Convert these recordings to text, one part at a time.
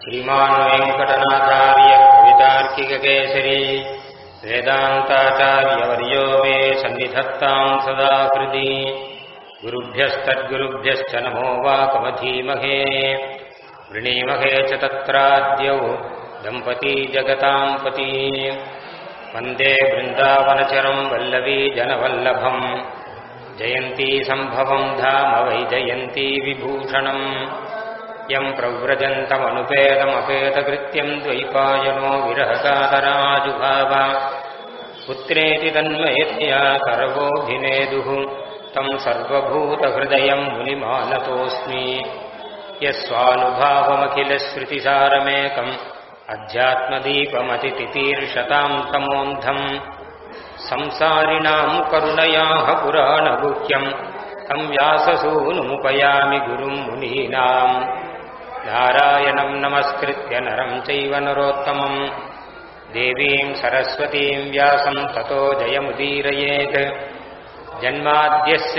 श्रीमान् वेङ्कटनाथार्य कवितार्किककेसरी वेदान्ताचार्यवर्यो मे सन्निधत्ताम् सदा हृदि गुरुभ्यस्तद्गुरुभ्यश्च नमो वाकमधीमहे वृणीमहे च तत्राद्यौ दम्पती जगताम् पती वन्दे बृन्दावनचरम् वल्लवी जनवल्लभम् जयन्ती सम्भवम् धाम वै जयन्ती विभूषणम् यम् प्रव्रजन्तमनुपेदमपेतकृत्यम् द्वैपायनो विरहकातराजुभाव पुत्रेति तन्मयत्या सर्वोऽभिनेदुः तम् सर्वभूतहृदयम् मुनिमानतोऽस्मि यस्वानुभावमखिलश्रुतिसारमेकम् अध्यात्मदीपमतितितीर्षताम् तमोऽन्धम् संसारिणाम् करुणयाः पुराणगुह्यम् तम् व्याससूनुमुपयामि गुरुम् मुनीनाम् नारायणम् नमस्कृत्य नरम् चैव नरोत्तमम् देवीम् सरस्वतीम् व्यासम् ततो जयमुदीरयेत् जन्माद्यस्य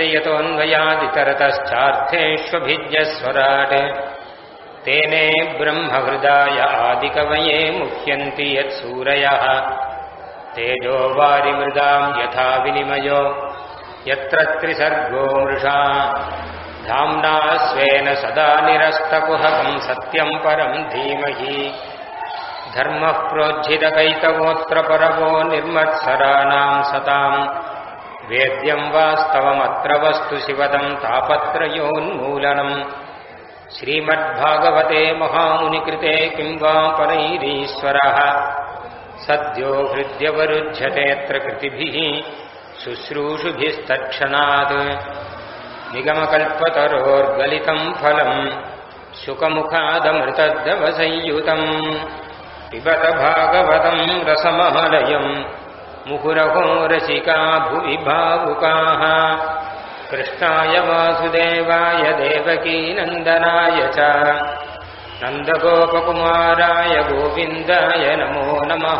यतोऽन्वयादितरतश्चार्थेष्वभिज्ञस्वराट् तेने ब्रह्महृदाय आदिकवये मुह्यन्ति यत्सूरयः तेजो वारिमृदाम् यथा विनिमयो यत्र त्रिसर्गो मृषा धाम्ना स्वेन सदा निरस्तकुहकम् सत्यम् परम् धीमहि धर्मः प्रोज्झितकैतवोऽत्र परवो निर्मत्सराणाम् सताम् वेद्यम् वास्तवमत्र वस्तु शिवदम् तापत्रयोन्मूलनम् श्रीमद्भागवते महामुनिकृते किम् वा परैरीश्वरः सद्यो हृद्यवरुध्यतेऽत्र कृतिभिः शुश्रूषुभिस्तत्क्षणात् निगमकल्पतरोर्गलितम् फलम् शुकमुखादमृतद्रवसंयुतम् पिबत भागवतम् रसमहलयम् मुहुरहो रसिका भुवि भावुकाः कृष्णाय वासुदेवाय देवकीनन्दनाय च नन्दगोपकुमाराय गोविन्दाय नमो नमः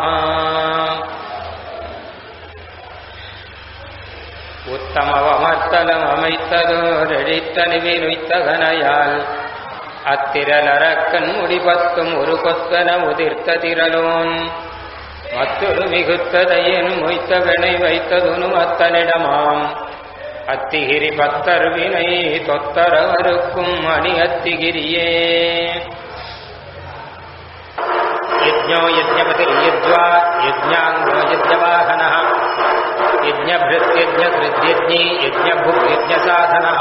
உத்தமவமர்த்தலமமைத்ததோரெழித்தனிவினுய்த்தகனையால் அத்திரலரக்கண் முடிபத்தும் ஒரு கொத்தன உதிர்த்த திரலோன் மற்றொரு மிகுத்ததையன் மொய்த்த வினை வைத்ததுனும் அத்தனிடமாம் அத்திகிரி பத்தர் வினை தொத்தரவருக்கும் அணி அத்திகிரியே यज्ञो यज्ञपतिर्यज्वा यज्ञाङ्गो यज्ञवाहनः यज्ञभृत्यज्ञकृद्यज्ञी यज्ञभुग्यज्ञसाधनः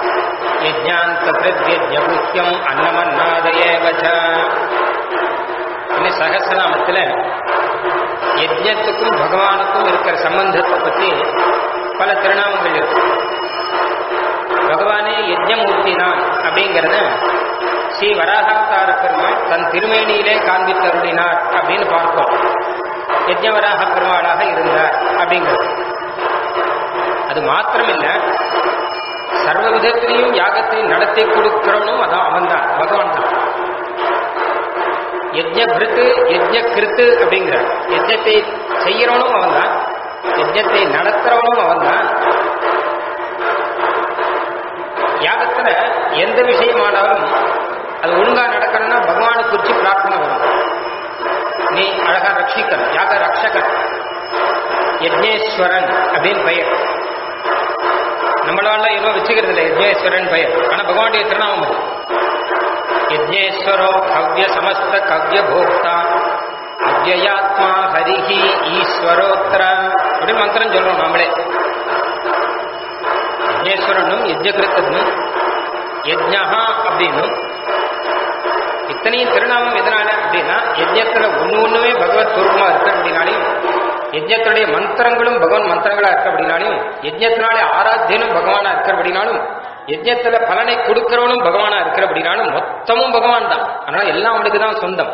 यज्ञान्तकृद्यज्ञபுக்கியம் அன்னமன்னாதயேவ ச இன்னும் சகசநாமத்தில் யஜ்ஞத்துக்கும் பகவானுக்கும் இருக்கிற சம்பந்தத்தை பற்றி பல திருநாமங்கள் இருக்கு பகவானே யஜ்ஞமூர்த்தி தான் அப்படிங்கிறத ஸ்ரீ வராகாவதார பெருமாள் தன் திருமேனியிலே காண்பித்தருளினார் அப்படின்னு பார்ப்போம் யஜ்ஞவராக பெருமாளாக இருந்தார் அப்படிங்கிறது அது மாத்திரமில்ல சர்வ விதத்திலையும் யாகத்தை நடத்தி கொடுக்கிறவனும் அதான் அவன் தான் பகவான் தான் யஜ்ஞபிருத்து யஜ்ஞ கிருத்து அப்படிங்கிறார் யஜ்ஞத்தை செய்யறவனும் அவன் தான் யஜ்ஞத்தை நடத்துறவனும் அவன் தான் யாகத்துல எந்த விஷயமானாலும் அது ஒழுங்கா நடக்கணும்னா பகவானை குறிச்சு பிரார்த்தனை வரும் நீ அழகா ரட்சிக்கணும் யாக ரக்ஷகன் யஜ்னேஸ்வரன் அப்படின்னு பெயர் நம்மளால ஏதோ வச்சுக்கிறது இல்லை யஜ்னேஸ்வரன் பெயர் ஆனா பகவானுடைய திருநாமம் அது யஜ்னேஸ்வரோ கவ்ய சமஸ்த கவ்ய போக்தா அவ்யயாத்மா ஹரிஹி ஈஸ்வரோத்திர அப்படின்னு மந்திரம் சொல்றோம் நாமளே யஜ்னேஸ்வரனும் யஜ்ஞகிருத்தனும் யஜ்ஞா அப்படின்னும் இத்தனையும் திருநாமம் எதனால அப்படின்னா யஜ்ஞத்துல ஒண்ணு ஒண்ணுமே பகவத் சுரூபமா இருக்கு அப்படின்னாலையும் யஜ்ஞத்துடைய மந்திரங்களும் பகவான் மந்திரங்களா இருக்கு அப்படின்னாலையும் யஜ்ஞத்தினாலே ஆராத்தியனும் பகவானா இருக்கிற அப்படின்னாலும் யஜ்ஞத்துல பலனை கொடுக்கிறவனும் பகவானா இருக்கிற அப்படின்னாலும் மொத்தமும் பகவான் தான் அதனால எல்லாம் அவனுக்கு தான் சொந்தம்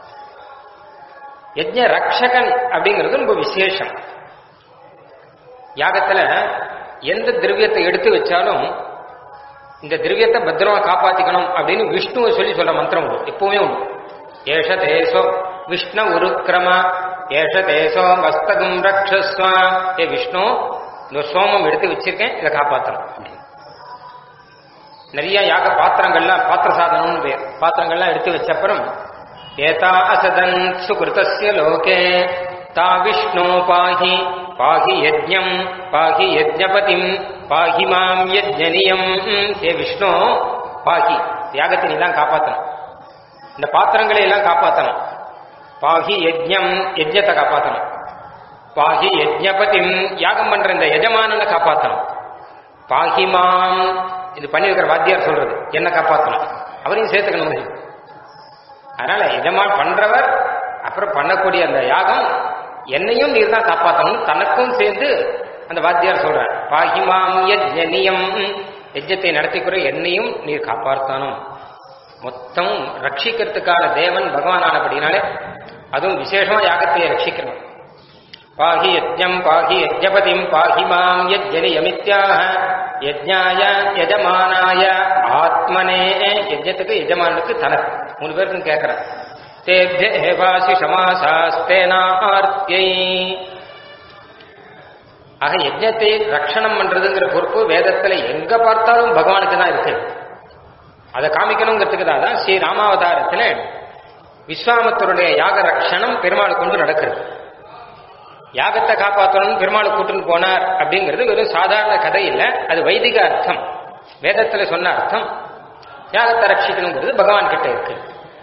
யஜ்ஞ ரக்ஷகன் அப்படிங்கிறது ரொம்ப விசேஷம் யாகத்துல எந்த திரவியத்தை எடுத்து வச்சாலும் இந்த திரவியத்தை பத்திரமா காப்பாத்திக்கணும் அப்படின்னு விஷ்ணுவை சொல்லி சொல்ற மந்திரம் உண்டு எப்பவுமே உண்டு ஏஷ தேசோ விஷ்ணு உருக்கிரம ஏஷ தேசோ மஸ்தகம் ரக்ஷஸ்வ ஏ விஷ்ணு இந்த சோமம் எடுத்து வச்சிருக்கேன் இதை காப்பாற்றணும் நிறைய யாக பாத்திரங்கள்லாம் பாத்திர சாதனம்னு பேர் பாத்திரங்கள்லாம் எடுத்து வச்ச அப்புறம் ஏதா அசதன் சுகிருதஸ்ய லோகே தா விஷ்ணோ பாஹி பாஹி யஜ்ஞம் பாஹி யஜ்ஞபதிம் பாஹி மாம் யஜ்ஞனியம் ஏ விஷ்ணு பாஹி தியாகத்தை நீ தான் காப்பாற்றணும் இந்த பாத்திரங்களை எல்லாம் காப்பாற்றணும் பாஹி யஜ்ஞம் யஜ்ஞத்தை காப்பாற்றணும் பாஹி யஜ்ஞபதிம் யாகம் பண்ற இந்த எஜமானனை காப்பாற்றணும் பாஹிமாம் இது பண்ணி வைக்கிற வாத்தியார் சொல்றது என்ன காப்பாற்றணும் அவரையும் சேர்த்துக்கணும் முடியும் அதனால எஜமான் பண்றவர் அப்புறம் பண்ணக்கூடிய அந்த யாகம் என்னையும் நீர் தான் காப்பாற்றணும் தனக்கும் சேர்ந்து அந்த வாத்தியார் சொல்றார் பாஹிமாம் யஜ்ஞனியம் யஜ்ஞத்தை நடத்திக்கிற என்னையும் நீர் காப்பாற்றணும் மொத்தம் ரட்சிக்கிறதுக்கான தேவன் பகவான் ஆனபடினாலே அதுவும் விசேஷமா யாகத்தை ரட்சிக்கணும் பாஹி யஜ்ஞம் பாஹி யஜ்ஞபதிம் பாஹி மாம் யஜ்ஞனியமித்யாக யஜ்ஞாய யஜமானாய ஆத்மனே யஜ்ஞத்துக்கு எஜமானுக்கு தனக்கு மூணு பேருக்கும் கேட்கிறேன் தேவாசி சமாசாஸ்தேனார்த்தியை ஆக யஜ்ஞத்தை ரட்சணம் பண்றதுங்கிற பொறுப்பு வேதத்துல எங்க பார்த்தாலும் பகவானுக்கு தான் இருக்கு அதை காமிக்கணுங்கிறதுக்கு தான் ஸ்ரீ ராமாவதாரத்துல விஸ்வாமத்தருடைய யாக ரட்சணம் பெருமாள் கொண்டு நடக்கிறது யாகத்தை காப்பாற்றணும் பெருமாள் கூட்டுன்னு போனார் அப்படிங்கிறது வெறும் சாதாரண கதை இல்லை அது வைதிக அர்த்தம் வேதத்துல சொன்ன அர்த்தம் யாகத்தை ரட்சிக்கணுங்கிறது பகவான் கிட்ட இருக்கு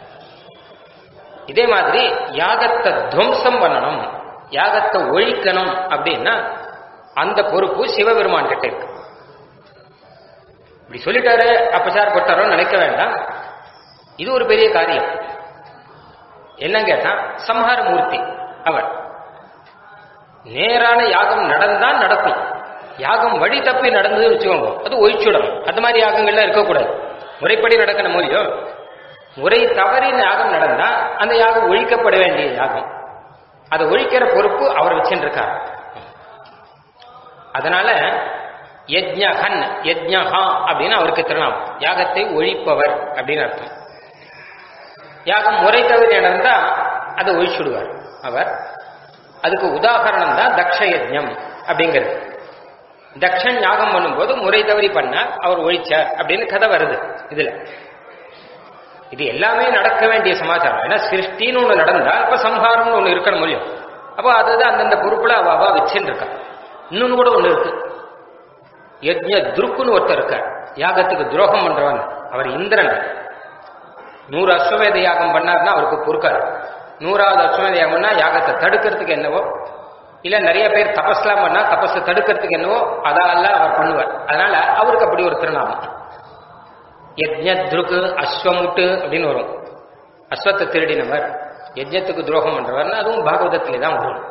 இதே மாதிரி யாகத்தை துவம்சம் பண்ணணும் யாகத்தை ஒழிக்கணும் அப்படின்னா அந்த பொறுப்பு சிவபெருமான் கிட்ட இருக்கு இப்படி சொல்லிட்டாரு அப்பசார் பட்டாரோ நினைக்க வேண்டாம் இது ஒரு பெரிய காரியம் என்ன கேட்டா சம்ஹார மூர்த்தி அவர் நேரான யாகம் நடந்தால் நடக்கும் யாகம் வழி தப்பி நடந்தது வச்சுக்கோங்க அது ஒழிச்சுடணும் அந்த மாதிரி யாகங்கள்லாம் இருக்கக்கூடாது முறைப்படி நடக்கணும் மூலியம் முறை தவறின யாகம் நடந்தா அந்த யாகம் ஒழிக்கப்பட வேண்டிய யாகம் அதை ஒழிக்கிற பொறுப்பு அவர் வச்சுருக்கார் அதனால யஜ்ஞகன் யஜ்ஞஹா அப்படின்னு அவருக்கு திருநாமம் யாகத்தை ஒழிப்பவர் அப்படின்னு அர்த்தம் யாகம் முறை தவறி நடந்தா அதை ஒழிச்சுடுவார் அவர் அதுக்கு உதாகரணம் தான் தக்ஷ யஜ்ஞம் அப்படிங்கிறது தக்ஷன் யாகம் பண்ணும்போது முறை தவறி பண்ணார் அவர் ஒழிச்சார் அப்படின்னு கதை வருது இதுல இது எல்லாமே நடக்க வேண்டிய சமாச்சாரம் ஏன்னா சிருஷ்டின்னு ஒண்ணு நடந்தா இப்ப சம்ஹாரம்னு ஒண்ணு இருக்கணும் முடியும் அப்போ அதுதான் அந்தந்த பொறுப்புல அவ அவ வச்சுன்னு இருக்கா இன்னொன்னு கூட ஒண்ணு இருக்கு யஜ்ஞ துருக்குன்னு ஒருத்தர் இருக்கார் யாகத்துக்கு துரோகம் பண்றவன் அவர் இந்திரன் நூறு அஸ்வமேத யாகம் பண்ணார்னா அவருக்கு பொறுக்காரு நூறாவது அஸ்வமேத யாகம்னா யாகத்தை தடுக்கிறதுக்கு என்னவோ இல்ல நிறைய பேர் தபஸ்லாம் பண்ணா தபஸை தடுக்கிறதுக்கு என்னவோ அதெல்லாம் அவர் பண்ணுவார் அதனால அவருக்கு அப்படி ஒரு திருநாமம் யஜ்ஞத்ருக்கு அஸ்வமுட்டு அப்படின்னு வரும் அஸ்வத்தை திருடினவர் யஜ்ஞத்துக்கு துரோகம் பண்றவர்னு அதுவும் பாகவதத்திலே தான் வரும்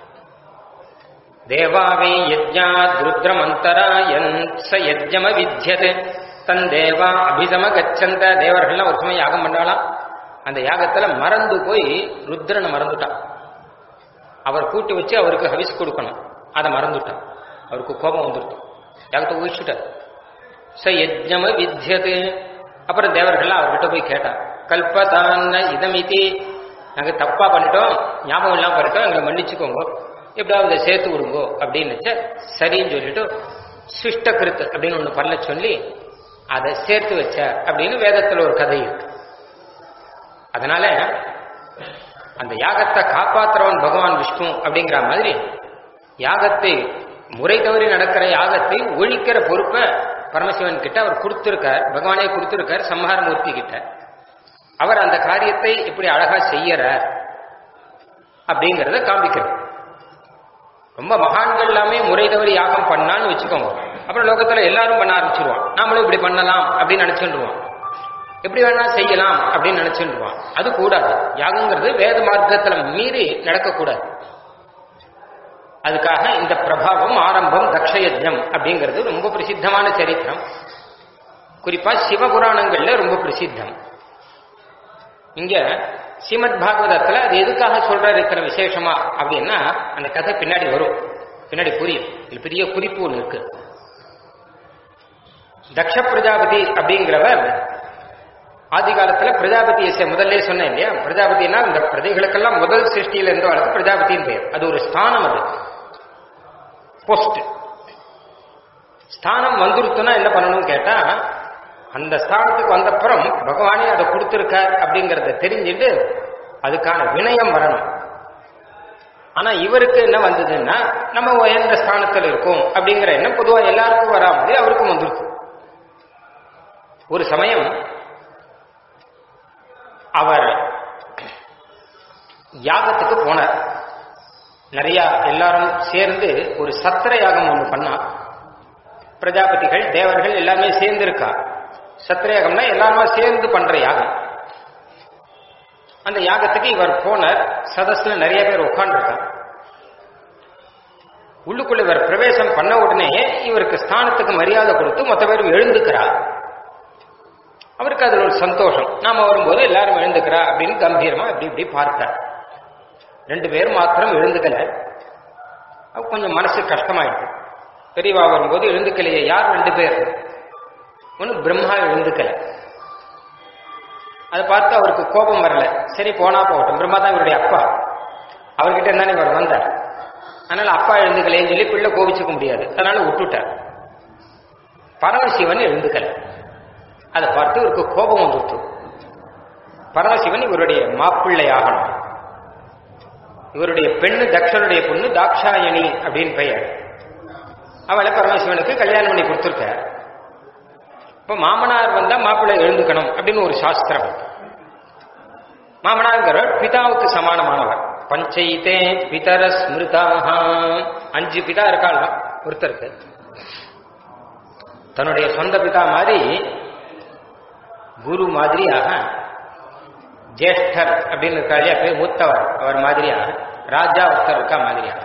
தேவாவே யஜ்ஞாத் ருத்ரமந்தராயன் ச யஜ்ஞம வித்யது தன் தேவா அபிசம கச்சந்த தேவர்கள்லாம் ஒரு சமயம் யாகம் பண்ணாலாம் அந்த யாகத்துல மறந்து போய் ருத்ரனை மறந்துட்டான் அவர் கூட்டி வச்சு அவருக்கு ஹவிஸ் கொடுக்கணும் அதை மறந்துட்டான் அவருக்கு கோபம் வந்துருக்கும் யாகத்தை ஊழிச்சுட்டார் ச யஜ்ஞம வித்யது அப்புறம் தேவர்கள்லாம் அவர்கிட்ட போய் கேட்டான் கல்பதான இதமிதி நாங்க தப்பா பண்ணிட்டோம் ஞாபகம் இல்லாம பண்ணிட்டோம் எங்களை மன்னிச்சுக்கோங்க எப்படியாவது சேர்த்து விடுங்கோ அப்படின்னு சரின்னு சொல்லிட்டு சிஷ்ட கிருத்து அப்படின்னு ஒண்ணு பண்ண சொல்லி அதை சேர்த்து வச்ச அப்படின்னு வேதத்துல ஒரு கதை இருக்கு அதனால அந்த யாகத்தை காப்பாத்துறவன் பகவான் விஷ்ணு அப்படிங்கிற மாதிரி யாகத்தை முறை தவறி நடக்கிற யாகத்தை ஒழிக்கிற பொறுப்பை பரமசிவன் கிட்ட அவர் கொடுத்திருக்கார் பகவானே கொடுத்திருக்கார் சம்ஹாரமூர்த்தி கிட்ட அவர் அந்த காரியத்தை எப்படி அழகா செய்யறார் அப்படிங்கறத காண்பிக்கிறது ரொம்ப மகான்கள் எல்லாமே முறை தவறி யாகம் பண்ணான்னு வச்சுக்கோங்க அப்புறம் லோகத்துல எல்லாரும் பண்ண ஆரம்பிச்சிருவான் நாமளும் இப்படி பண்ணலாம் அப்படின்னு நினைச்சுருவான் எப்படி வேணா செய்யலாம் அப்படின்னு நினைச்சுருவான் அது கூடாது யாகங்கிறது வேத மார்க்கத்துல மீறி நடக்கக்கூடாது அதுக்காக இந்த பிரபாவம் ஆரம்பம் தக்ஷயஜம் அப்படிங்கிறது ரொம்ப பிரசித்தமான சரித்திரம் குறிப்பா சிவபுராணங்கள்ல ரொம்ப பிரசித்தம் இங்க ஸ்ரீமத் பாகவதத்துல அது எதுக்காக சொல்றாரு இத்தனை விசேஷமா அப்படின்னா அந்த கதை பின்னாடி வரும் பின்னாடி புரியும் இது பெரிய குறிப்பு ஒண்ணு இருக்கு தக்ஷ பிரஜாபதி அப்படிங்கிறவர் ஆதி காலத்துல பிரஜாபதி முதல்ல சொன்னேன் இல்லையா பிரஜாபதினா இந்த பிரஜைகளுக்கெல்லாம் முதல் சிருஷ்டியில இருந்த வழக்கு பிரஜாபதியின் பெயர் அது ஒரு ஸ்தானம் அது போஸ்ட் ஸ்தானம் வந்துருத்துனா என்ன பண்ணணும்னு கேட்டா அந்த ஸ்தானத்துக்கு வந்தப்புறம் பகவானே அதை கொடுத்திருக்கார் அப்படிங்கறத தெரிஞ்சுட்டு அதுக்கான வினயம் வரணும் ஆனா இவருக்கு என்ன வந்ததுன்னா நம்ம உயர்ந்த ஸ்தானத்தில் இருக்கோம் அப்படிங்கிற எண்ணம் பொதுவா எல்லாருக்கும் வராமலே அவருக்கும் வந்துருக்கு ஒரு சமயம் அவர் யாகத்துக்கு போனார் நிறைய எல்லாரும் சேர்ந்து ஒரு சத்திர யாகம் ஒன்று பண்ணா பிரஜாபதிகள் தேவர்கள் எல்லாமே சேர்ந்து இருக்கா சத்திர யாகம்னா எல்லாருமே சேர்ந்து பண்ற யாகம் அந்த யாகத்துக்கு இவர் போனார் சதஸ்ல நிறைய பேர் உட்காந்துருக்காங்க உள்ளுக்குள்ள இவர் பிரவேசம் பண்ண உடனே இவருக்கு ஸ்தானத்துக்கு மரியாதை கொடுத்து மொத்த பேரும் எழுந்துக்கிறார் அவருக்கு அதுல ஒரு சந்தோஷம் நாம வரும்போது எல்லாரும் எழுந்துக்கிறா அப்படின்னு கம்பீரமா இப்படி இப்படி பார்த்தார் ரெண்டு பேரும் மாத்திரம் எழுந்துக்கல கொஞ்சம் மனசு கஷ்டமாயிடுது பெரியவா வரும்போது எழுந்துக்கலையே யார் ரெண்டு பேர் ஒன்று பிரம்மா எழுந்துக்கல அதை பார்த்து அவருக்கு கோபம் வரல சரி போனா போகட்டும் பிரம்மா தான் இவருடைய அப்பா அவர்கிட்ட இருந்தானே இவர் வந்தார் அதனால அப்பா எழுந்துக்கலைன்னு சொல்லி பிள்ளை கோபிச்சுக்க முடியாது அதனால விட்டுட்டார் பரமசிவன் எழுந்துக்கல அதை பார்த்து இவருக்கு கோபம் வந்துட்டு பரமசிவன் இவருடைய மாப்பிள்ளை ஆகணும் இவருடைய பெண்ணு தக்ஷனுடைய பொண்ணு தாக்ஷாயணி அப்படின்னு பெயர் அவளை பரமசிவனுக்கு கல்யாணம் பண்ணி கொடுத்துருக்க இப்ப மாமனார் வந்தா மாப்பிள்ளை எழுந்துக்கணும் அப்படின்னு ஒரு சாஸ்திரம் மாமனார்ங்கிறவர் பிதாவுக்கு சமானமானவர் பஞ்சைத்தே பிதர ஸ்மிருதாக அஞ்சு பிதா இருக்காளாம் ஒருத்தருக்கு தன்னுடைய சொந்த பிதா மாதிரி குரு மாதிரியாக ஜேஷ்டர் அப்படின்னு இருக்கா இல்லையா பேர் மூத்தவர் அவர் மாதிரியாக ராஜா ஒருத்தர் இருக்கா மாதிரியாக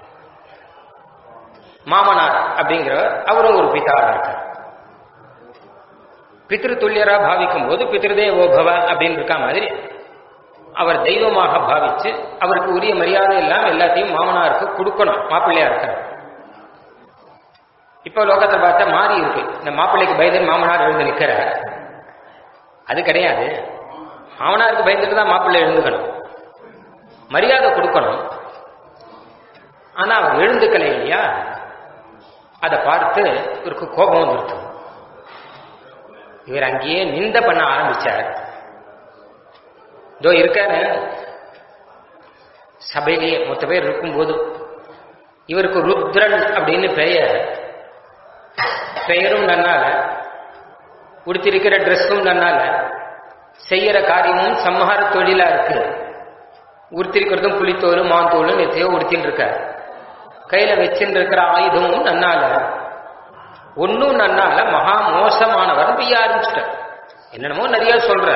மாமனார் அப்படிங்கிறவர் அவரும் ஒரு பிதாவாக இருக்கார் பித்ரு துல்லியரா பாவிக்கும் போது பித்ருதேவோபவ அப்படின்னு இருக்கா மாதிரி அவர் தெய்வமாக பாவிச்சு அவருக்கு உரிய மரியாதை எல்லாம் எல்லாத்தையும் மாமனாருக்கு கொடுக்கணும் மாப்பிள்ளையா இருக்கார் இப்ப லோகத்தை பார்த்தா மாறி இருக்கு இந்த மாப்பிள்ளைக்கு பயந்து மாமனார் எழுந்து நிக்கிறார் அது கிடையாது மாமனாருக்கு பயந்துட்டு தான் மாப்பிள்ளை எழுந்துக்கணும் மரியாதை கொடுக்கணும் ஆனா அவர் எழுந்துக்கலை இல்லையா அதை பார்த்து இவருக்கு கோபம் வந்துருச்சு இவர் அங்கேயே நிந்த பண்ண ஆரம்பிச்சார் இதோ இருக்காரு சபையிலேயே மொத்த பேர் இருக்கும்போது இவருக்கு ருத்ரன் அப்படின்னு பெயர் பெயரும் நன்னால உடுத்திருக்கிற ட்ரெஸ்ஸும் நன்னால செய்யற காரியமும் சம்ஹார தொழிலா இருக்கு உடுத்திருக்கிறதும் புளித்தோல் மாந்தோல் எத்தையோ உடுத்தின்னு இருக்க கையில வச்சுட்டு இருக்கிற ஆயுதமும் நன்னால ஒன்னும் நன்னால மகா மோசமானவர் பெய்ய ஆரம்பிச்சிட்டார் என்னென்னமோ நிறைய சொல்ற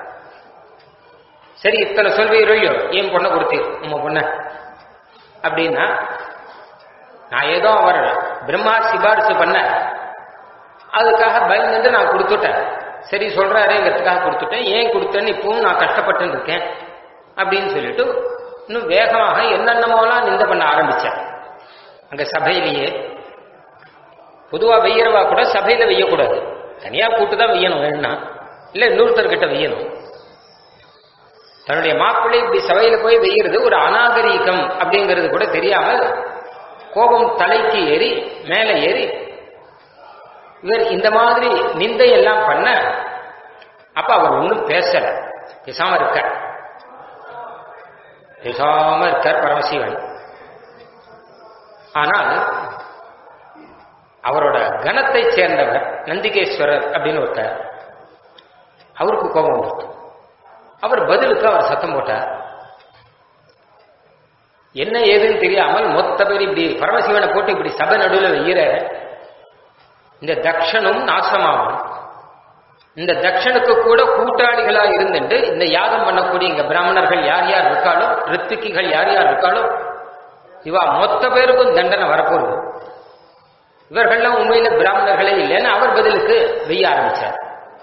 சரி இத்தனை சொல்வீரையோ ஏன் பொண்ணை கொடுத்தீர் உங்க பொண்ண அப்படின்னா நான் ஏதோ அவர் பிரம்மா சிபாரிசு பண்ண அதுக்காக பயந்துட்டு நான் கொடுத்துட்டேன் சரி சொல்றாருங்கிறதுக்காக கொடுத்துட்டேன் ஏன் கொடுத்தேன்னு இப்பவும் நான் கஷ்டப்பட்டு இருக்கேன் அப்படின்னு சொல்லிட்டு இன்னும் வேகமாக என்னென்னமோலாம் நிந்த பண்ண ஆரம்பிச்சேன் அங்க சபையிலேயே பொதுவா வெய்யறவா கூட சபையில வெய்யக்கூடாது தனியா கூட்டு தான் வெய்யணும் வேணும்னா இல்ல இன்னொருத்தர்கிட்ட வெய்யணும் தன்னுடைய மாப்பிள்ளை இப்படி சபையில போய் வெய்யறது ஒரு அநாகரீகம் அப்படிங்கிறது கூட தெரியாமல் கோபம் தலைக்கு ஏறி மேலே ஏறி இவர் இந்த மாதிரி நிந்தை எல்லாம் பண்ண அப்ப அவர் ஒன்றும் பேசல பேசாம இருக்க பேசாம இருக்கார் பரமசிவன் ஆனால் அவரோட கணத்தை சேர்ந்தவர் நந்திகேஸ்வரர் அப்படின்னு ஒருத்தர் அவருக்கு கோபம் வந்துட்டு அவர் பதிலுக்கு அவர் சத்தம் போட்டார் என்ன ஏதுன்னு தெரியாமல் மொத்த பேர் இப்படி பரமசிவனை போட்டு இப்படி சபை நடுவில் வையிற இந்த தக்ஷனும் நாசமாகும் இந்த தக்ஷனுக்கு கூட கூட்டாளிகளா இருந்துட்டு இந்த யாகம் பண்ணக்கூடிய இங்க பிராமணர்கள் யார் யார் இருக்காளோ ரித்துக்கிகள் யார் யார் இருக்காளோ இவா மொத்த பேருக்கும் தண்டனை வரப்போகுது இவர்கள்லாம் உண்மையில பிராமணர்களே இல்லைன்னு அவர் பதிலுக்கு வெய்ய ஆரம்பிச்சார்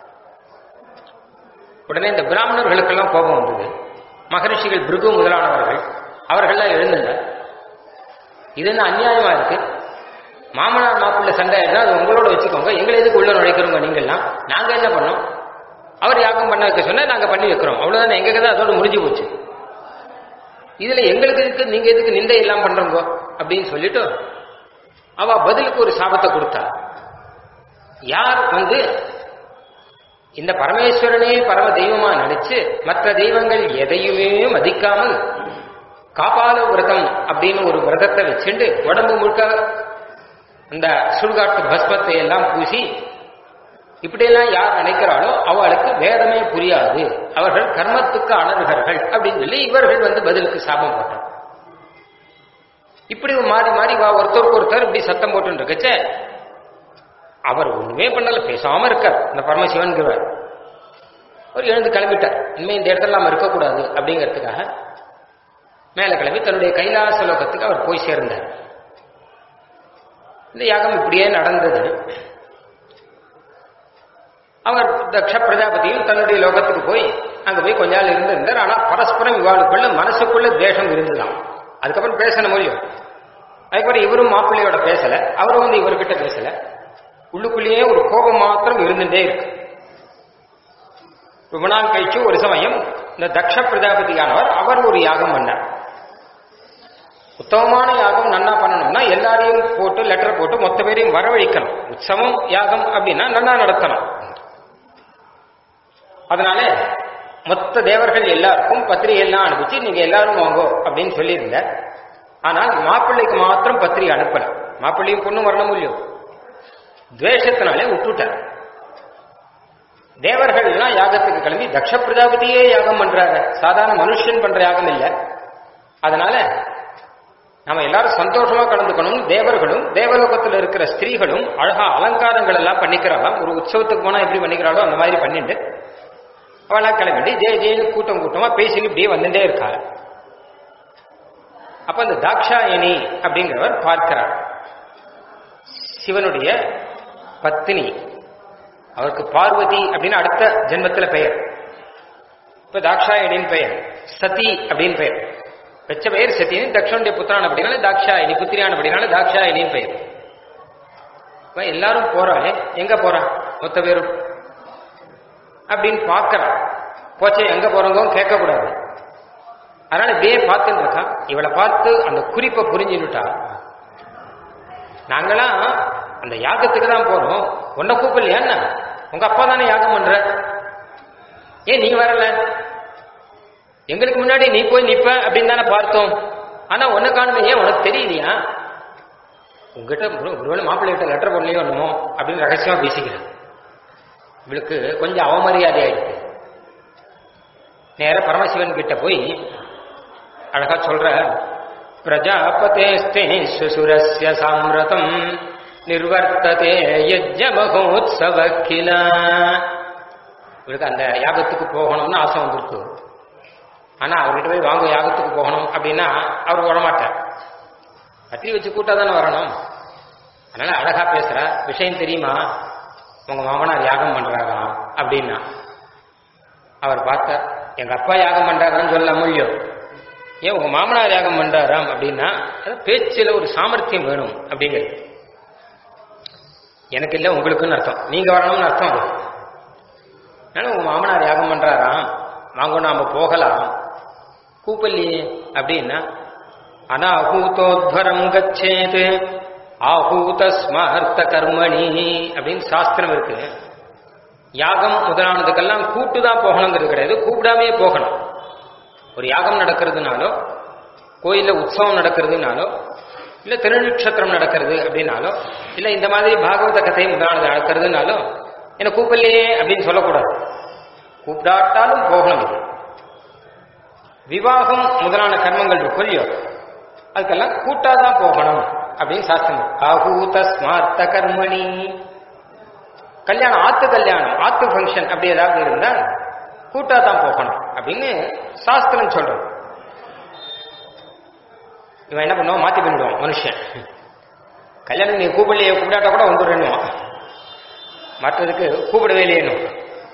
உடனே இந்த பிராமணர்களுக்கெல்லாம் கோபம் வந்தது மகரிஷிகள் பிருகு முதலானவர்கள் அவர்கள்லாம் எழுந்துட்டார் இது என்ன அநியாயமா இருக்கு மாமனார் மாப்பிள்ளை சண்டை ஆயிடுனா அது உங்களோட வச்சுக்கோங்க எங்களை எதுக்கு உள்ள நுழைக்கிறோங்க நீங்கள்லாம் நாங்க என்ன பண்ணோம் அவர் யாகம் பண்ண வைக்க சொன்னா நாங்க பண்ணி வைக்கிறோம் அவ்வளவுதான் எங்க கதை அதோட முடிஞ்சு போச்சு இதுல எங்களுக்கு இருக்கு நீங்க எதுக்கு நிந்தை எல்லாம் பண்றோங்க அப்படின்னு சொல்லிட்டு அவ பதிலுக்கு ஒரு சாபத்தை கொடுத்தா யார் வந்து இந்த பரமேஸ்வரனே பரம தெய்வமா நினைச்சு மற்ற தெய்வங்கள் எதையுமே மதிக்காமல் காபால விரதம் அப்படின்னு ஒரு விரதத்தை வச்சுண்டு உடம்பு முழுக்க அந்த சுடுகாட்டு பஸ்மத்தை எல்லாம் பூசி இப்படியெல்லாம் யார் நினைக்கிறாளோ அவளுக்கு வேதமே புரியாது அவர்கள் கர்மத்துக்கு அணர்கர்கள் அப்படின்னு சொல்லி இவர்கள் வந்து பதிலுக்கு சாபம் போட்டார் இப்படி மாறி மாறி வா ஒருத்தருக்கு ஒருத்தர் இப்படி சத்தம் போட்டு இருக்கச்ச அவர் ஒண்ணுமே பண்ணல பேசாம இருக்கார் இந்த பரமசிவன்கிறவர் அவர் எழுந்து கிளம்பிட்டார் இனிமே இந்த இடத்துல நாம இருக்கக்கூடாது அப்படிங்கிறதுக்காக மேல கிளம்பி தன்னுடைய கைலாச லோகத்துக்கு அவர் போய் சேர்ந்தார் இந்த யாகம் இப்படியே நடந்தது அவர் தக்ஷ பிரஜாபதியும் தன்னுடைய லோகத்துக்கு போய் அங்க போய் கொஞ்ச நாள் இருந்திருந்தார் ஆனா பரஸ்பரம் இவாளுக்குள்ள மனசுக்குள்ள தேசம் இருந்துதான் அதுக்கப்புறம் பேசன முடியும் அதுக்கப்புறம் இவரும் மாப்பிள்ளையோட பேசல அவரும் வந்து இவர்கிட்ட பேசல உள்ளுக்குள்ளேயே ஒரு கோபம் மாத்திரம் இருந்துட்டே இருக்கு ரொம்ப நாள் கழிச்சு ஒரு சமயம் இந்த தக்ஷ பிரஜாபதியானவர் அவர் ஒரு யாகம் பண்ணார் உத்தமமான யாகம் நன்னா பண்ணணும்னா எல்லாரையும் போட்டு லெட்டர் போட்டு மொத்த பேரையும் வரவழைக்கணும் உற்சவம் யாகம் அப்படின்னா நன்னா நடத்தணும் அதனால மொத்த தேவர்கள் எல்லாருக்கும் பத்திரிகை எல்லாம் அனுப்பிச்சு நீங்க எல்லாரும் வாங்கோ அப்படின்னு சொல்லியிருந்த ஆனால் மாப்பிள்ளைக்கு மாத்திரம் பத்திரிகை அனுப்பல மாப்பிள்ளையும் பொண்ணும் வரணும் இல்லையோ துவேஷத்தினாலே விட்டுட்டார் தேவர்கள் எல்லாம் யாகத்துக்கு கிளம்பி தக்ஷ பிரஜாபதியே யாகம் பண்றாரு சாதாரண மனுஷன் பண்ற யாகம் இல்ல அதனால நம்ம எல்லாரும் சந்தோஷமா கலந்துக்கணும் தேவர்களும் தேவலோகத்தில் இருக்கிற ஸ்திரீகளும் அழகா அலங்காரங்கள் எல்லாம் பண்ணிக்கிறாளாம் ஒரு உற்சவத்துக்கு போனா எப்படி பண்ணிக்கிறாளோ அந்த மாதிரி பண்ணிட்டு அவெல்லாம் கிளம்பிட்டு ஜெய ஜெயின்னு கூட்டம் கூட்டமா பேசிட்டு இப்படியே வந்துட்டே இருக்காள் அப்ப அந்த தாக்ஷாயணி அப்படிங்கிறவர் பார்க்கிறார் சிவனுடைய பத்தினி அவருக்கு பார்வதி அப்படின்னு அடுத்த ஜென்மத்துல பெயர் இப்ப தாக்ஷாயணின் பெயர் சதி அப்படின்னு பெயர் பெச்ச பெயர் சத்தின்னு தக்ஷனுடைய புத்திரான் அப்படின்னால தாக்ஷாயணி புத்திரியான அப்படின்னால தாக்ஷாயணின் பெயர் இப்ப எல்லாரும் போறாளே எங்க போறான் மொத்த பேரும் அப்படின்னு பார்க்கறான் போச்சே எங்க போறோங்க கேட்க கூடாது அதனால இப்படியே பார்த்துட்டு இருக்கான் இவளை பார்த்து அந்த குறிப்பை புரிஞ்சுட்டா நாங்களாம் அந்த யாகத்துக்கு தான் போறோம் உன்னை கூப்பிடலையா என்ன உங்க அப்பா தானே யாகம் பண்ற ஏன் நீ வரல எங்களுக்கு முன்னாடி நீ போய் நிப்ப அப்படின்னு தானே பார்த்தோம் ஆனா உன்னை காணுமே ஏன் உனக்கு தெரியலையா உங்ககிட்ட ஒரு- ஒருவேளை மாப்பிள்ளைகிட்ட லெட்டர் பண்ணலையோ என்னமோ அப்படின்னு ரகசியமா பேசிக்கிறேன் இவளுக்கு கொஞ்சம் அவமரியாதை ஆயிடுச்சு நேர பரமசிவன் கிட்ட போய் அழகா சொல்ற பிரஜாபதேஸ்தே சுசுரஸ்ய சாமிரதம் நிர்வர்த்ததே யஜ்ய மகோத்சவ கில இவருக்கு அந்த யாகத்துக்கு போகணும்னு ஆசை வந்துருக்கு ஆனா அவர்கிட்ட போய் வாங்க யாகத்துக்கு போகணும் அப்படின்னா அவர் வரமாட்டார் பத்திரி வச்சு கூட்டா தானே வரணும் அதனால அழகா பேசுற விஷயம் தெரியுமா உங்க மாமனார் யாகம் பண்றாராம் அப்படின்னா அவர் பார்த்தார் எங்க அப்பா யாகம் பண்றாரான்னு சொல்ல முடியும் ஏன் உங்க மாமனார் யாகம் பண்றாராம் அப்படின்னா அது பேச்சில் ஒரு சாமர்த்தியம் வேணும் அப்படிங்கிறது எனக்கு இல்லை உங்களுக்குன்னு அர்த்தம் நீங்க வரணும்னு அர்த்தம் அது அதனால உங்க மாமனார் யாகம் பண்றாராம் வாங்க நாம போகலாம் கூப்பல்லையே அப்படின்னா அனாஹூதோத்வரம் கச்சேது ஆஹூத ஸ்மார்த்த கர்மணி அப்படின்னு சாஸ்திரம் இருக்கு யாகம் முதலானதுக்கெல்லாம் கூட்டு தான் போகணுங்கிறது கிடையாது கூப்பிடாமே போகணும் ஒரு யாகம் நடக்கிறதுனாலோ கோயில்ல உற்சவம் நடக்கிறதுனாலோ இல்ல திருநட்சத்திரம் நடக்கிறது அப்படின்னாலோ இல்ல இந்த மாதிரி பாகவத கதை முதலானது நடக்கிறதுனாலோ என்ன கூப்பிடலையே அப்படின்னு சொல்லக்கூடாது கூப்பிடாட்டாலும் போகணும் இது விவாகம் முதலான கர்மங்கள் இருக்கும் இல்லையோ அதுக்கெல்லாம் கூட்டாதான் போகணும் அப்படின்னு சாஸ்திரம் இருக்கு. ஆகூத ஸ்மார்த்த கர்மணி கல்யாணம் ஆத்து கல்யாணம் ஆத்து ஃபங்க்ஷன் அப்படி ஏதாவது இருந்தா கூட்டா தான் போகணும் அப்படின்னு சாஸ்திரம் சொல்றது இவன் என்ன பண்ணுவான் மாத்தி பண்ணிடுவான் மனுஷன் கல்யாணம் நீ கூப்பிடலையே கூப்பிடாட்டா கூட வந்துடுறேன்னுவான் மற்றதுக்கு கூப்பிடவே இல்லையேனும்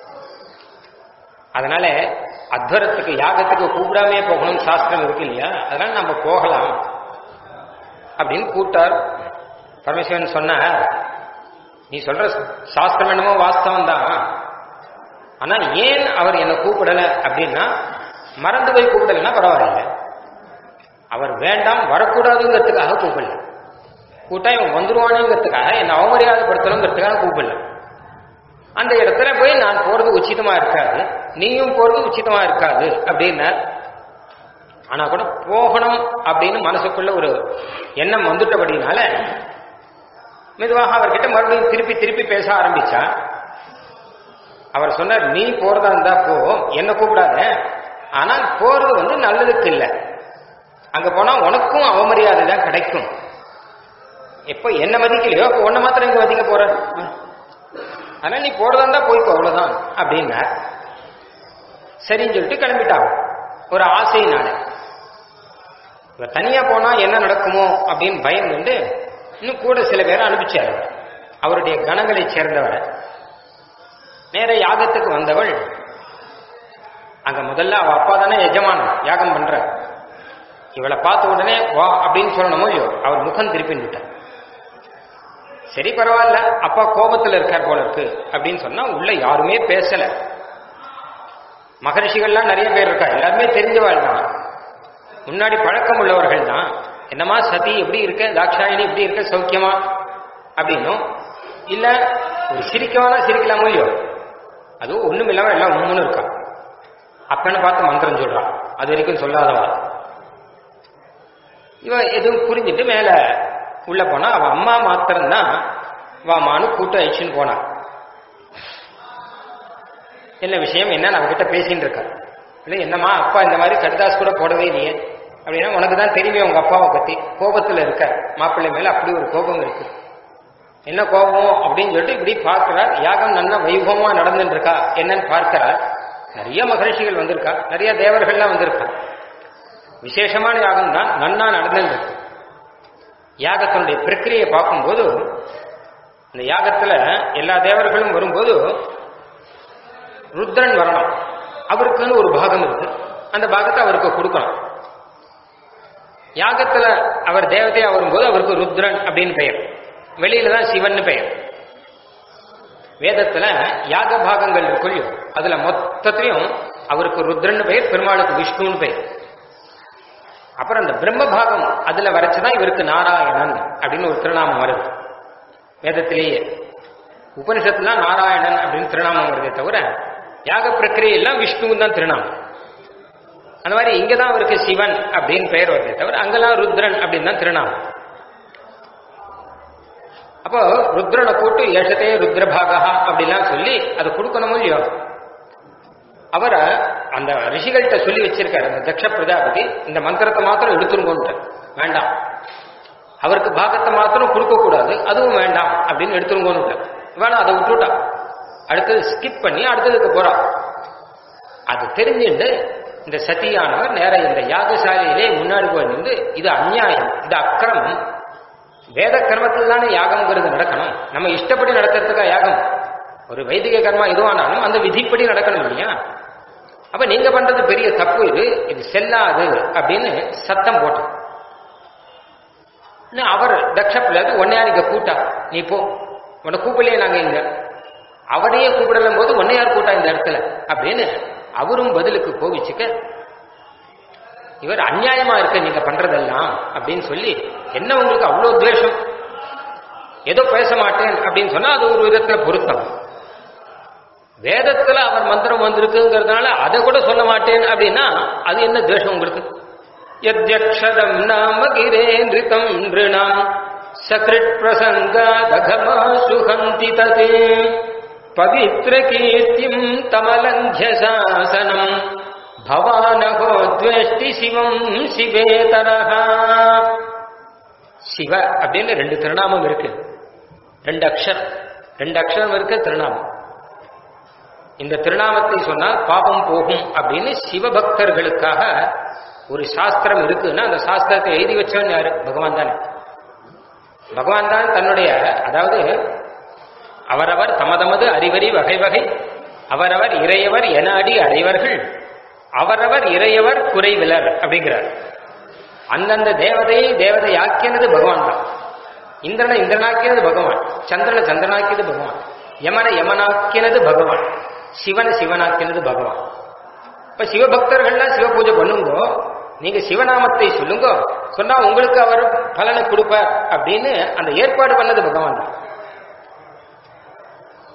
அதனால அத்வரத்துக்கு யாகத்துக்கு கூப்பிடாமே போகணும் சாஸ்திரம் இருக்கு இல்லையா அதனால நம்ம போகலாம் அப்படின்னு கூட்டார் பரமேஸ்வரன் சொன்னார் நீ சொல்ற சாஸ்திரம் என்னமோ வாஸ்தவம் தான் ஆனா ஏன் அவர் என்னை கூப்பிடல அப்படின்னா மறந்து போய் கூப்பிடலைன்னா பரவாயில்ல அவர் வேண்டாம் வரக்கூடாதுங்கிறதுக்காக கூப்பிடல கூட்டா இவன் வந்துருவானுங்கிறதுக்காக என்னை அவமரியாதைப்படுத்தணுங்கிறதுக்காக கூப்பிடல அந்த இடத்துல போய் நான் போறது உச்சிதமா இருக்காது நீயும் போறது உச்சிதமா இருக்காது அப்படின்னார் ஆனா கூட போகணும் அப்படின்னு மனசுக்குள்ள ஒரு எண்ணம் வந்துட்டபடினால மெதுவாக அவர்கிட்ட மறுபடியும் திருப்பி திருப்பி பேச ஆரம்பிச்சா அவர் சொன்னார் நீ போறதா இருந்தா போ என்ன கூப்பிடாத ஆனால் போறது வந்து நல்லதுக்கு இல்லை அங்க போனா உனக்கும் அவமரியாதை தான் கிடைக்கும் எப்ப என்ன மதிக்கலையோ அப்ப உன்னை மாத்திரம் இங்க மதிக்க போற ஆனா நீ போறதா இருந்தா போய்க்கோ அவ்வளவுதான் அப்படின்னா சரின்னு சொல்லிட்டு கிளம்பிட்டாங்க ஒரு ஆசையினால இவ தனியா போனா என்ன நடக்குமோ அப்படின்னு பயம் வந்து இன்னும் கூட சில பேரை அனுப்பிச்சாரு அவருடைய கணங்களை சேர்ந்தவரை நேர யாகத்துக்கு வந்தவள் அங்க முதல்ல அவ அப்பா தானே எஜமானன் யாகம் பண்ற இவளை பார்த்த உடனே வா அப்படின்னு சொல்லணுமோ இல்லையோ அவர் முகம் திருப்பின்னுட்டார் சரி பரவாயில்ல அப்பா கோபத்துல இருக்கார் போல இருக்கு அப்படின்னு சொன்னா உள்ள யாருமே பேசல மகரிஷிகள்லாம் நிறைய பேர் இருக்கா எல்லாருமே தெரிஞ்சவாள் தான் முன்னாடி பழக்கம் உள்ளவர்கள் தான் என்னமா சதி எப்படி இருக்க தாட்சாயணி எப்படி இருக்க சௌக்கியமா அப்படின்னும் இல்ல ஒரு சிரிக்கவானா சிரிக்கலாமோ இல்லையோ அதுவும் ஒண்ணும் இல்லாம எல்லாம் உம்முன்னு இருக்கா அப்பன்னு பார்த்து மந்திரம் சொல்றான் அது வரைக்கும் சொல்லாதவா இவ எதுவும் புரிஞ்சுட்டு மேல உள்ள போனா அவ அம்மா மாத்திரம்தான் வாமானு கூட்டு அழிச்சுன்னு போனான் என்ன விஷயம் என்னன்னு அவகிட்ட பேசின்னு இருக்கா இல்லை என்னம்மா அப்பா இந்த மாதிரி கடிதாஸ் கூட போடவே இல்லையே அப்படின்னா உனக்கு தான் தெரியுமே உங்க அப்பாவை பத்தி கோபத்துல இருக்க மாப்பிள்ளை மேல அப்படி ஒரு கோபம் இருக்கு என்ன கோபம் அப்படின்னு சொல்லிட்டு இப்படி பார்க்கிறார் யாகம் நல்லா வைபவமா நடந்துட்டு இருக்கா என்னன்னு பார்க்கிறார் நிறைய மகரிஷிகள் வந்திருக்கா நிறைய தேவர்கள்லாம் வந்திருக்கா விசேஷமான யாகம் தான் நன்னா நடந்துருக்கு யாகத்தினுடைய பிரக்கிரியை பார்க்கும்போது இந்த யாகத்துல எல்லா தேவர்களும் வரும்போது ருத்ரன் வரணும் அவருக்குன்னு ஒரு பாகம் இருக்கு அந்த பாகத்தை அவருக்கு கொடுக்கணும் யாகத்துல அவர் தேவதையா வரும்போது அவருக்கு ருத்ரன் அப்படின்னு பெயர் வெளியில தான் சிவன் பெயர் வேதத்துல யாக பாகங்கள் இருக்குல்லையோ அதுல மொத்தத்திலையும் அவருக்கு ருத்ரன் பெயர் பெருமாளுக்கு விஷ்ணுன்னு பெயர் அப்புறம் அந்த பிரம்ம பாகம் அதுல வரைச்சுதான் இவருக்கு நாராயணன் அப்படின்னு ஒரு திருநாமம் வருது வேதத்திலேயே உபனிஷத்துலாம் நாராயணன் அப்படின்னு திருநாமம் வருதே தவிர யாக பிரக்கிரியெல்லாம் விஷ்ணுவும் தான் திருநாமம் அந்த மாதிரி இங்கதான் அவருக்கு சிவன் அப்படின்னு பெயர் வருதே தவிர அங்கெல்லாம் ருத்ரன் அப்படின்னு தான் திருநாமம் அப்போ ருத்ரனை கூட்டு ஏஷத்தே ருத்ரபாகா அப்படிலாம் சொல்லி அதை கொடுக்கணுமோ இல்லையோ அவரை அந்த ரிஷிகள்கிட்ட சொல்லி வச்சிருக்காரு அந்த தக்ஷ பிரஜாபதி இந்த மந்திரத்தை மாத்திரம் எடுத்துருங்கோன்ட்டு வேண்டாம் அவருக்கு பாகத்தை மாத்திரம் கொடுக்க கூடாது அதுவும் வேண்டாம் அப்படின்னு எடுத்துருங்கோன்னு வேணாம் அதை விட்டுட்டா அடுத்தது ஸ்கிப் பண்ணி அடுத்ததுக்கு போறா அது தெரிஞ்சுட்டு இந்த சதியானவர் நேர இந்த யாகசாலையிலே முன்னாடி போய் நின்று இது அநியாயம் இது அக்கிரமம் வேத கர்மத்தில் தானே யாகம்ங்கிறது நடக்கணும் நம்ம இஷ்டப்படி நடத்துறதுக்கா யாகம் ஒரு வைதிக கர்மா எதுவானாலும் அந்த விதிப்படி நடக்கணும் இல்லையா அப்ப நீங்க பண்றது பெரிய தப்பு இது இது செல்லாது அப்படின்னு சத்தம் போட்டோம் அவர் தக்ஷ பிள்ளைக்கு உன்னையா நீங்க கூட்டா நீ போ உன்னை கூப்பிடலையே நாங்க இங்க அவனையே கூப்பிடலும் போது உன்னையார் கூட்டா இந்த இடத்துல அப்படின்னு அவரும் பதிலுக்கு கோவிச்சுக்க இவர் அநியாயமா இருக்க நீங்க பண்றதெல்லாம் அப்படின்னு சொல்லி என்ன உங்களுக்கு அவ்வளவு துவேஷம் ஏதோ பேச மாட்டேன் அப்படின்னு சொன்னா அது ஒரு விதத்துல பொருத்தம் வேதத்துல அவர் மந்திரம் வந்திருக்குங்கிறதுனால அதை கூட சொல்ல மாட்டேன் அப்படின்னா அது என்ன துவேஷம் உங்களுக்கு யத்யக்ஷரம் நாம கிரேந்திரிதம் நிருணாம் சக்ரிட் பிரசங்காதகமா சுகந்தி ததே பவித்ர கீர்த்திம் தமலங்கிய சாசனம் பவானகோ துவேஷ்டி சிவம் சிவேதரஹா சிவ அப்படின்னு ரெண்டு திருநாமம் இருக்கு ரெண்டு அக்ஷரம் ரெண்டு அக்ஷரம் இருக்கு திருநாமம் இந்த திருநாமத்தை சொன்னால் பாபம் போகும் அப்படின்னு சிவபக்தர்களுக்காக ஒரு சாஸ்திரம் இருக்குன்னா அந்த சாஸ்திரத்தை எழுதி வச்சவன் யாரு பகவான் தானே பகவான் தான் தன்னுடைய அதாவது அவரவர் தமதமது அறிவறி வகை வகை அவரவர் இறையவர் என அடி அடைவர்கள் அவரவர் இறையவர் குறைவிலர் அப்படிங்கிறார் அந்தந்த தேவதையை தேவதையாக்கியது பகவான் தான் இந்திரனை இந்திரனாக்கியது பகவான் சந்திரனை சந்திரனாக்கியது பகவான் யமனை யமனாக்கினது பகவான் சிவனை சிவனாக்கினது பகவான் இப்ப சிவபக்தர்கள்லாம் சிவ பூஜை பண்ணுங்கோ நீங்க சிவநாமத்தை சொல்லுங்க சொன்னா உங்களுக்கு அவர் பலனை கொடுப்பார் அப்படின்னு அந்த ஏற்பாடு பண்ணது பகவான் தான்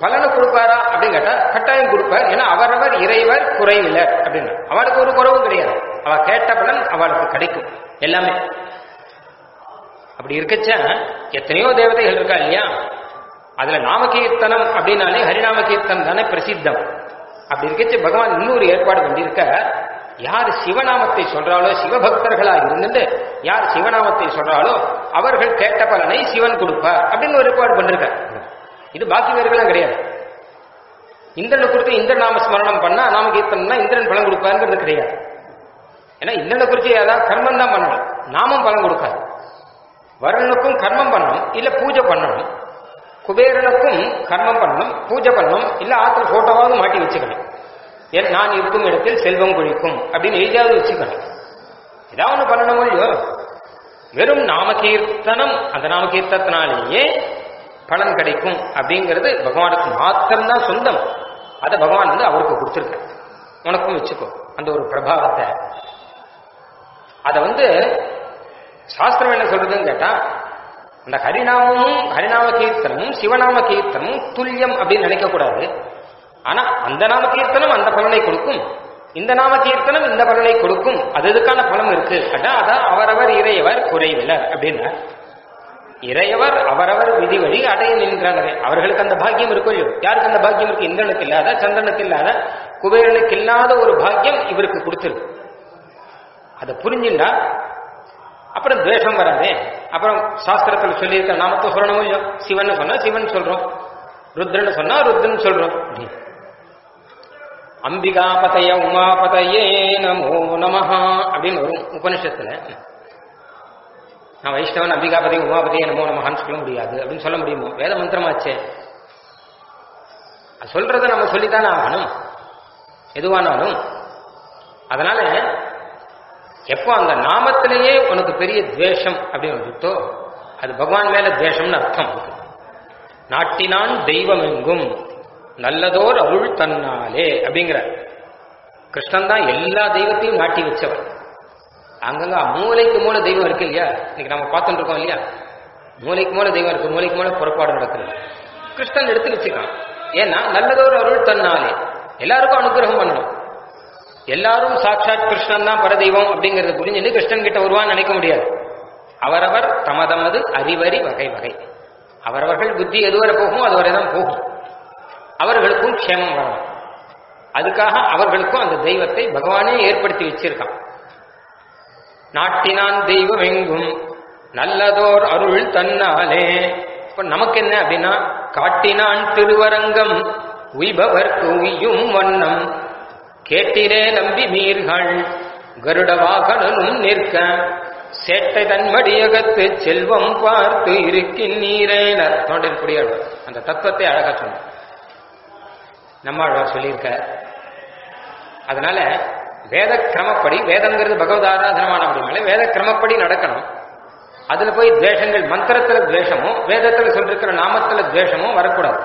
பலனை கொடுப்பாரா அப்படின்னு கேட்டா கட்டாயம் கொடுப்பார் ஏன்னா அவரவர் இறைவர் குறைவில்லை அப்படின்னு அவளுக்கு ஒரு குறவும் கிடையாது அவ கேட்ட பலன் அவளுக்கு கிடைக்கும் எல்லாமே அப்படி இருக்கச்ச எத்தனையோ தேவதைகள் இருக்கா இல்லையா அதுல நாமகீர்த்தனம் அப்படின்னாலே ஹரிநாம கீர்த்தனம் தானே பிரசித்தம் அப்படி இருக்கச்சு பகவான் இன்னொரு ஏற்பாடு பண்ணியிருக்க யார் சிவநாமத்தை சொல்றாளோ சிவபக்தர்களா இருந்துட்டு யார் சிவநாமத்தை சொல்றாளோ அவர்கள் கேட்ட பலனை சிவன் கொடுப்பார் அப்படின்னு ஒரு ஏற்பாடு பண்ணிருக்கார் இது பாக்கி பேருக்கெல்லாம் கிடையாது இந்திரனை குறித்து இந்திர நாம ஸ்மரணம் பண்ணா நாம கீர்த்தனம்னா இந்திரன் பலன் கொடுப்பாருங்கிறது கிடையாது ஏன்னா இந்திரனை குறித்து ஏதாவது கர்மம் தான் பண்ணணும் நாமம் பலன் கொடுக்காது வருணனுக்கும் கர்மம் பண்ணணும் இல்ல பூஜை பண்ணணும் குபேரனுக்கும் கர்மம் பண்ணணும் பூஜை பண்ணணும் இல்ல ஆத்துல போட்டோவாவது மாட்டி வச்சுக்கணும் ஏன் நான் இருக்கும் இடத்தில் செல்வம் கொழிக்கும் அப்படின்னு எழுதியாவது வச்சுக்கணும் ஏதாவது ஒண்ணு பண்ணணும் இல்லையோ வெறும் நாமகீர்த்தனம் அந்த நாமகீர்த்தத்தினாலேயே பலன் கிடைக்கும் அப்படிங்கிறது பகவானுக்கு மாத்திரம்தான் சொந்தம் அதை பகவான் வந்து அவருக்கு கொடுத்துருக்க உனக்கும் வச்சுக்கோ அந்த ஒரு பிரபாவத்தை அதை வந்து சாஸ்திரம் என்ன சொல்றதுன்னு கேட்டா அந்த ஹரிநாமமும் ஹரிநாம கீர்த்தனமும் சிவநாம கீர்த்தனமும் துல்லியம் அப்படின்னு நினைக்க கூடாது ஆனா அந்த நாம கீர்த்தனம் அந்த பலனை கொடுக்கும் இந்த நாம கீர்த்தனம் இந்த பலனை கொடுக்கும் அது இதுக்கான பலம் இருக்கு அதான் அதான் அவரவர் இறையவர் குறைவிலர் அப்படின்னா இறையவர் அவரவர் விதி வழி அடைய நின்றானே அவர்களுக்கு அந்த பாக்கியம் இருக்கும் இல்லையோ யாருக்கு அந்த பாக்கியம் இருக்கு இந்திரனுக்கு இல்லாத சந்திரனுக்கு இல்லாத குபேரனுக்கு இல்லாத ஒரு பாக்கியம் இவருக்கு கொடுத்துருக்கு அதை புரிஞ்சுண்டா அப்புறம் துவேஷம் வராதே அப்புறம் சாஸ்திரத்தில் சொல்லியிருக்க நாமத்தை சொல்லணும் இல்லையோ சிவன் சொன்னா சிவன் சொல்றோம் ருத்ரன் சொன்னா ருத்ரன் சொல்றோம் அம்பிகாபதைய உமாபதையே நமோ நமஹா அப்படின்னு வரும் உபனிஷத்துல நான் வைஷ்ணவன் அம்பிகாபதி உமாபதியே நமோ நமஹான்னு சொல்ல முடியாது அப்படின்னு சொல்ல முடியுமோ வேத மந்திரமாச்சே அது சொல்றதை நம்ம சொல்லித்தானே ஆகணும் எதுவானாலும் அதனால எப்போ அந்த நாமத்திலேயே உனக்கு பெரிய துவேஷம் அப்படின்னு வந்துட்டோ அது பகவான் மேல துவேஷம்னு அர்த்தம் இருக்கு நாட்டினான் தெய்வம் எங்கும் நல்லதோர் அருள் தன்னாலே அப்படிங்கிற கிருஷ்ணன் தான் எல்லா தெய்வத்தையும் நாட்டி வச்சவர் அங்கங்க மூளைக்கு மூல தெய்வம் இருக்கு இல்லையா இன்னைக்கு நம்ம பார்த்துட்டு இருக்கோம் இல்லையா மூளைக்கு மூல தெய்வம் இருக்கு மூளைக்கு மூல புறப்பாடு நடக்குது கிருஷ்ணன் எடுத்து வச்சுக்கான் ஏன்னா நல்லதோர் அருள் தன்னாலே எல்லாருக்கும் அனுகிரகம் பண்ணணும் எல்லாரும் சாட்சாத் கிருஷ்ணன் தான் பரதெய்வம் அப்படிங்கறது புரிஞ்சுட்டு கிருஷ்ணன் கிட்ட வருவான்னு நினைக்க முடியாது அவரவர் தமதமது அறிவறி வகை வகை அவரவர்கள் புத்தி எதுவரை போகுமோ அதுவரை தான் போகும் அவர்களுக்கும் க்ஷேமம் வரணும் அதுக்காக அவர்களுக்கும் அந்த தெய்வத்தை பகவானே ஏற்படுத்தி வச்சிருக்கான் நாட்டினான் தெய்வம் எங்கும் நல்லதோர் அருள் தன்னாலே இப்ப நமக்கு என்ன அப்படின்னா காட்டினான் திருவரங்கம் உய்பவர்க்கு உய்யும் வண்ணம் கேட்டிரே நம்பி மீர்கள் கருட வாகனனும் நிற்க சேட்டை தன்மடியகத்து செல்வம் பார்த்து இருக்கின்றீரேன தோண்டில் புரியாது அந்த தத்துவத்தை அழகா சொன்ன நம்மாழ்வார் சொல்லியிருக்க அதனால வேத கிரமப்படி வேதங்கிறது பகவத் ஆராதனமான அப்படின்னால வேத கிரமப்படி நடக்கணும் அதுல போய் துவேஷங்கள் மந்திரத்துல துவேஷமோ வேதத்துல சொல்லிருக்கிற நாமத்துல துவேஷமோ வரக்கூடாது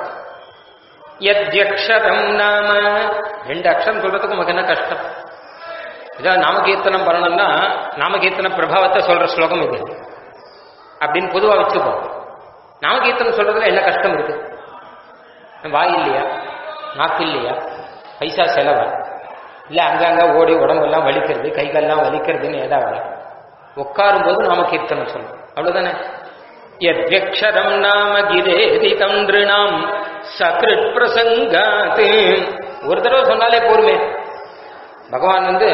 யத்யக்ஷரம் நாம ரெண்டு அக்ஷரம் சொல்றதுக்கு நமக்கு என்ன கஷ்டம் இதான் நாமகீர்த்தனம் பண்ணணும்னா நாமகீர்த்தன பிரபாவத்தை சொல்ற ஸ்லோகம் இது அப்படின்னு பொதுவா வச்சுப்போம் நாமகீர்த்தனம் சொல்றதுல என்ன கஷ்டம் இருக்கு வாய் இல்லையா நாக்கு இல்லையா பைசா செலவா இல்ல அங்கங்க ஓடி உடம்பெல்லாம் வலிக்கிறது கை கால்லாம் வலிக்கிறதுன்னு ஏதாவது உட்காரும் போது நாம கீர்த்தனம் சொல்லணும் அவ்வளவுதானே யத்யக்ஷரம் நாம கிரேதி தந்திருணாம் சக்ருத் பிரசங்காத் ஒரு தடவை சொன்னாலே போருமே பகவான் வந்து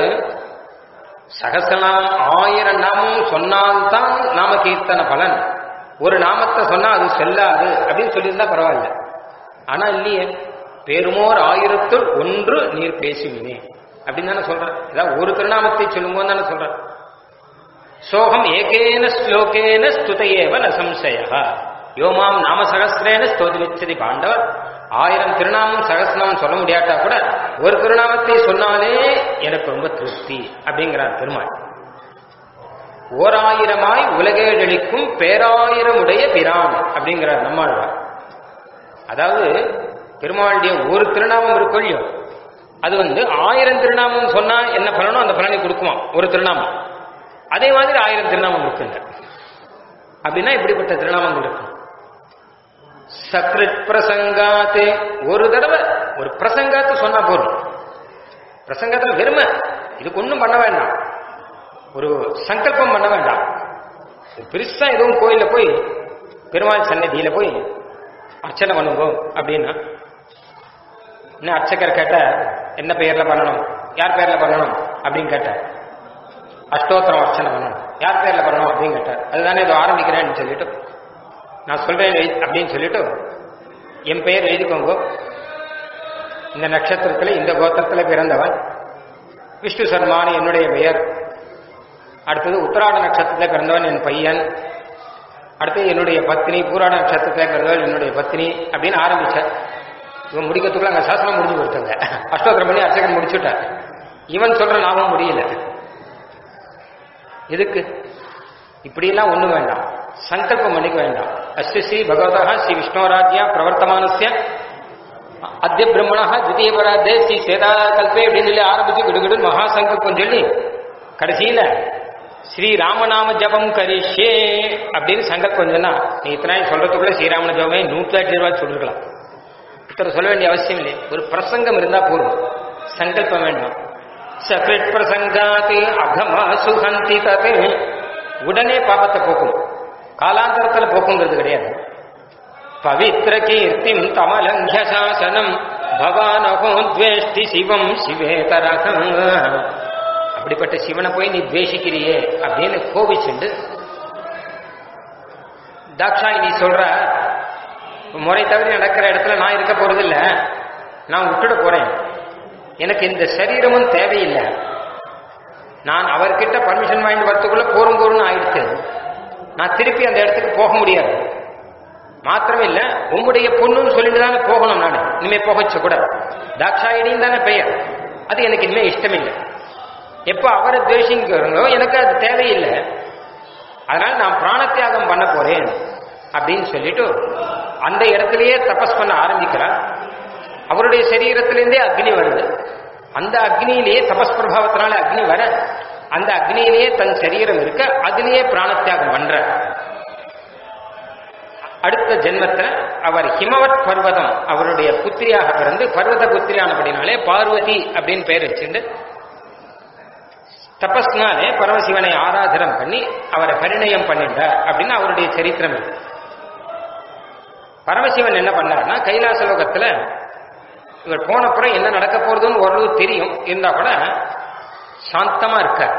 சகசநாமம் ஆயிரம் நாமம் சொன்னால்தான் நாம கீர்த்தன பலன் ஒரு நாமத்தை சொன்னா அது செல்லாது அப்படின்னு சொல்லியிருந்தா பரவாயில்ல ஆனா இல்லையே பெருமோர் ஆயிரத்துள் ஒன்று நீர் பேசுவினே அப்படின்னு தானே சொல்ற ஏதாவது ஒரு திருநாமத்தை சொல்லும்போது தானே சொல்ற சோகம் ஏகேன ஸ்லோகேன ஸ்துதையேவ ந சம்சய யோமாம் நாம சகசிரேன ஸ்தோதிச்சதி பாண்டவர் ஆயிரம் திருநாமம் சகசிரநாமம் சொல்ல முடியாட்டா கூட ஒரு திருநாமத்தை சொன்னாலே எனக்கு ரொம்ப திருப்தி அப்படிங்கிறார் பெருமாள் ஓராயிரமாய் உலகேழளிக்கும் பேராயிரமுடைய பிரான் அப்படிங்கிறார் நம்மாழ்வார் அதாவது பெருமாளுடைய ஒரு திருநாமம் இருக்கும் இல்லையோ அது வந்து ஆயிரம் திருநாமம் சொன்னா என்ன பலனோ அந்த பலனை கொடுக்குமா ஒரு திருநாமம் அதே மாதிரி ஆயிரம் திருநாமம் இருக்குங்க அப்படின்னா இப்படிப்பட்ட திருநாமங்கள் இருக்கும் சக்ரித் பிரசங்காத்து ஒரு தடவை ஒரு பிரசங்காத்து சொன்னா போதும் பிரசங்கத்துல வெறுமை இதுக்கு ஒன்றும் பண்ண வேண்டாம் ஒரு சங்கல்பம் பண்ண வேண்டாம் பெருசா எதுவும் கோயில்ல போய் பெருமாள் சன்னதியில போய் அர்ச்சனை பண்ணுங்க அப்படின்னா இன்னும் அர்ச்சகர் கேட்ட என்ன பெயர்ல பண்ணணும் யார் பேர்ல பண்ணணும் அப்படின்னு கேட்டார் அஷ்டோத்திரம் அர்ச்சனை பண்ணணும் யார் பேர்ல பண்ணணும் அப்படின்னு கேட்டார் அதுதானே இதோ ஆரம்பிக்கிறேன்னு சொல்லிட்டு நான் சொல்றேன் எழுதி- அப்படின்னு சொல்லிட்டு என் பெயர் எழுதிக்கோங்க இந்த நட்சத்திரத்துல இந்த கோத்திரத்துல பிறந்தவன் விஷ்ணு சர்மான்னு என்னுடைய பெயர் அடுத்தது உத்தராட நட்சத்திரத்தில் பிறந்தவன் என் பையன் அடுத்து என்னுடைய பத்னி பூராட நட்சத்திரத்தில் பிறந்தவள் என்னுடைய பத்னி அப்படின்னு ஆரம்பிச்சார் இவன் முடிக்கிறதுக்குள்ள அங்க சாசனம் முடிஞ்சு கொடுத்தாங்க அஷ்டோத்திரம் பண்ணி அர்ச்சகன் முடிச்சுட்டார் இவன் சொல்ற நாமும் முடியல எதுக்கு இப்படியெல்லாம் ஒண்ணும் வேண்டாம் சங்கல்பம் பண்ணிக்க வேண்டாம் அஸ்ய ஸ்ரீ பகவதா ஸ்ரீ விஷ்ணோராஜ்யா பிரவர்த்தமானஸ்ய அத்திய பிரம்மணா தித்திய பராதே ஸ்ரீ சேதா கல்பே அப்படின்னு சொல்லி ஆரம்பிச்சு கிடுகிடு மகா சங்கல்பம் சொல்லி கடைசியில ஸ்ரீ ராமநாம ஜபம் கரிஷே அப்படின்னு சங்கல்பம் சொன்னா நீ இத்தனை நாள் சொல்றதுக்குள்ள ஸ்ரீராமன ஜபமே நூற்றி எட்டு ரூபாய் சொல்லிருக்கலாம் இத்தனை சொல்ல வேண்டிய அவசியம் இல்லை ஒரு பிரசங்கம் இருந்தா போதும் சங்கல்பம் வேண்டாம் சக்ரிட் பிரசங்காத்து அகமா சுகந்தி தது உடனே பாபத்தை போக்கும் காலாந்தரத்துல போக்குங்கிறது கிடையாது பவித்ர கீர்த்திம் தமலங்கிய சாசனம் பவானகோ துவேஷ்டி சிவம் சிவேதரகம் அப்படிப்பட்ட சிவனை போய் நீ துவேஷிக்கிறியே அப்படின்னு கோபிச்சுண்டு தாக்ஷாயினி சொல்ற முறை தவறி நடக்கிற இடத்துல நான் இருக்க போறதில்ல நான் விட்டுட போறேன் எனக்கு இந்த சரீரமும் தேவையில்லை நான் அவர்கிட்ட பர்மிஷன் வாங்கிட்டு வரத்துக்குள்ள போரும் போரும்னு ஆயிடுச்சு நான் திருப்பி அந்த இடத்துக்கு போக முடியாது மாத்திரம் இல்ல உம்முடைய பொண்ணுன்னு சொல்லிட்டு தானே போகணும் நான் இனிமே போகச்ச கூட தாக்ஷாயினின்னு தானே பெயர் அது எனக்கு இனிமே இஷ்டம் இல்லை எப்போ அவரை துவேஷிக்கிறோ எனக்கு அது தேவையில்லை அதனால நான் பிராணத்தியாகம் பண்ண போறேன் அப்படின்னு சொல்லிட்டு அந்த இடத்திலேயே தபஸ் பண்ண ஆரம்பிக்கிறார் அவருடைய சரீரத்திலேருந்தே அக்னி வருது அந்த அக்னியிலேயே தபஸ் பிரபாவத்தினால அக்னி வர அந்த அக்னியிலேயே தன் சரீரம் இருக்க அதிலேயே பிராணத்தியாகம் பண்ற அடுத்த ஜென்மத்துல அவர் ஹிமவத் பர்வதம் அவருடைய புத்திரியாக பிறந்து பர்வத புத்திரியானபடினாலே பார்வதி அப்படின்னு பெயர் வச்சிருந்து தபஸ்னாலே பரமசிவனை ஆராதனம் பண்ணி அவரை பரிணயம் பண்ணிட்டார் அப்படின்னு அவருடைய சரித்திரம் இருக்கு பரமசிவன் என்ன பண்ணார்னா கைலாச லோகத்துல இவர் போனப்புறம் என்ன நடக்க போறதுன்னு ஓரளவு தெரியும் இருந்தா கூட சாந்தமா இருக்கார்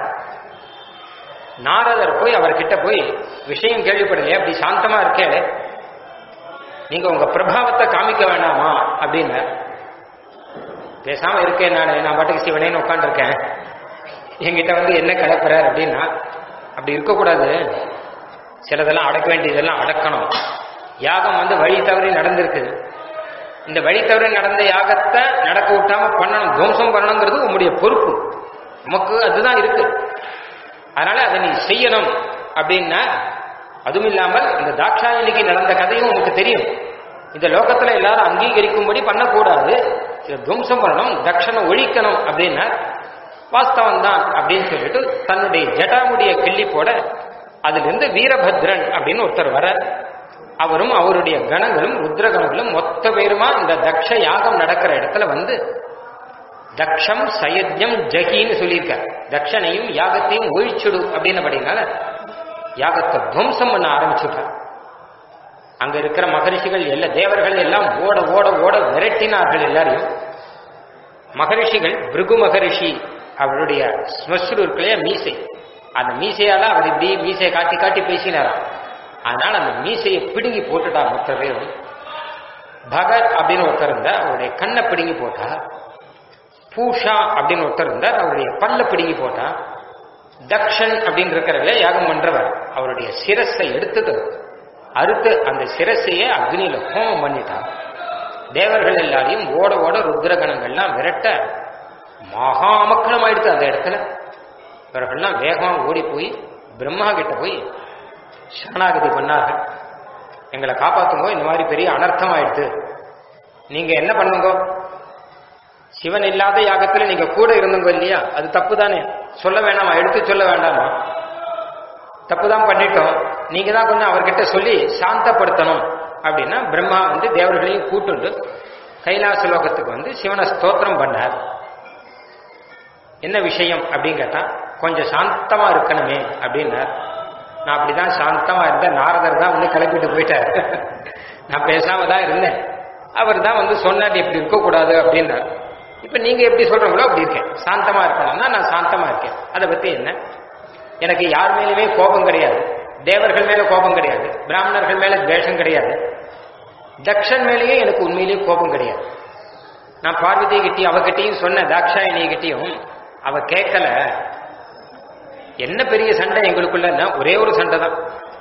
நாரதர் போய் அவர்கிட்ட போய் விஷயம் கேள்விப்படலையே அப்படி சாந்தமா இருக்கே நீங்க உங்க பிரபாவத்தை காமிக்க வேண்டாமா அப்படின்னு பேசாம இருக்கேன் நான் நான் பாட்டுக்கு சிவனேன்னு உட்காந்துருக்கேன் என்கிட்ட வந்து என்ன கலப்புறார் அப்படின்னா அப்படி இருக்கக்கூடாது சிலதெல்லாம் அடக்க வேண்டியதெல்லாம் அடக்கணும் யாகம் வந்து வழி தவறி நடந்திருக்கு இந்த வழி தவறி நடந்த யாகத்தை நடக்க விட்டாம பண்ணணும் துவம்சம் பண்ணணுங்கிறது உங்களுடைய பொறுப்பு நமக்கு அதுதான் இருக்கு அதனால அதை நீ செய்யணும் அப்படின்னா அதுவும் இல்லாமல் இந்த தாட்சாயணிக்கு நடந்த கதையும் உனக்கு தெரியும் இந்த லோகத்துல எல்லாரும் அங்கீகரிக்கும்படி பண்ணக்கூடாது இதை துவம்சம் பண்ணணும் தட்சணை ஒழிக்கணும் அப்படின்னா வாஸ்தவம் தான் அப்படின்னு சொல்லிட்டு தன்னுடைய ஜட்டாமுடிய கிள்ளி போட அதிலிருந்து வீரபத்ரன் அப்படின்னு ஒருத்தர் வர அவரும் அவருடைய கணங்களும் ருத்ரகணங்களும் மொத்த பேருமா இந்த தக்ஷ யாகம் நடக்கிற இடத்துல வந்து தக்ஷம் சயஜ்யம் ஜகின்னு சொல்லியிருக்க தக்ஷனையும் யாகத்தையும் ஒழிச்சுடு அப்படின்னபடினால யாகத்தை துவம்சம் பண்ண ஆரம்பிச்சுட்டார் அங்க இருக்கிற மகரிஷிகள் எல்லா தேவர்கள் எல்லாம் ஓட ஓட ஓட விரட்டினார்கள் எல்லாரையும் மகரிஷிகள் பிருகு மகரிஷி அவருடைய ஸ்மஸ்ரு இருக்கலையா மீசை அந்த மீசையால அவர் இப்படி மீசையை காட்டி காட்டி பேசினாராம் அதனால அந்த மீசையை பிடுங்கி போட்டுட்டா மொத்த பேரும் பகத் அப்படின்னு ஒருத்தர் இருந்தார் அவருடைய கண்ணை பிடுங்கி போட்டா பூஷா அப்படின்னு ஒருத்தர் இருந்தார் அவருடைய பல்ல பிடுங்கி போட்டா தக்ஷன் அப்படின்னு இருக்கிறவங்க யாகம் பண்றவர் அவருடைய சிரஸை எடுத்துட்டு அறுத்து அந்த சிரசையே அக்னியில ஹோமம் பண்ணிட்டார் தேவர்கள் எல்லாரையும் ஓட ஓட ருத்ரகணங்கள்லாம் விரட்ட மகா அமக்கலம் ஆயிடுச்சு அந்த இடத்துல இவர்கள்லாம் வேகமா ஓடி போய் பிரம்மா கிட்ட போய் சரணாகதி பண்ணார்கள் எங்களை காப்பாத்துங்கோ இந்த மாதிரி பெரிய அனர்த்தம் ஆயிடுச்சு நீங்க என்ன பண்ணுங்க சிவன் இல்லாத யாகத்துல நீங்க கூட இருந்தவங்க இல்லையா அது தப்பு தானே சொல்ல வேணாமா எடுத்து சொல்ல வேண்டாமா தப்பு தான் பண்ணிட்டோம் நீங்க தான் கொஞ்சம் அவர்கிட்ட சொல்லி சாந்தப்படுத்தணும் அப்படின்னா பிரம்மா வந்து தேவர்களையும் கூட்டுண்டு கைலாச லோகத்துக்கு வந்து சிவனை ஸ்தோத்திரம் பண்ணார் என்ன விஷயம் அப்படின்னு கேட்டா கொஞ்சம் சாந்தமா இருக்கணுமே அப்படின்னார் நான் அப்படிதான் சாந்தமா இருந்தேன் நாரதர் தான் வந்து கிளப்பிட்டு போயிட்டார் நான் பேசாம தான் இருந்தேன் அவர் தான் வந்து சொன்னார் இப்படி இருக்கக்கூடாது அப்படின்னார் இப்ப நீங்க எப்படி சொல்றீங்களோ அப்படி இருக்கேன் சாந்தமா இருக்கணும்னா நான் சாந்தமா இருக்கேன் அதை பத்தி என்ன எனக்கு யார் மேலுமே கோபம் கிடையாது தேவர்கள் மேல கோபம் கிடையாது பிராமணர்கள் மேல துவேஷம் கிடையாது தக்ஷன் மேலேயே எனக்கு உண்மையிலேயே கோபம் கிடையாது நான் பார்வதி கிட்டையும் அவகிட்டையும் சொன்ன தாக்ஷாயணி கிட்டையும் அவ கேட்கல என்ன பெரிய சண்டை எங்களுக்குள்ள ஒரே ஒரு சண்டை தான்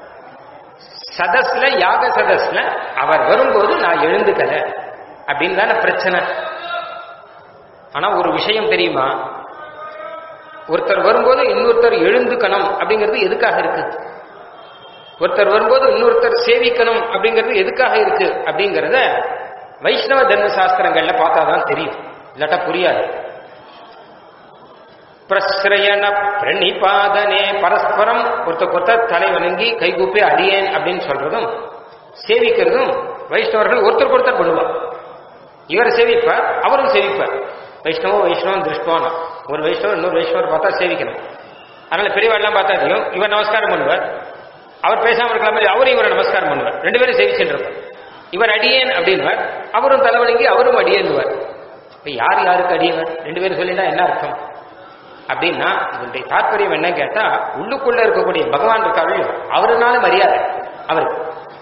சதஸ்ல யாக சதஸ்ல அவர் வரும்போது நான் எழுந்துக்கல அப்படின்னு தானே பிரச்சனை ஆனா ஒரு விஷயம் தெரியுமா ஒருத்தர் வரும்போது இன்னொருத்தர் எழுந்துக்கணும் அப்படிங்கிறது எதுக்காக இருக்கு ஒருத்தர் வரும்போது இன்னொருத்தர் சேவிக்கணும் அப்படிங்கிறது எதுக்காக இருக்கு அப்படிங்கிறத வைஷ்ணவ தர்ம சாஸ்திரங்கள்ல பார்த்தாதான் தெரியும் இல்லாட்டா புரியாது பிரஸ்ரயண பிரணிபாதனே பரஸ்பரம் ஒருத்தருக்கு ஒருத்தர் தலை வணங்கி கைகூப்பி அடியேன் அப்படின்னு சொல்றதும் சேவிக்கிறதும் வைஷ்ணவர்கள் ஒருத்தருக்கு ஒருத்தர் பண்ணுவார் இவர் சேவிப்பார் அவரும் சேவிப்பார் வைஷ்ணவோ வைஷ்ணவம் திருஷ்டுவான் ஒரு வைஷ்ணவர் இன்னொரு வைஷ்ணவர் பார்த்தா சேவிக்கணும் அதனால பெரியவாள்லாம் பார்த்தா தெரியும் இவர் நமஸ்காரம் பண்ணுவார் அவர் பேசாம இருக்கலாம் அவரும் இவரை நமஸ்காரம் பண்ணுவார் ரெண்டு பேரும் சேவிச்சுட்டு இவர் அடியேன் அப்படின்வார் அவரும் தலைவணங்கி அவரும் அடியேன்னுவார் இப்ப யார் யாருக்கு அடியவர் ரெண்டு பேரும் சொல்லிட்டா என்ன அர்த்தம் அப்படின்னா இதனுடைய தாற்பயம் என்ன கேட்டா உள்ளுக்குள்ள இருக்கக்கூடிய பகவான் இருக்காரு அவருனால மரியாதை அவருக்கு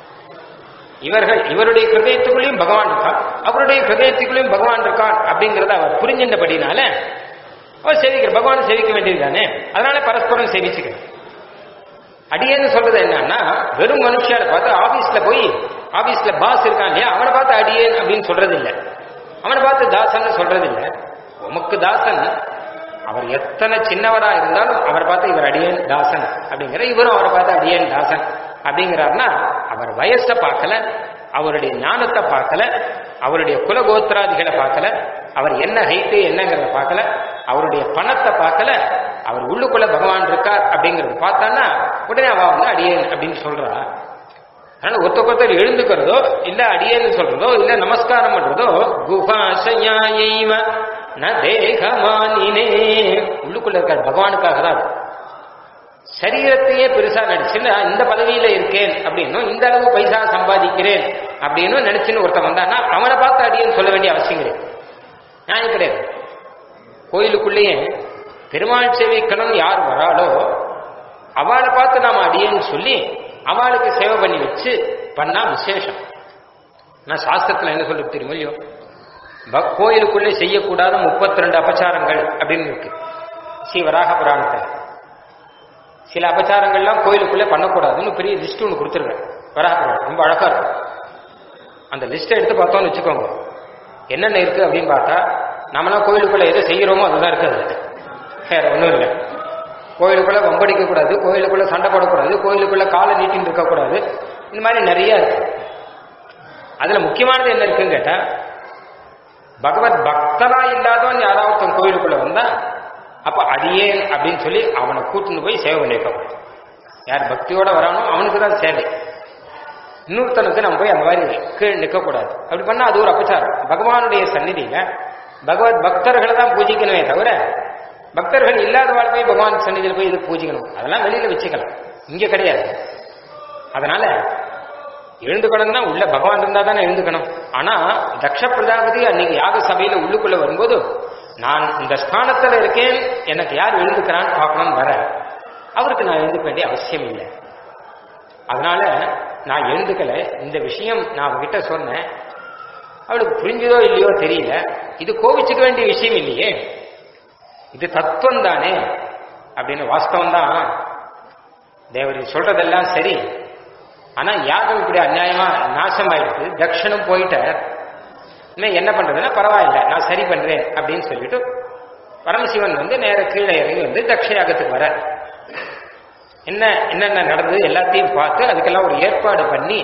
இவர்கள் இவருடைய ஹிருதயத்துக்குள்ளேயும் பகவான் இருக்கான் அவருடைய ஹிருதயத்துக்குள்ளேயும் பகவான் இருக்கான் அப்படிங்கறத அவர் புரிஞ்சின்றபடினால அவர் சேவிக்கிற பகவான் சேவிக்க வேண்டியது தானே அதனால பரஸ்பரம் சேவிச்சுக்கிறேன் அடியேன்னு சொல்றது என்னன்னா வெறும் மனுஷியால பார்த்து ஆபீஸ்ல போய் ஆபீஸ்ல பாஸ் இருக்கான் இல்லையா அவனை பார்த்து அடியேன் அப்படின்னு சொல்றது இல்லை அவனை பார்த்து தாசன் சொல்றது இல்லை உமக்கு தாசன் அவர் எத்தனை சின்னவரா இருந்தாலும் அவரை பார்த்து இவர் அடியேன் தாசன் அப்படிங்கிற இவரும் அவரை பார்த்து அடியேன் தாசன் அப்படிங்கிறாருன்னா அவர் வயசை பார்க்கல அவருடைய ஞானத்தை பார்க்கல அவருடைய குலகோத்திராதிகளை பார்க்கல அவர் என்ன ஹைட்டு என்னங்கிறத பார்க்கல அவருடைய பணத்தை பார்க்கல அவர் உள்ளுக்குள்ள பகவான் இருக்கார் அப்படிங்கறத பார்த்தான்னா உடனே அவ வந்து அடியேன் அப்படின்னு சொல்றா அதனால ஒருத்தர் ஒருத்தர் எழுந்துக்கிறதோ இல்ல அடியேன்னு சொல்றதோ இல்ல நமஸ்காரம் பண்றதோ குஹாசையாயைவ ந தேகமானினே உள்ளுக்குள்ள இருக்கார் பகவானுக்காக தான் அது. சரீரத்தையே பெருசா நடிச்சு நான் இந்த பதவியில இருக்கேன் அப்படின்னும் இந்த அளவு பைசா சம்பாதிக்கிறேன் அப்படின்னு நினைச்சுன்னு ஒருத்தன் வந்தான்னா அவனை பார்த்து அடியேன்னு சொல்ல வேண்டிய அவசியம் கிடையாது நியாயம் கிடையாது கோயிலுக்குள்ளேயே பெருமாள் சேவிக்கணும் யார் வராளோ அவளை பார்த்து நாம அடியேன்னு சொல்லி அவளுக்கு சேவை பண்ணி வச்சு பண்ணா விசேஷம் நான் சாஸ்திரத்துல என்ன சொல்றது தெரியுமோ இல்லையோ ப- கோயிலுக்குள்ளே செய்யக்கூடாத முப்பத்தி ரெண்டு அபச்சாரங்கள் அப்படின்னு இருக்கு ஸ்ரீ வராக புராணத்துல சில அபச்சாரங்கள்லாம் கோயிலுக்குள்ளே பண்ணக்கூடாதுன்னு பெரிய லிஸ்ட் ஒன்று கொடுத்துருக்கேன் வராக புராணம் ரொம்ப அழகா இருக்கும் அந்த லிஸ்ட்டை எடுத்து பார்த்தோம்னு வச்சுக்கோங்க என்னென்ன இருக்கு அப்படின்னு பார்த்தா நம்மளாம் கோயிலுக்குள்ள எது செய்யறோமோ அதுதான் இருக்காது வேற ஒன்றும் இல்லை கோயிலுக்குள்ள வம்படிக்க கூடாது கோயிலுக்குள்ள சண்டை போடக்கூடாது கோயிலுக்குள்ள காலை நீட்டின்னு இருக்கக்கூடாது இந்த மாதிரி நிறைய இருக்கு அதுல முக்கியமானது என்ன இருக்குன்னு கேட்டா பகவத் பக்தரா இல்லாதவன் யாராவது ஒருத்தன் கோயிலுக்குள்ள வந்தா அப்ப அடியேன் அப்படின்னு சொல்லி அவனை கூட்டின்னு போய் சேவை பண்ணிருக்கோம் யார் பக்தியோட வரானோ அவனுக்கு தான் சேவை இன்னொருத்தனுக்கு நம்ம போய் அந்த மாதிரி கீழ் நிற்கக்கூடாது அப்படி பண்ணா அது ஒரு அபச்சாரம் பகவானுடைய சந்நிதியில பகவத் பக்தர்களை தான் பூஜிக்கணுமே தவிர பக்தர்கள் இல்லாதவாள் போய் பகவான் சந்நிதியில் போய் இது பூஜிக்கணும் அதெல்லாம் வெளியில வச்சுக்கலாம் இங்க கிடையாது அதனால எழுந்துக்கணும்னா உள்ள பகவான் இருந்தா தானே எழுந்துக்கணும் ஆனா தக்ஷ பிரஜாபதி அன்னைக்கு யாக சபையில உள்ளுக்குள்ள வரும்போது நான் இந்த ஸ்தானத்துல இருக்கேன் எனக்கு யார் எழுந்துக்கிறான்னு பார்க்கணும்னு வர அவருக்கு நான் எழுந்துக்க வேண்டிய அவசியம் இல்லை அதனால நான் எழுந்துக்கல இந்த விஷயம் நான் அவகிட்ட சொன்னேன் அவளுக்கு புரிஞ்சதோ இல்லையோ தெரியல இது கோவிச்சுக்க வேண்டிய விஷயம் இல்லையே இது தத்துவம் தானே அப்படின்னு வாஸ்தவம் தான் தேவர் சொல்றதெல்லாம் சரி ஆனா யாகம் இப்படி அநியாயமா நாசம் ஆயிடுது தக்ஷனும் போயிட்டார் இனிமே என்ன பண்றதுன்னா பரவாயில்ல நான் சரி பண்றேன் அப்படின்னு சொல்லிட்டு பரமசிவன் வந்து நேர கீழே இறங்கி வந்து தக்ஷ யாகத்துக்கு வர என்ன என்னென்ன நடந்தது எல்லாத்தையும் பார்த்து அதுக்கெல்லாம் ஒரு ஏற்பாடு பண்ணி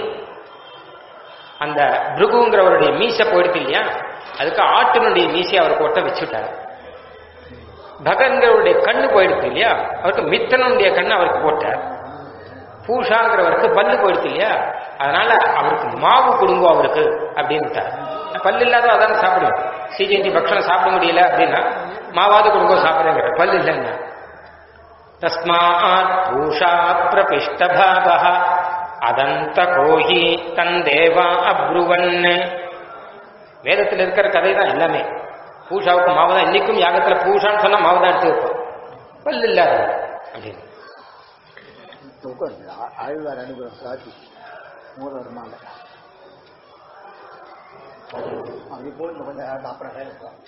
அந்த பிருகுங்கிறவருடைய மீசை போயிடுது இல்லையா அதுக்கு ஆட்டினுடைய மீசை அவர் போட்ட வச்சுட்டார் பகன்கிறவருடைய கண்ணு போயிடுது இல்லையா அவருக்கு மித்தனுடைய கண்ணு அவருக்கு போட்டார் பூஷாங்கிறவருக்கு பல்லு போயிடுது இல்லையா அதனால அவருக்கு மாவு கொடுங்கோ அவருக்கு அப்படின்ட்டார் பல்லு இல்லாத அதான் சாப்பிடுவேன் சிஜிஎன்டி பக்ஷணம் சாப்பிட முடியல அப்படின்னா மாவாவது கொடுங்கோ சாப்பிடுங்கிற பல்லு இல்லைன்னா தஸ்மாத் பூஷா பிரபிஷ்டபாக அதந்த கோஹி தந்தேவா அப்ருவன் வேதத்தில் இருக்கிற கதை தான் எல்லாமே பூஷாவுக்கு மாவு தான் இன்னைக்கும் யாகத்துல பூஷான்னு சொன்னா மாவு தான் எடுத்து வைப்போம் பல்லு இல்லாத அப்படின்னு தூக்கம் இல்லை. ஆ- ஆழ்வார் அனுகிரகம் சாட்சி மூலவருமால அப்படி போட்டு கொஞ்சம் அப்புறம் கேட்கலாம்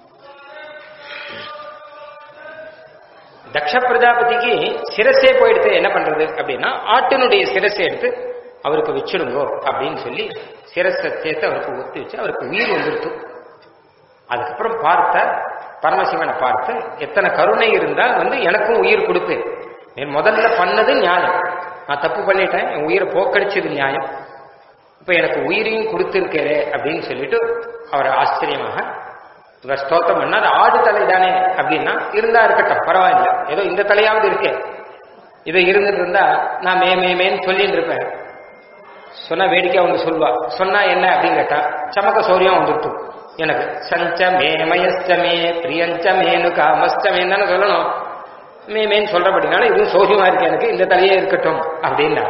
தக்ஷ பிரஜாபதிக்கு சிரசே போயிடுத்து என்ன பண்றது அப்படின்னா ஆட்டினுடைய சிரசை எடுத்து அவருக்கு வச்சிடுங்கோ அப்படின்னு சொல்லி சிரசை சேர்த்து அவருக்கு ஒத்தி வச்சு அவருக்கு உயிர் வந்துருத்து அதுக்கப்புறம் பார்த்த பரமசிவனை பார்த்து எத்தனை கருணை இருந்தா வந்து எனக்கும் உயிர் கொடுத்து நீ முதல்ல பண்ணது நியாயம் நான் தப்பு பண்ணிட்டேன் என் உயிரை போக்கடிச்சது நியாயம் இப்ப எனக்கு உயிரையும் கொடுத்திருக்கிறே அப்படின்னு சொல்லிட்டு அவர் ஆச்சரியமாக இவர் ஸ்தோத்திரம் பண்ணா அது ஆடு தலை தானே அப்படின்னா இருந்தா இருக்கட்டும் பரவாயில்ல ஏதோ இந்த தலையாவது இருக்கே இது இருந்துட்டு இருந்தா நான் மே மே மேன்னு சொல்லிட்டு இருப்பேன் சொன்னா வேடிக்கை அவங்க சொல்வா சொன்னா என்ன அப்படின்னு கேட்டா சமக்க சௌரியம் வந்துட்டு எனக்கு சஞ்ச மே மயஸ்ச மே பிரியஞ்ச மேனு காமஸ்ச மேன்னு தானே சொல்லணும் மே மேன்னு சொல்றபடினால இதுவும் சௌரியமா இருக்கு எனக்கு இந்த தலையே இருக்கட்டும் அப்படின்னா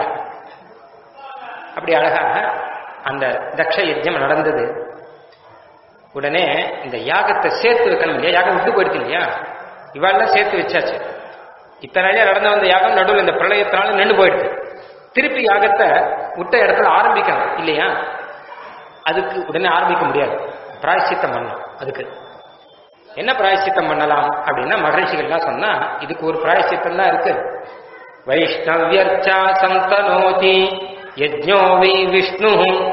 அப்படி அழகாக அந்த தக்ஷ யஜ்யம் நடந்தது உடனே இந்த யாகத்தை சேர்த்து வைக்கணும் இல்லையா யாகம் விட்டு போயிடுது இல்லையா இவாளெல்லாம் சேர்த்து வச்சாச்சு இத்தனை நாளே நடந்து வந்த யாகம் நடுவில் இந்த பிரளயத்தினால நின்று போயிடுது திருப்பி யாகத்தை விட்ட இடத்துல ஆரம்பிக்கணும் இல்லையா அதுக்கு உடனே ஆரம்பிக்க முடியாது பிராயச்சித்தம் பண்ணணும் அதுக்கு என்ன பிராயச்சித்தம் பண்ணலாம் அப்படின்னா மகரிஷிகள்லாம் சொன்னா இதுக்கு ஒரு பிராயச்சித்தம் தான் இருக்கு வைஷ்ணவ்யர்ச்சா சந்தனோதி யஜ்ஞோ வை விஷ்ணு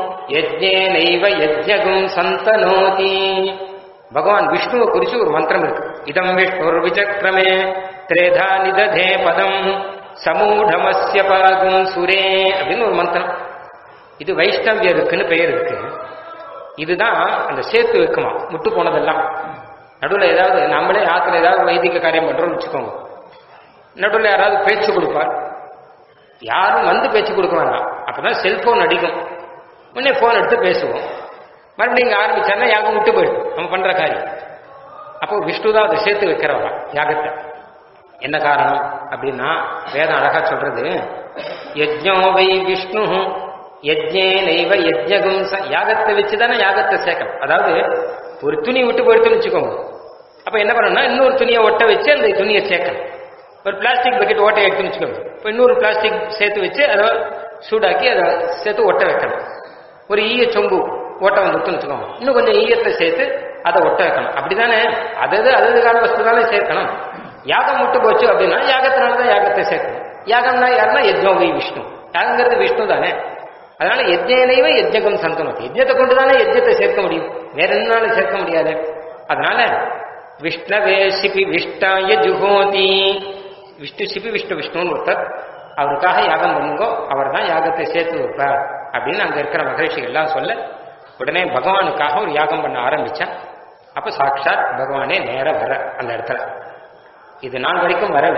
யஜ்ஞேனைவ யஜ்ஞகும் சந்தனோதி பகவான் விஷ்ணுவை குறிச்சு ஒரு மந்திரம் இருக்கு இதம் விஷ்ணுர் விசக்ரமே திரேதா நிததே பதம் சமூடமஸ்ய பாகும் சுரே அப்படின்னு ஒரு மந்திரம் இது வைஷ்ணவியருக்குன்னு பெயர் இருக்கு இதுதான் அந்த சேர்த்து வைக்குமா முட்டு போனதெல்லாம் நடுவில் ஏதாவது நம்மளே ஆத்துல ஏதாவது வைதிக காரியம் பண்றோம்னு வச்சுக்கோங்க நடுவில் யாராவது பேச்சு கொடுப்பார் யாரும் வந்து பேச்சு கொடுக்க வேண்டாம் அப்பதான் செல்போன் அடிக்கும் உடனே போன் எடுத்து பேசுவோம் மறுபடியும் இங்க ஆரம்பிச்சாருன்னா யாகம் விட்டு போயிடும் நம்ம பண்ற காரியம் அப்போ விஷ்ணு தான் அதை சேர்த்து வைக்கிறவரா யாகத்தை என்ன காரணம் அப்படின்னா வேதம் அழகா சொல்றது யஜ்ஞோ வை விஷ்ணு யஜ்ஞே நைவ யஜ்ஞகும் ச- யாகத்தை வச்சு தானே யாகத்தை சேர்க்கணும் அதாவது ஒரு துணி விட்டு போயிடுத்துன்னு வச்சுக்கோங்க அப்ப என்ன பண்ணணும்னா இன்னொரு துணியை ஒட்ட வச்சு அந்த துணியை சேர்க்கணும் ஒரு பிளாஸ்டிக் பக்கெட் ஓட்டை எடுத்துன்னு வச்சுக்கோங்க இப்போ இன்னொரு பிளாஸ்டிக் சேர்த்து வச்சு அதை சூடாக்கி அதை சேர்த்து ஒட்ட வைக்கணும் ஒரு ஈய சொம்பு ஓட்டை வந்துட்டுன்னு வச்சுக்கோங்க இன்னும் கொஞ்சம் ஈயத்தை சேர்த்து அதை ஒட்ட வைக்கணும் அப்படிதானே அதது அதது கால வஸ்து தானே சேர்க்கணும் யாகம் விட்டு போச்சு அப்படின்னா யாகத்தினால தான் யாகத்தை சேர்க்கணும் யாகம்னா யாருன்னா யஜ்னோவை விஷ்ணு யாகங்கிறது விஷ்ணு தானே அதனால யஜ்ஞனைவ யஜ்ஞகம் சந்தனோம் யஜ்ஞத்தை கொண்டு தானே யஜ்ஞத்தை சேர்க்க முடியும் வேற என்னால சேர்க்க முடியாது அதனால விஷ்ணவே சிபி விஷ்டாய ஜுகோதி விஷ்ணு சிபி விஷ்ணு விஷ்ணுன்னு ஒருத்தர் அவருக்காக யாகம் பண்ணுங்கோ அவர் தான் யாகத்தை சேர்த்து வைப்பார் அப்படின்னு அங்க இருக்கிற மகரிஷிகள் எல்லாம் சொல்ல உடனே பகவானுக்காக ஒரு யாகம் பண்ண ஆரம்பிச்சான் அப்ப சாட்சாத் பகவானே நேர வர அந்த இடத்துல இது நாள் வரைக்கும் வரல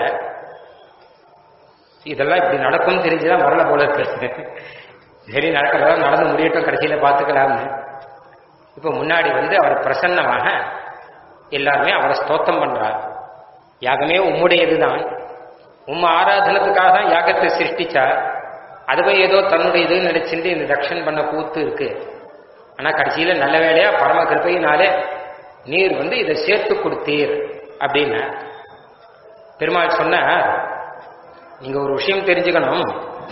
இதெல்லாம் இப்படி நடக்கும்னு தெரிஞ்சுதான் வரல போல இருக்கு சரி நடக்கிறதா நடந்து முடியட்டும் கடைசியில பார்த்துக்கலாம்னு இப்போ முன்னாடி வந்து அவர் பிரசன்னமாக எல்லாருமே அவரை ஸ்தோத்திரம் பண்றார் யாகமே உம்முடையதுதான் உம்ம ஆராதனத்துக்காக தான் யாகத்தை சிருஷ்டிச்சார் அதுவே ஏதோ தன்னுடைய இது நினைச்சிட்டு இந்த தக்ஷன் பண்ண கூத்து இருக்கு ஆனா கடைசியில நல்ல வேலையா பரம கிருப்பையினாலே நீர் வந்து இதை சேர்த்து கொடுத்தீர் அப்படின்னு பெருமாள் சொன்ன நீங்க ஒரு விஷயம் தெரிஞ்சுக்கணும்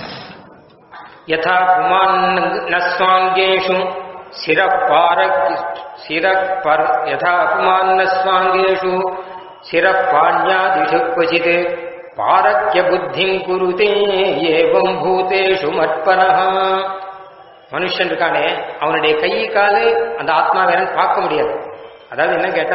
யதா புமான் நஸ்வாங்கேஷு சிரப்பார சிரப்பர் யதா புமான் நஸ்வாங்கேஷு சிரப்பாண்யாதிஷு क्वचित् பாரக்ய புத்திம் குருதே ஏவம் பூதேஷு மட்பரஹ மனுஷன் இருக்கானே அவனுடைய கை காலு அந்த ஆத்மா வேறன்னு பார்க்க முடியாது அதாவது என்ன கேட்டா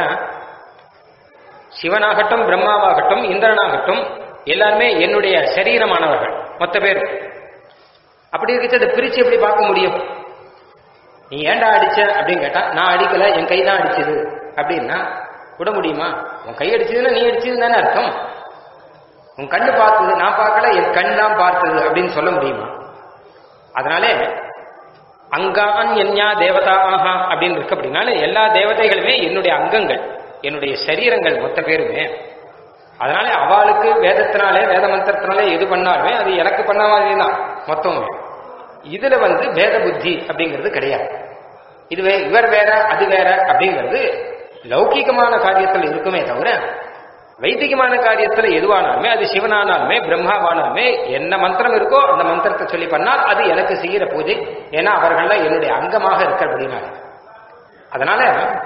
சிவனாகட்டும் பிரம்மாவாகட்டும் இந்திரனாகட்டும் எல்லாருமே என்னுடைய சரீரமானவர்கள் மொத்த பேர் அப்படி இருந்துச்சு அதை பிரிச்சு எப்படி பார்க்க முடியும் நீ ஏன்டா அடிச்ச அப்படின்னு கேட்டா நான் அடிக்கல என் கை தான் அடிச்சது அப்படின்னா விட முடியுமா உன் கை அடிச்சதுன்னா நீ அடிச்சது தானே அர்த்தம் உன் கண்ணு பார்த்தது நான் பார்க்கல என் கண் தான் பார்த்தது அப்படின்னு சொல்ல முடியுமா அதனாலே அங்கான் என்யா தேவதாஹா அப்படின்னு இருக்கு அப்படின்னால எல்லா தேவதைகளுமே என்னுடைய அங்கங்கள் என்னுடைய சரீரங்கள் மொத்த பேருமே அதனால அவளுக்கு வேதத்தினாலே வேத மந்திரத்தினாலே எது பண்ணாலுமே அது எனக்கு பண்ண மாதிரி தான் மொத்தமுமே இதுல வந்து வேத புத்தி அப்படிங்கிறது கிடையாது இது வே- இவர் வேற அது வேற அப்படிங்கிறது லௌகிகமான காரியத்தில் இருக்குமே தவிர வைதிகமான காரியத்துல எதுவானாலுமே அது சிவனானாலுமே பிரம்மாவானாலுமே என்ன மந்திரம் இருக்கோ அந்த மந்திரத்தை சொல்லி பண்ணால் அது எனக்கு செய்கிற பூஜை ஏன்னா அவர்கள்லாம் என்னுடைய அங்கமாக இருக்கிறபடினால அதனால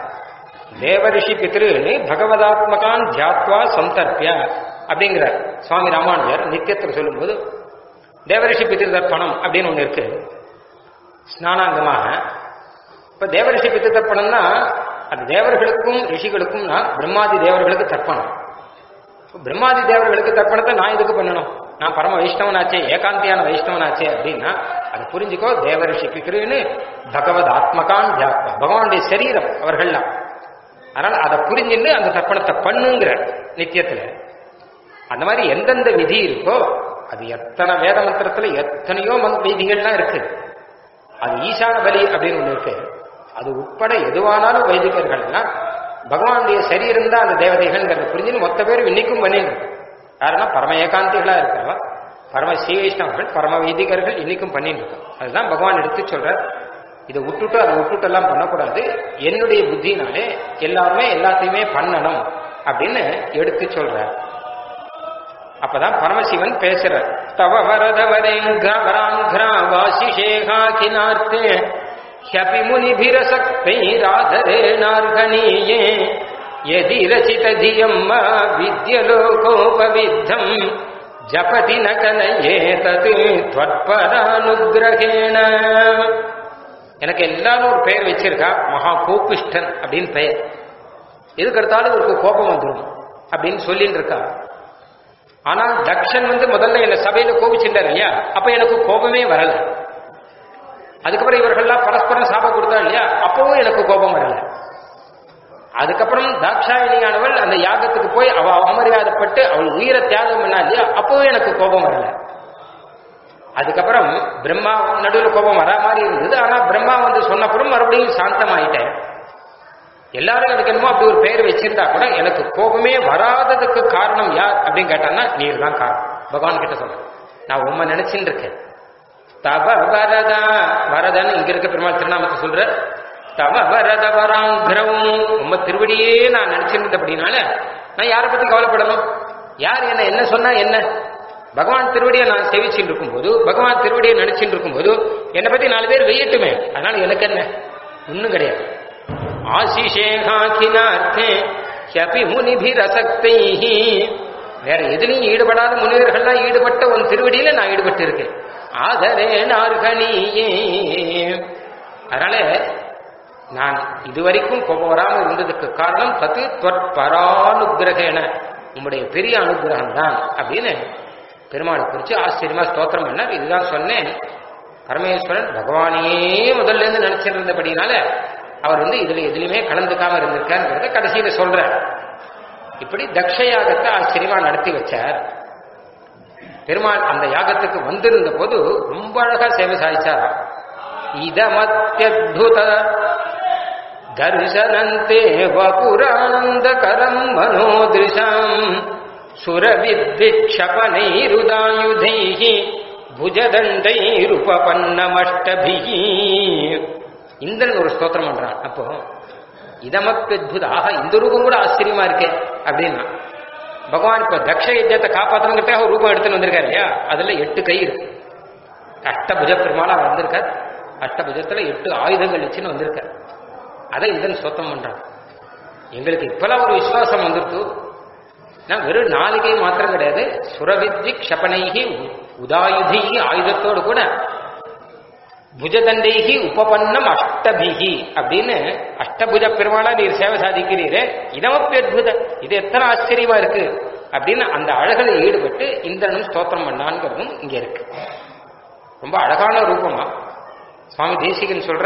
தேவரிஷி பித்ருன்னு பகவதாத்மகான் தியாத்வா சந்தர்ப்பிய அப்படிங்கிற சுவாமி ராமானுஜர் நித்தியத்தில் சொல்லும்போது தேவரிஷி பித்ரு தர்ப்பணம் அப்படின்னு ஒண்ணு இருக்கு ஸ்நானாங்கமாக இப்ப தேவரிஷி பித்ரு தர்ப்பணம்னா அது தேவர்களுக்கும் ரிஷிகளுக்கும்னா பிரம்மாதி தேவர்களுக்கு தர்ப்பணம் இப்ப பிரம்மாதி தேவர்களுக்கு தர்ப்பணத்தை நான் எதுக்கு பண்ணணும் நான் பரம வைஷ்ணவனாச்சே ஏகாந்தியான வைஷ்ணவனாச்சே அப்படின்னா அதை புரிஞ்சுக்கோ தேவரிஷி பித்ருன்னு பகவத் ஆத்மகான் தியாத்மா பகவானுடைய சரீரம் அவர்கள்லாம் அதனால அதை புரிஞ்சுட்டு அந்த தர்ப்பணத்தை பண்ணுங்கிற நித்தியத்துல அந்த மாதிரி எந்தெந்த விதி இருக்கோ அது எத்தனை வேத மந்திரத்துல எத்தனையோ மந்த் விதிகள்லாம் இருக்கு அது ஈசான பலி அப்படின்னு ஒண்ணு இருக்கு அது உட்பட எதுவானாலும் வைதிகர்கள்லாம் பகவானுடைய சரீரம் தான் அந்த தேவதைகள்ங்கிறத புரிஞ்சுன்னு மொத்த பேரும் இன்னைக்கும் பண்ணிட்டு இருக்கு. யாருன்னா பரம ஏகாந்திகளா இருக்கிறவா பரம ஸ்ரீவைஷ்ணவர்கள் பரம வைதிகர்கள் இன்னைக்கும் பண்ணிட்டு இருக்கோம் அதுதான் பகவான் எடுத்து சொல்றார் இதை விட்டுட்டு அதை விட்டுட்டு எல்லாம் பண்ணக்கூடாது என்னுடைய புத்தினாலே எல்லாருமே எல்லாத்தையுமே பண்ணணும் அப்படின்னு எடுத்து சொல்றார் அப்பதான் பரமசிவன் பேசுறார் தவ வரத வரேங்கிராங்கிரா வாசிஷேகா கினார்த்தே ஹ்யபி முனிபிரசக்தை ராதரேணார்கணீயே யதி ரசித தியம்ம வித்யலோகோபவித்தம் ஜபதி ந கலையே தது त्वत्परानुग्रहेण எனக்கு எல்லாரும் ஒரு பெயர் வச்சிருக்கா மகா கோபிஷ்டன் அப்படின்னு பெயர் எதுக்கு எடுத்தாலும் இவருக்கு கோபம் வந்துடும் அப்படின்னு சொல்லிட்டு இருக்கா ஆனால் தக்ஷன் வந்து முதல்ல என்ன சபையில கோபிச்சுட்டார் இல்லையா அப்ப எனக்கு கோபமே வரல அதுக்கப்புறம் இவர்கள்லாம் பரஸ்பரம் சாபம் கொடுத்தா இல்லையா அப்பவும் எனக்கு கோபம் வரல அதுக்கப்புறம் தாட்சாயணியானவள் அந்த யாகத்துக்கு போய் அவ அவமரியாதைப்பட்டு அவள் உயிரை தியாகம் பண்ணா இல்லையா அப்பவும் எனக்கு கோபம் வரல அதுக்கப்புறம் பிரம்மா நடுவில் கோபம் வரா மாதிரி இருந்தது ஆனா பிரம்மா வந்து சொன்னப்புறம் மறுபடியும் சாந்தமாயிட்டேன் எல்லாரும் எனக்கு என்னமோ அப்படி ஒரு பெயர் வச்சிருந்தா கூட எனக்கு கோபமே வராததுக்கு காரணம் யார் அப்படின்னு கேட்டான்னா நீர் தான் காரணம் பகவான் கிட்ட சொல்றேன் நான் உண்மை நினைச்சுட்டு இருக்கேன் தவ வரதா வரதன்னு இங்க இருக்க பெருமாள் திருநாமத்தை சொல்ற தவ வரத வராங்கிரவும் உம்ம திருவடியே நான் நினைச்சிருந்தது அப்படின்னால நான் யாரை பத்தி கவலைப்படணும் யார் என்ன என்ன சொன்னா என்ன பகவான் திருவடியை நான் சேவிச்சுட்டு இருக்கும்போது பகவான் திருவடியை நினைச்சிட்டு இருக்கும்போது என்னை பத்தி நாலு பேர் வெய்யட்டுமே அதனால எனக்கு என்ன ஒண்ணும் கிடையாது ஆசிஷேகாக்கினார்த்தே ஹபி முனிபிரசக்தை வேற எதுலையும் ஈடுபடாத முனிவர்கள்லாம் ஈடுபட்ட உன் திருவடியில நான் ஈடுபட்டு இருக்கேன் ஆதரே நார்கணியே அதனால நான் இதுவரைக்கும் கோபம் வராம இருந்ததுக்கு காரணம் தத்து பரானுகிரகேன உம்முடைய பெரிய அனுகிரகம் தான் அப்படின்னு பெருமாளை குறித்து ஆச்சரியமா ஸ்தோத்திரம் பண்ணார் இதுதான் சொன்னேன் பரமேஸ்வரன் பகவானையே முதல்ல இருந்து நினைச்சிட்டு இருந்தபடினால அவர் வந்து இதுல எதுலையுமே கலந்துக்காம இருந்திருக்காருங்கிறத கடைசியில சொல்றார் இப்படி தக்ஷ யாகத்தை ஆச்சரியமா நடத்தி வச்சார் பெருமாள் அந்த யாகத்துக்கு வந்திருந்த போது ரொம்ப அழகா சேவை சாதிச்சார் இதமத்யத்புத தர்சனந்தே வபுரானந்தகரம் மனோதிருஷாம் சுரவித்விக்ஷபனைருதாயுதைः புஜதண்டைருபபன்னமஷ்டபிஹி இந்திரன் ஒரு ஸ்தோத்திரம் பண்றான் அப்போ இதமப்பத்புத ஆஹா இந்த ரூபம் கூட ஆச்சரியமா இருக்கே அப்படின்னா பகவான் இப்ப தக்ஷ யஜ்யத்தை காப்பாற்றணுங்கிறதுக்காக ஒரு ரூபம் எடுத்துன்னு வந்திருக்காரு இல்லையா அதுல எட்டு கை இருக்கு அஷ்டபுஜ பெருமாளா வந்திருக்கார் அஷ்டபுஜத்துல எட்டு ஆயுதங்கள் வச்சுன்னு வந்திருக்கார் அதை இந்திரன் ஸ்தோத்திரம் பண்றான் எங்களுக்கு இப்பெல்லாம் ஒரு விசுவாசம் வந்துருக்கு நான் வெறும் நாளிகை மாத்திரம் கிடையாது சுரவித்வி க்ஷபனைகி உதாயுதிகி ஆயுதத்தோடு கூட புஜதண்டைகி உபபன்னம் அஷ்டபிகி அப்படின்னு அஷ்டபுஜ பெருமாளா நீர் சேவை சாதிக்கிறீரே இதமப்பி அற்புத இது எத்தனை ஆச்சரியமா இருக்கு அப்படின்னு அந்த அழகில் ஈடுபட்டு இந்திரனும் ஸ்தோத்திரம் பண்ணான்ங்கிறதும் இங்க இருக்கு ரொம்ப அழகான ரூபமா சுவாமி தேசிகன் சொல்ற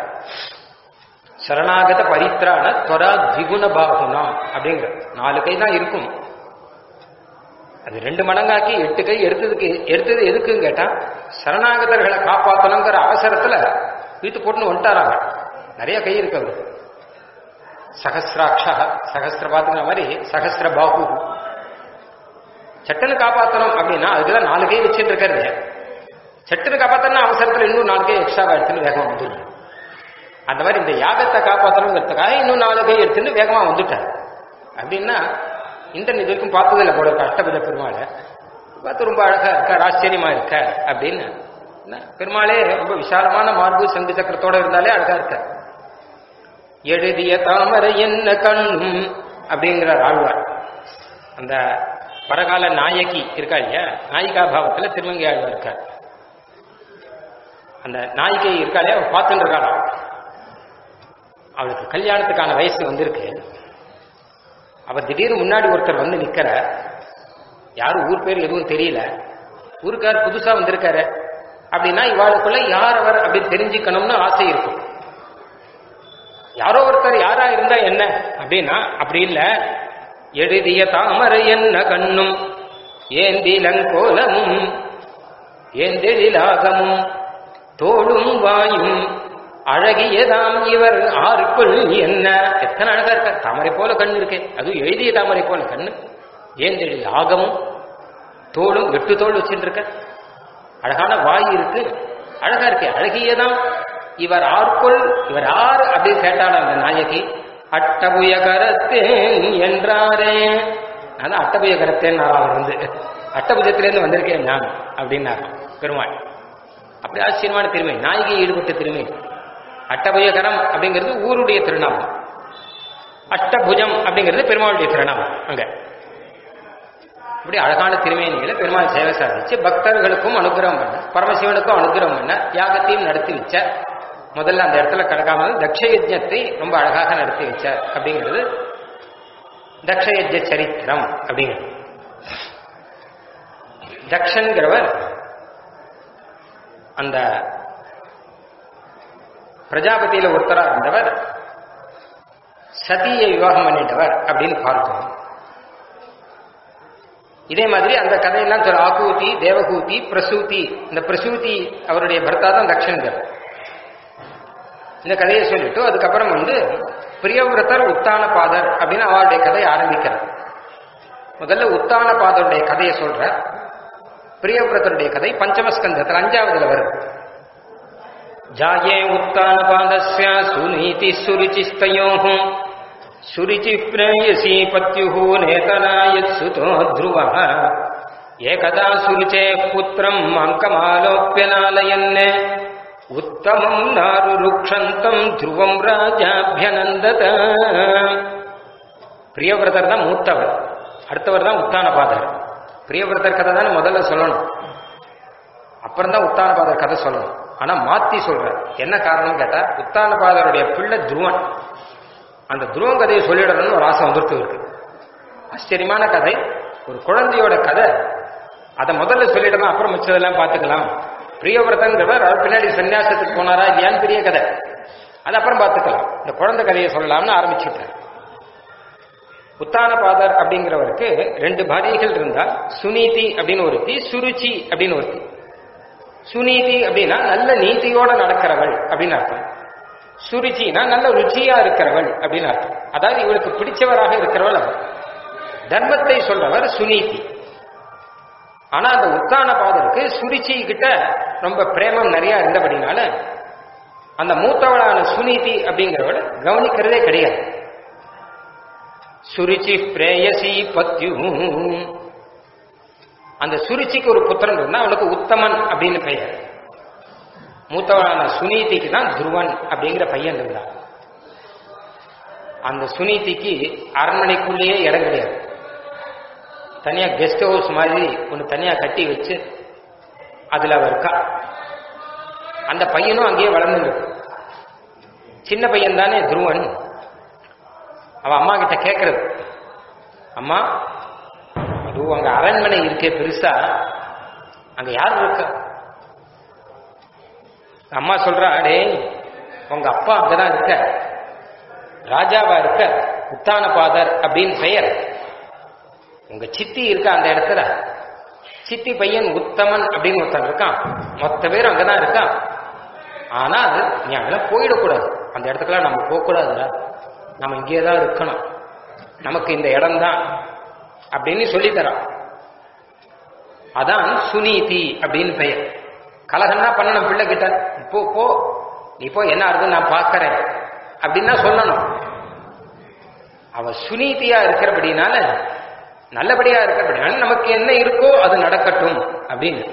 சரணாகத பரித்ரான தொரா திகுண பாகுனா அப்படிங்கிற நாலு கை தான் இருக்கும் அது ரெண்டு மடங்காக்கி எட்டு கை எடுத்ததுக்கு எடுத்தது எதுக்குன்னு கேட்டா சரணாகதர்களை காப்பாற்றணுங்கிற அவசரத்துல வீட்டு போட்டுன்னு வந்துட்டாராங்க நிறைய கை இருக்கு அவருக்கு சகசிராட்சா சகசிர பாத்துக்கிற மாதிரி சகசிர பாகு சட்டன்னு காப்பாற்றணும் அப்படின்னா அதுக்குதான் நாலு கை வச்சுட்டு இருக்காரு சட்டன்னு காப்பாத்தனா அவசரத்துல இன்னும் நாலு கை எக்ஸ்ட்ரா எடுத்துன்னு வேகமா வந்துடும் அந்த மாதிரி இந்த யாகத்தை காப்பாற்றணுங்கிறதுக்காக இன்னும் நாலு கை எடுத்துன்னு வேகமா வந்துட்டார் அப்படின்னா இந்திரன் இது வரைக்கும் பார்த்ததில்ல போல இருக்கு அஷ்டபுஜ பெருமாள் பார்த்து ரொம்ப அழகா இருக்கார் ஆச்சரியமா இருக்கார் அப்படின்னு என்ன, பெருமாளே ரொம்ப விசாலமான மார்பு சங்கு சக்கரத்தோட இருந்தாலே அழகா இருக்கார் எழுதிய தாமரை என்ன கண்ணும் அப்படிங்கிறார் ஆழ்வார் அந்த பரகால நாயகி இருக்கா இல்லையா நாயிகா பாவத்துல திருமங்கை ஆழ்வார் இருக்கார் அந்த நாயிகை இருக்காளே அவ பார்த்துட்டு இருக்காளாம் அவளுக்கு கல்யாணத்துக்கான வயசு வந்திருக்கு அவ திடீர்னு முன்னாடி ஒருத்தர் வந்து நிக்கிற யாரும் ஊர் பேர் எதுவும் தெரியல ஊருக்கார் புதுசா வந்திருக்காரு அப்படின்னா இவாளுக்குள்ள யார் அவர் அப்படின்னு தெரிஞ்சுக்கணும்னு ஆசை இருக்கும் யாரோ ஒருத்தர் யாரா இருந்தா என்ன அப்படின்னா அப்படி இல்ல எழுதிய தாமரை என்ன கண்ணும் ஏந்திலங்கோலமும் ஏந்தெழிலாகமும் தோளும் வாயும் அழகியதாம் இவர் ஆருக்குள் என்ன எத்தனை அழகா இருக்க தாமரை போல கண் இருக்கே அதுவும் எழுதிய தாமரை போல கண்ணு ஏந்தெழில் ஆகமும் தோளும் எட்டு தோல் வச்சுட்டு இருக்க அழகான வாய் இருக்கு அழகா இருக்கே அழகியதாம் இவர் ஆர்க்குள் இவர் ஆறு அப்படின்னு கேட்டாள் அந்த நாயகி அட்டபுய கரத்தேன் என்றாரே அதான் அட்டபுய கரத்தேன் அவர் வந்து அட்டபுஜத்திலேருந்து வந்திருக்கேன் நான் அப்படின்னாரு பெருமாள் அப்படி ஆச்சரியமான திருமை நாயகி ஈடுபட்ட திருமை அட்டபுயகரம் அப்படிங்கிறது ஊருடைய திருநாமம் அஷ்டபுஜம் அப்படிங்கிறது பெருமாளுடைய திருநாமம் அங்க இப்படி அழகான திருமேனிகளை பெருமாள் சேவை சாதிச்சு பக்தர்களுக்கும் அனுகிரகம் பண்ண பரமசிவனுக்கும் அனுகிரகம் பண்ண யாகத்தையும் நடத்தி வச்ச முதல்ல அந்த இடத்துல கிடக்காமல் தக்ஷ யஜ்ஞத்தை ரொம்ப அழகாக நடத்தி வச்சார் அப்படிங்கிறது தக்ஷ யஜ்ஞ சரித்திரம் அப்படிங்கிறது தக்ஷன்கிறவர் அந்த பிரஜாபதியில ஒருத்தரா இருந்தவர் சதியை விவாகம் பண்ணிட்டவர் அப்படின்னு பார்த்தோம் இதே மாதிரி அந்த கதையெல்லாம் சொல்ல ஆக்கூதி தேவகூதி பிரசூதி இந்த பிரசூதி அவருடைய பர்த்தா தான் தக்ஷன்கர் இந்த கதையை சொல்லிட்டு அதுக்கப்புறம் வந்து பிரியவிரதர் உத்தான பாதர் அப்படின்னு அவருடைய கதையை ஆரம்பிக்கிறார் முதல்ல உத்தான பாதருடைய கதையை சொல்ற பிரியவிரதருடைய கதை பஞ்சமஸ்கந்தத்தில் அஞ்சாவதுல வரும் ஜாயே உத்தான பாதஸ்ய சுநீதி சுருச்சிஸ்தயோः சுருச்சி பிரேயசி பத்யுः நேதனாயத் சுதோ ध्रुवः ஏகதா சுருச்சே புத்திரம் அங்கமாலோப்பியனாலயன் உத்தமம் நாருருக்ஷந்தம் த்ருவம் ராஜாபியனந்தத பிரியவிரதர் தான் மூத்தவர் அடுத்தவர் தான் உத்தானபாதர் பிரியவிரதர் கதை தானே முதல்ல சொல்லணும் அப்புறம் தான் உத்தானபாதர் கதை சொல்லணும் ஆனா மாத்தி சொல்ற என்ன காரணம் கேட்டா உத்தானபாதருடைய பிள்ளை துருவன் அந்த துருவன் கதையை சொல்லிடணும்னு ஒரு ஆசை வந்துட்டு இருக்கு ஆச்சரியமான கதை ஒரு குழந்தையோட கதை அதை முதல்ல சொல்லிடலாம் அப்புறம் மிச்சதெல்லாம் பார்த்துக்கலாம் பிரியவிரதங்கிறவர் அவர் பின்னாடி சன்னியாசத்துக்கு போனாரா இல்லையான்னு பெரிய கதை அது அப்புறம் பார்த்துக்கலாம் இந்த குழந்தை கதையை சொல்லலாம்னு ஆரம்பிச்சுட்டேன் உத்தானபாதர் அப்படிங்கிறவருக்கு ரெண்டு பாரியைகள் இருந்தா சுனீதி அப்படின்னு ஒருத்தி சுருச்சி அப்படின்னு ஒருத்தி சுனீதி அப்படின்னா நல்ல நீதியோட நடக்கிறவள் அப்படின்னு அர்த்தம் சுருச்சினா நல்ல ருச்சியா இருக்கிறவள் அப்படின்னு அர்த்தம் அதாவது இவளுக்கு பிடிச்சவராக இருக்கிறவள் அவர் தர்மத்தை சொல்றவர் சுனீதி ஆனா அந்த உத்தான பாதருக்கு சுருச்சி கிட்ட ரொம்ப பிரேமம் நிறைய இருந்தபடினால அந்த மூத்தவளான சுனீதி அப்படிங்கிறவள் கவனிக்கிறதே கிடையாது சுருச்சி பிரேயசி பத்யு அந்த சுருச்சிக்கு ஒரு புத்திரன் இருந்தா அவனுக்கு உத்தமன் அப்படின்னு பெயர் மூத்தவனான சுனீதிக்கு தான் துருவன் அப்படிங்கிற பையன் இருந்தான் அந்த சுனீதிக்கு அரண்மனைக்குள்ளேயே இடம் கிடையாது தனியா கெஸ்ட் ஹவுஸ் மாதிரி ஒன்று தனியா கட்டி வச்சு அதுல அவ இருக்கா அந்த பையனும் அங்கேயே வளர்ந்துருக்கு சின்ன பையன் தானே துருவன் அவ அம்மா கிட்ட கேட்கறது அம்மா அது அங்க அரண்மனை இருக்கே பெருசா அங்க யார் இருக்கா அம்மா சொல்றா டேய் உங்க அப்பா அங்கதான் இருக்க ராஜாவா இருக்க உத்தான பாதர் அப்படின்னு பெயர் உங்க சித்தி இருக்க அந்த இடத்துல சித்தி பையன் உத்தமன் அப்படின்னு ஒருத்தன் இருக்கான் மொத்த பேர் அங்கதான் இருக்கான் ஆனா அது நீ அங்கெல்லாம் போயிடக்கூடாது அந்த இடத்துக்குலாம் நம்ம போகக்கூடாதுடா நம்ம இங்கேயே தான் இருக்கணும் நமக்கு இந்த இடம் தான் அப்படின்னு சொல்லித்தரான் அதான் சுனீதி அப்படின்னு பெயர் கலகன்னா பண்ணணும் பிள்ளை கிட்ட போ போ நீ போ என்ன ஆகுது நான் பார்க்கறேன் அப்படின்னா சொல்லணும் அவ சுனீதியா இருக்கிறபடினால நல்லபடியா இருக்கிறபடினால நமக்கு என்ன இருக்கோ அது நடக்கட்டும் அப்படின்னு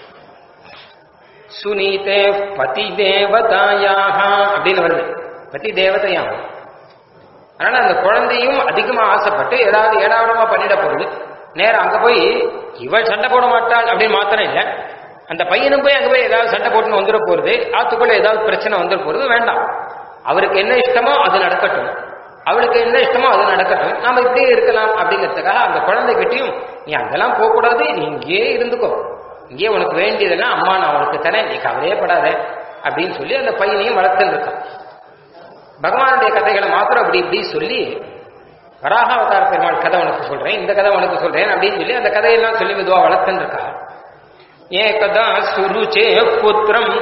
சுனீதே பதி தேவதாயாக அப்படின்னு வருது பதி தேவதையாம் அதனால அந்த குழந்தையும் அதிகமா ஆசைப்பட்டு ஏதாவது ஏடாவிடமா பண்ணிட போகுது நேரம் அங்க போய் இவள் சண்டை போட மாட்டாள் அப்படின்னு மாத்திரம் இல்லை அந்த பையனும் போய் அங்க போய் ஏதாவது சண்டை போட்டுன்னு வந்துட போறது ஆத்துக்குள்ள ஏதாவது பிரச்சனை வந்துட போறது வேண்டாம் அவருக்கு என்ன இஷ்டமோ அது நடக்கட்டும் அவளுக்கு என்ன இஷ்டமோ அது நடக்கட்டும் நாம இப்படியே இருக்கலாம் அப்படிங்கிறதுக்காக அந்த குழந்தைகிட்டையும் நீ அங்கெல்லாம் போகக்கூடாது நீ இங்கேயே இருந்துக்கோ இங்கேயே உனக்கு வேண்டியதெல்லாம் அம்மா நான் உனக்கு தரேன் நீ கவலையே படாத அப்படின்னு சொல்லி அந்த பையனையும் வளர்த்துன்னு இருக்கான் பகவானுடைய கதைகளை மாத்திரம் அப்படி இப்படி சொல்லி வராக அவதார பெருமாள் கதை உனக்கு சொல்றேன் இந்த கதை உனக்கு சொல்றேன் அப்படின்னு சொல்லி அந்த கதையெல்லாம் சொல்லி மெதுவா வளர்த்துன்னு இருக்கா ஏகதா சுருச்சே புத்திரம்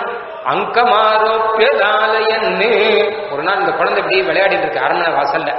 அங்கமாரோப்பியதாலயன்னு ஒரு நாள் இந்த குழந்தை இப்படி விளையாடிட்டு இருக்கு அரண்மனை வாசல்ல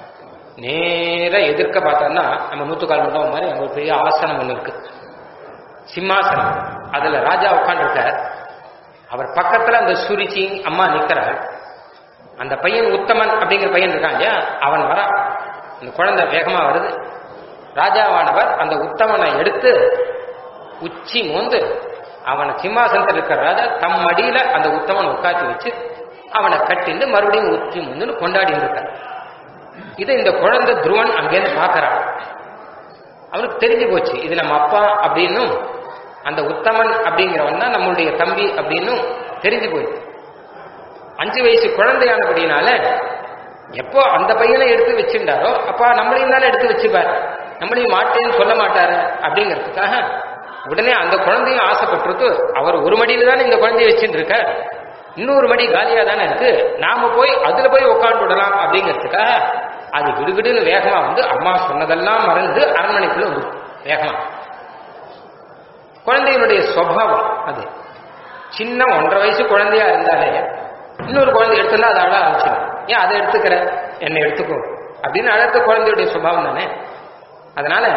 நேர எதிர்க்க பார்த்தோம்னா நம்ம நூத்துக்கால் மண்டபம் மாதிரி அங்க ஒரு பெரிய ஆசனம் ஒண்ணு இருக்கு சிம்மாசனம் அதுல ராஜா உட்காந்துருக்கார் அவர் பக்கத்துல அந்த சுரிச்சி அம்மா நிக்கிறார் அந்த பையன் உத்தமன் அப்படிங்கிற பையன் இருக்கான் இல்லையா அவன் வரான் அந்த குழந்தை வேகமா வருது ராஜாவானவர் அந்த உத்தமனை எடுத்து உச்சி மோந்து அவனை சிம்மாசனத்தில் இருக்கிற ராஜா தம் மடியில அந்த உத்தமனை உட்காத்தி வச்சு அவனை கட்டிண்டு மறுபடியும் உச்சி முந்துன்னு கொண்டாடி இருக்கார் இதை இந்த குழந்தை துருவன் அங்கேருந்து பார்க்கறான் அவனுக்கு தெரிஞ்சு போச்சு இது நம்ம அப்பா அப்படின்னும் அந்த உத்தமன் அப்படிங்கிறவன் தான் நம்மளுடைய தம்பி அப்படின்னும் தெரிஞ்சு போயிடுச்சு அஞ்சு வயசு குழந்தையானபடினால எப்போ அந்த பையனை எடுத்து வச்சிருந்தாரோ அப்பா நம்மளையும் தானே எடுத்து வச்சுப்பார் நம்மளையும் மாட்டேன்னு சொல்ல மாட்டாரு அப்படிங்கிறதுக்காக உடனே அந்த குழந்தையும் ஆசைப்பட்டிருக்கு அவர் ஒரு மடியில தானே இந்த குழந்தைய வச்சுட்டு இருக்க இன்னொரு மடி காலியா தானே இருக்கு நாம போய் அதுல போய் உட்காந்து விடலாம் அப்படிங்கிறதுக்காக அது விடுவிடுன்னு வேகமா வந்து அம்மா சொன்னதெல்லாம் மறந்து அரண்மனைக்குள்ள வந்து வேகமா குழந்தையினுடைய சுவாவம் அது சின்ன ஒன்றரை வயசு குழந்தையா இருந்தாலே இன்னொரு குழந்தை எடுத்துனா அதை அழ ஆரம்பிச்சிடும் ஏன் அதை எடுத்துக்கிற என்னை எடுத்துக்கோ அப்படின்னு அழகு குழந்தையுடைய சுபாவம் தானே அதனால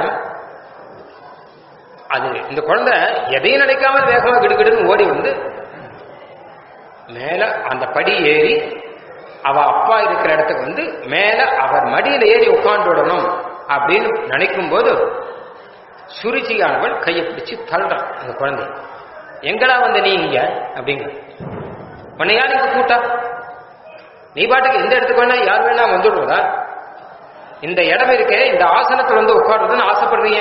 அது இந்த குழந்தை எதையும் நினைக்காமல் வேகமா கிடுகிடுன்னு ஓடி வந்து மேல அந்த படி ஏறி அவ அப்பா இருக்கிற இடத்துக்கு வந்து மேல அவர் மடியில ஏறி உட்கார்ந்து விடணும் அப்படின்னு நினைக்கும் போது சுருச்சியானவள் கையை பிடிச்சு தள்ளுறான் அந்த குழந்தை எங்கடா வந்த நீ இங்க அப்படிங்கிற உன்னை யார் இங்க கூட்டா நீ பாட்டுக்கு எந்த இடத்துக்கு வேணா யார் வேணா வந்துடுவதா இந்த இடம் இருக்கே இந்த ஆசனத்துல வந்து உட்காருறதுன்னு ஆசைப்படுறீங்க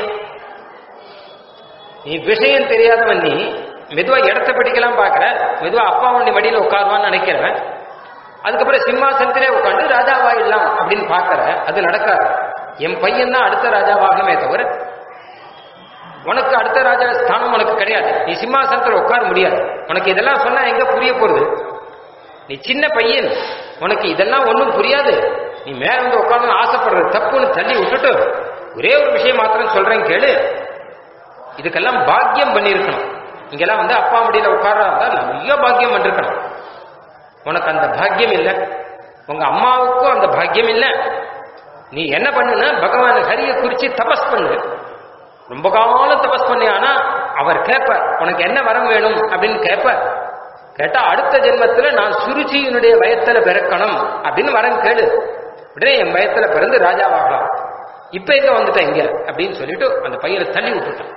நீ விஷயம் தெரியாதவன் நீ மெதுவா இடத்த பிடிக்கலாம் பாக்குற மெதுவா அப்பா உன்னை மடியில உட்காருவான்னு நினைக்கிறவன் அதுக்கப்புறம் சிம்மாசனத்திலே உட்காந்து ராஜாவாயிடலாம் அப்படின்னு பாக்குற அது நடக்காது என் பையன் தான் அடுத்த ராஜாவாகணுமே தவிர உனக்கு அடுத்த ராஜா ஸ்தானம் உனக்கு கிடையாது நீ சிம்மாசனத்தில் உட்கார முடியாது உனக்கு இதெல்லாம் சொன்னா எங்க புரிய போறது நீ சின்ன பையன் உனக்கு இதெல்லாம் ஒன்றும் புரியாது நீ மேல வந்து உட்காந்து ஆசைப்படுறது தப்புன்னு தள்ளி விட்டுட்டு ஒரே ஒரு விஷயம் மாத்திரம் சொல்றேன் கேளு இதுக்கெல்லாம் பாக்கியம் பண்ணியிருக்கணும் இங்கெல்லாம் வந்து அப்பா முடியல உட்கார்றதா நிறைய பாக்கியம் பண்ணிருக்கணும் உனக்கு அந்த பாக்கியம் இல்லை உங்க அம்மாவுக்கும் அந்த பாக்கியம் இல்லை நீ என்ன பண்ணுன்னா பகவான் ஹரிய குறிச்சு தபஸ் பண்ணு ரொம்ப காலம் தபஸ் பண்ணி ஆனா அவர் கேட்பார் உனக்கு என்ன வரம் வேணும் அப்படின்னு கேட்பார் கேட்டா அடுத்த ஜென்மத்துல நான் சுருச்சியினுடைய வயத்துல பிறக்கணும் அப்படின்னு வரம் கேளு உடனே என் வயத்துல பிறந்து ராஜாவாகலாம் இப்ப எங்க வந்துட்டேன் இங்க அப்படின்னு சொல்லிட்டு அந்த பையனை தள்ளி விட்டுட்டான்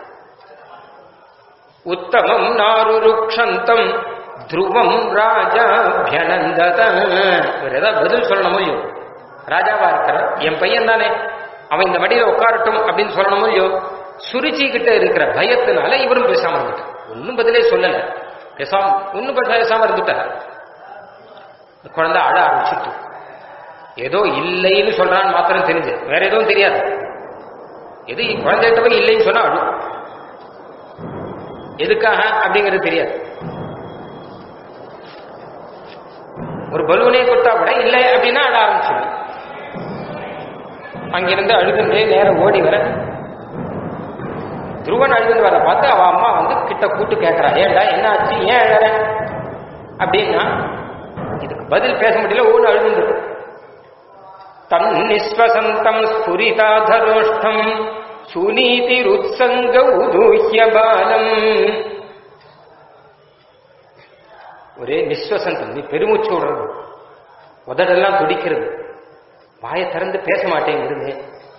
உத்தமம் நாருருக்ஷந்தம் துருவம் ராஜா பியனந்தத வேற ஏதாவது பதில் சொல்லணும் இல்லையோ ராஜாவா இருக்கிறான் என் பையன் தானே அவன் இந்த மடியில உட்காரட்டும் அப்படின்னு சொல்லணும் இல்லையோ சுருச்சி கிட்ட இருக்கிற பயத்தினால இவரும் பேசாம இருந்துட்டார் ஒன்னும் பதிலே சொல்லல பேசாம ஒன்னும் பேசாம இருந்துட்டார் இந்த குழந்தை அழ ஆரம்பிச்சுட்டு ஏதோ இல்லைன்னு சொல்றான்னு மாத்திரம் தெரிஞ்சு வேற எதுவும் தெரியாது எது குழந்தைகிட்ட போய் இல்லைன்னு சொன்னா அழு எதுக்காக அப்படிங்கிறது தெரியாது ஒரு பலூனே கொடுத்தா கூட இல்லை அப்படின்னா அழ ஆரம்பிச்சிடும் அங்கிருந்து அழுதுன்றே நேரம் ஓடி வர துருவன் அழுதுன்னு வர பார்த்து அவ அம்மா வந்து கிட்ட கூட்டு கேட்கறா ஏன்டா என்ன ஆச்சு ஏன் அழற அப்படின்னா இதுக்கு பதில் பேச முடியல ஒவ்வொன்று அழுதுண்டு தன் நிஸ்வசந்தம் ஸ்புரிதாதரோஷ்டம் சுனீதி ருத்சங்க உதூஹ்ய பாலம் ஒரே நிஸ்வசந்தம் நீ பெருமூச்சு விடுறது உதடெல்லாம் துடிக்கிறது வாயை திறந்து பேச மாட்டேங்கிறது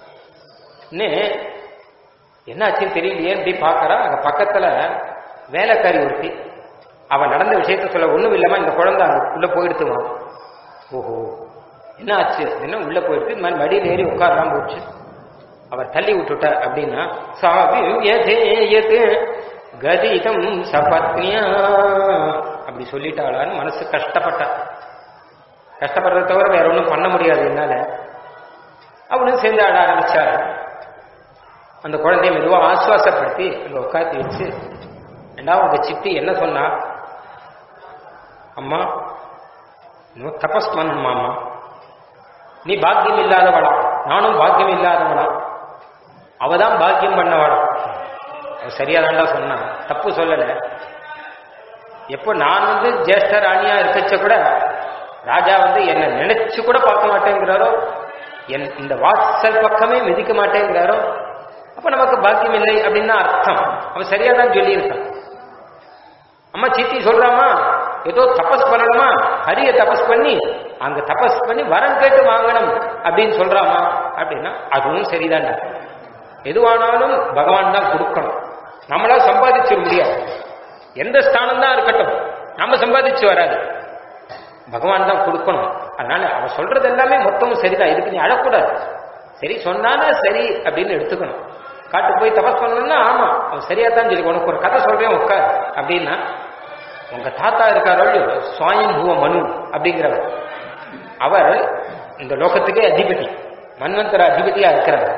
என்னாச்சுன்னு தெரியலையே இப்படி பார்க்கறா அங்க பக்கத்துல வேலைக்காரி ஒருத்தி அவ நடந்த விஷயத்த சொல்ல ஒண்ணும் இல்லாம இந்த குழந்தை அங்க உள்ள போயிடுத்துமா ஓஹோ என்ன ஆச்சு அப்படின்னா உள்ள போயிடுத்து இந்த மாதிரி மடியில் ஏறி உட்காரலாம் போச்சு அவர் தள்ளி விட்டுட்ட அப்படின்னா சாவியதேயது கதிதம் சபத்னியா அப்படி சொல்லிட்டாளான்னு மனசு கஷ்டப்பட்டா கஷ்டப்படுறத தவிர வேற ஒன்றும் பண்ண முடியாது என்னால அவனும் சேர்ந்து ஆட ஆரம்பிச்சாரு அந்த குழந்தைய மெதுவாக ஆசுவாசப்படுத்தி அங்கே உட்காந்து வச்சு ஏண்டா உங்க சித்தி என்ன சொன்னா அம்மா இன்னும் தபஸ் பண்ணணுமாம்மா நீ பாக்கியம் இல்லாதவளா நானும் பாக்கியம் இல்லாதவளா அவ தான் பாக்கியம் பண்ணவளா அவ சரியா தாண்டா சொன்னான் தப்பு சொல்லல எப்போ நான் வந்து ஜேஷ்ட ராணியா இருக்கச்ச கூட ராஜா வந்து என்னை நினைச்சு கூட பார்க்க மாட்டேங்கிறாரோ என் இந்த வாசல் பக்கமே மிதிக்க மாட்டேங்கிறாரோ அப்ப நமக்கு பாக்கியம் இல்லை அப்படின்னு அர்த்தம் அவன் சரியா தான் சொல்லியிருக்கான் அம்மா சித்தி சொல்றாமா ஏதோ தபஸ் பண்ணணுமா ஹரிய தபஸ் பண்ணி அங்க தபஸ் பண்ணி வரம் கேட்டு வாங்கணும் அப்படின்னு சொல்றாமா அப்படின்னா அதுவும் சரிதான்டா எதுவானாலும் பகவான் தான் கொடுக்கணும் நம்மளா சம்பாதிச்சிட முடியாது எந்த ஸ்தானம் தான் இருக்கட்டும் நம்ம சம்பாதிச்சு வராது பகவான் தான் கொடுக்கணும் அதனால அவ சொல்றது எல்லாமே மொத்தமும் சரிதான் இதுக்கு நீ அழக்கூடாது சரி சொன்னானா சரி அப்படின்னு எடுத்துக்கணும் காட்டு போய் தபஸ் பண்ணணும்னா ஆமா அவன் சரியா தான் சொல்லி உனக்கு ஒரு கதை சொல்றேன் உட்கார் அப்படின்னா உங்க தாத்தா இருக்காரோ சுவாயம்புவ மனு அப்படிங்கிறவர் அவர் இந்த லோகத்துக்கே அதிபதி மன்வந்தர அதிபதியா இருக்கிறவர்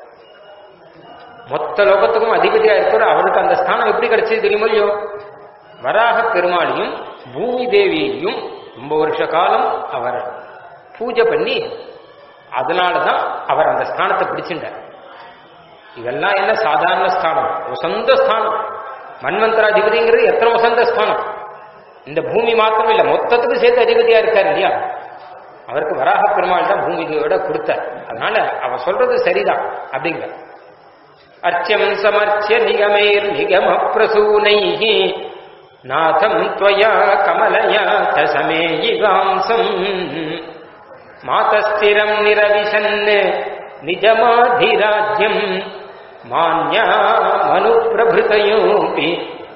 மொத்த லோகத்துக்கும் அதிபதியா இருக்கிற அவருக்கு அந்த ஸ்தானம் எப்படி கிடைச்சது தெரியுமோ இல்லையோ வராக பெருமாளையும் பூமி தேவியையும் ரொம்ப வருஷ காலம் அவர் பூஜை பண்ணி அதனாலதான் அவர் அந்த ஸ்தானத்தை பிடிச்சிட்டார் இதெல்லாம் என்ன சாதாரண ஸ்தானம் வசந்த ஸ்தானம் மன்வந்தராதிபதிங்கிறது எத்தனை வசந்த ஸ்தானம் இந்த பூமி மாத்திரம் இல்ல மொத்தத்துக்கு சேர்த்து அதிபதியா இருக்கார் இல்லையா அவருக்கு வராக பெருமாள் தான் பூமி தேவியோட கொடுத்தார் அதனால அவ சொல்றது சரிதான் அப்படிங்கிற அர்ச்சம் சமர்ச்சிய நிகமைர் நிகம பிரசூனைஹி நாதம் त्वया கமலயா தசமேயிவாம்சம் மாதஸ்திரம் நிரவிசன் நிஜமாதிராஜ்யம் மான்யா மனு பிரபுதையோபி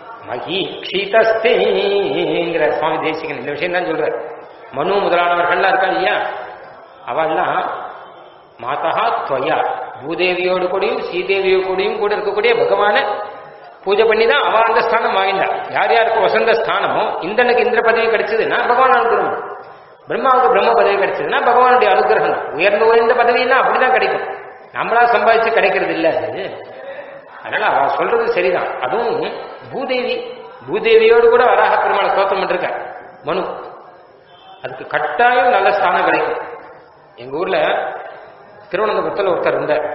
மகீக்ஷிதஸ்தேங்கிற சுவாமி தேசிகன் இந்த விஷயம் தான் சொல்ற மனு முதலானவர்கள்லாம் இருக்கா இல்லையா அவெல்லாம் மாதா துவயா பூதேவியோடு கூடயும் ஸ்ரீதேவியோடு கூடயும் கூட இருக்கக்கூடிய பகவான பூஜை பண்ணி தான் அவ அந்த ஸ்தானம் வாங்கினா யார் யாருக்கு வசந்த ஸ்தானமோ இந்தனுக்கு இந்திர பதவி கிடைச்சதுன்னா பகவான் அனுகிரகம் பிரம்மாவுக்கு பிரம்ம பதவி கிடைச்சதுன்னா பகவானுடைய அனுகிரகம் உயர்ந்த உயர்ந்த பதவின்னா அப்படிதான் கிடைக்கும் நம்மளா சம்பாதிச்சு கிடைக்கிறது இல்ல அது அதனால அவ சொல்றது சரிதான் அதுவும் பூதேவி பூதேவியோடு கூட வராக பெருமாளை ஸ்தோத்திரம் பண்ணிருக்க மனு அதுக்கு கட்டாயம் நல்ல ஸ்தானம் கிடைக்கும் எங்க ஊர்ல திருவனந்தபுரத்தில் ஒருத்தர் இருந்தார்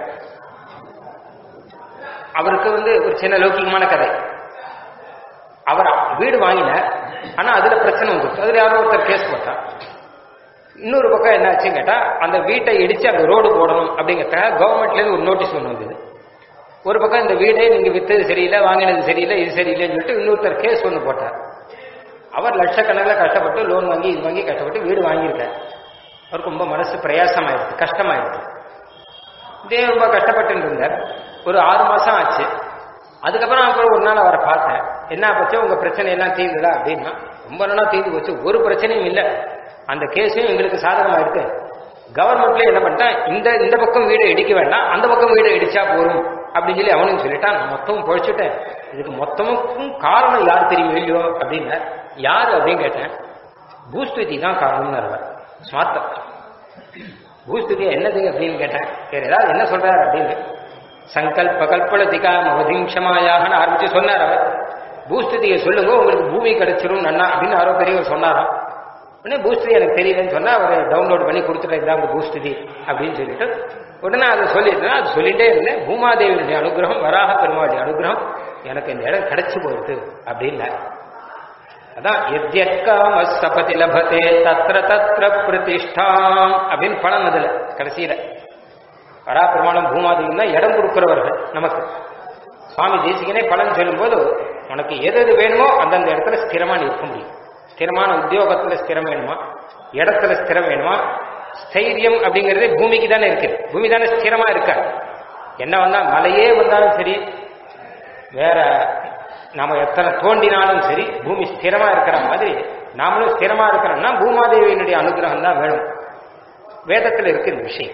அவருக்கு வந்து ஒரு சின்ன லௌகிகமான கதை அவர் வீடு வாங்கினார் ஆனா அதுல பிரச்சனை வந்துருச்சு அதுல யாரோ ஒருத்தர் கேஸ் போட்டா இன்னொரு பக்கம் என்ன ஆச்சுன்னு கேட்டா அந்த வீட்டை இடிச்சு அந்த ரோடு போடணும் அப்படிங்கிறதுக்காக கவர்மெண்ட்ல இருந்து ஒரு நோட்டீஸ் ஒன்று வந்தது ஒரு பக்கம் இந்த வீடே நீங்க வித்தது சரியில்லை வாங்கினது சரியில்லை இது சரியில்லைன்னு சொல்லிட்டு இன்னொருத்தர் கேஸ் ஒன்று போட்டார் அவர் லட்சக்கணக்கில் கஷ்டப்பட்டு லோன் வாங்கி இது வாங்கி கஷ்டப்பட்டு வீடு வாங்கியிருக்கார் அவருக்கு ரொம்ப மனசு பிரயாசமாயிடுது கஷ்டமாயிடுது இதே ரொம்ப கஷ்டப்பட்டு இருந்தார் ஒரு ஆறு மாசம் ஆச்சு அதுக்கப்புறம் அப்புறம் ஒரு நாள் அவரை பார்த்தேன் என்ன பச்சோ உங்க பிரச்சனை எல்லாம் தீர்ந்துடா அப்படின்னா ரொம்ப நாளா தீர்ந்து போச்சு ஒரு பிரச்சனையும் இல்லை அந்த கேஸையும் எங்களுக்கு சாதகமா இருக்கு கவர்மெண்ட்ல என்ன பண்ணிட்டான் இந்த இந்த பக்கம் வீடு இடிக்க வேண்டாம் அந்த பக்கம் வீடு இடிச்சா போரும் அப்படின்னு சொல்லி அவனும் சொல்லிட்டான் நான் மொத்தமும் பொழைச்சிட்டேன் இதுக்கு மொத்தமுக்கும் காரணம் யார் தெரியும் இல்லையோ அப்படின்னு யார் அப்படின்னு கேட்டேன் பூஸ்துதி தான் காரணம்னு அவர் ஸ்மார்த்தம் பூஸ்துதி என்னது அப்படின்னு கேட்டேன் வேற ஏதாவது என்ன சொல்றாரு அப்படின்னு சங்கல்ப கல்பலதிகா மவதிம்சமாயாகன்னு ஆரம்பிச்சு சொன்னார் அவர் பூஸ்துதியை சொல்லுங்க உங்களுக்கு பூமி கிடைச்சிரும் நன்னா அப்படின்னு யாரோ பெரியவர் சொன்னாராம் உடனே பூஸ்டரி எனக்கு தெரியலன்னு சொன்னா அவர் டவுன்லோட் பண்ணி கொடுத்துட்டு இதாங்க பூஸ்டரி அப்படின்னு சொல்லிட்டு உடனே அதை சொல்லிட்டு அது சொல்லிட்டே இருந்தேன் பூமாதேவியுடைய அனுகிரகம் வராக பெருமாளுடைய அனுகிரகம் எனக்கு இந்த இடம் கிடைச்சு போயிடுது அப்படின்னார் அதான் எத்யக்காம சபதி லபதே தத்ர தத்ர பிரதிஷ்டாம் அப்படின்னு பணம் அதுல கடைசியில வரா பெருமாளும் பூமாதேவியும் தான் இடம் கொடுக்கிறவர்கள் நமக்கு சுவாமி தேசிகனே பலன் சொல்லும்போது உனக்கு எது எது வேணுமோ அந்தந்த இடத்துல ஸ்திரமா நீ இருக்க முடியும் ஸ்திரமான உத்தியோகத்துல ஸ்திரம் வேணுமா இடத்துல ஸ்திரம் வேணுமா ஸ்தைரியம் அப்படிங்கிறது பூமிக்கு தானே இருக்கு பூமி தானே ஸ்திரமா இருக்க என்ன வந்தா மலையே வந்தாலும் சரி வேற நாம எத்தனை தோண்டினாலும் சரி பூமி ஸ்திரமா இருக்கிற மாதிரி நாமளும் ஸ்திரமா இருக்கிறோம்னா பூமாதேவியினுடைய அனுகிரகம் தான் வேணும் வேதத்தில் இருக்கு இந்த விஷயம்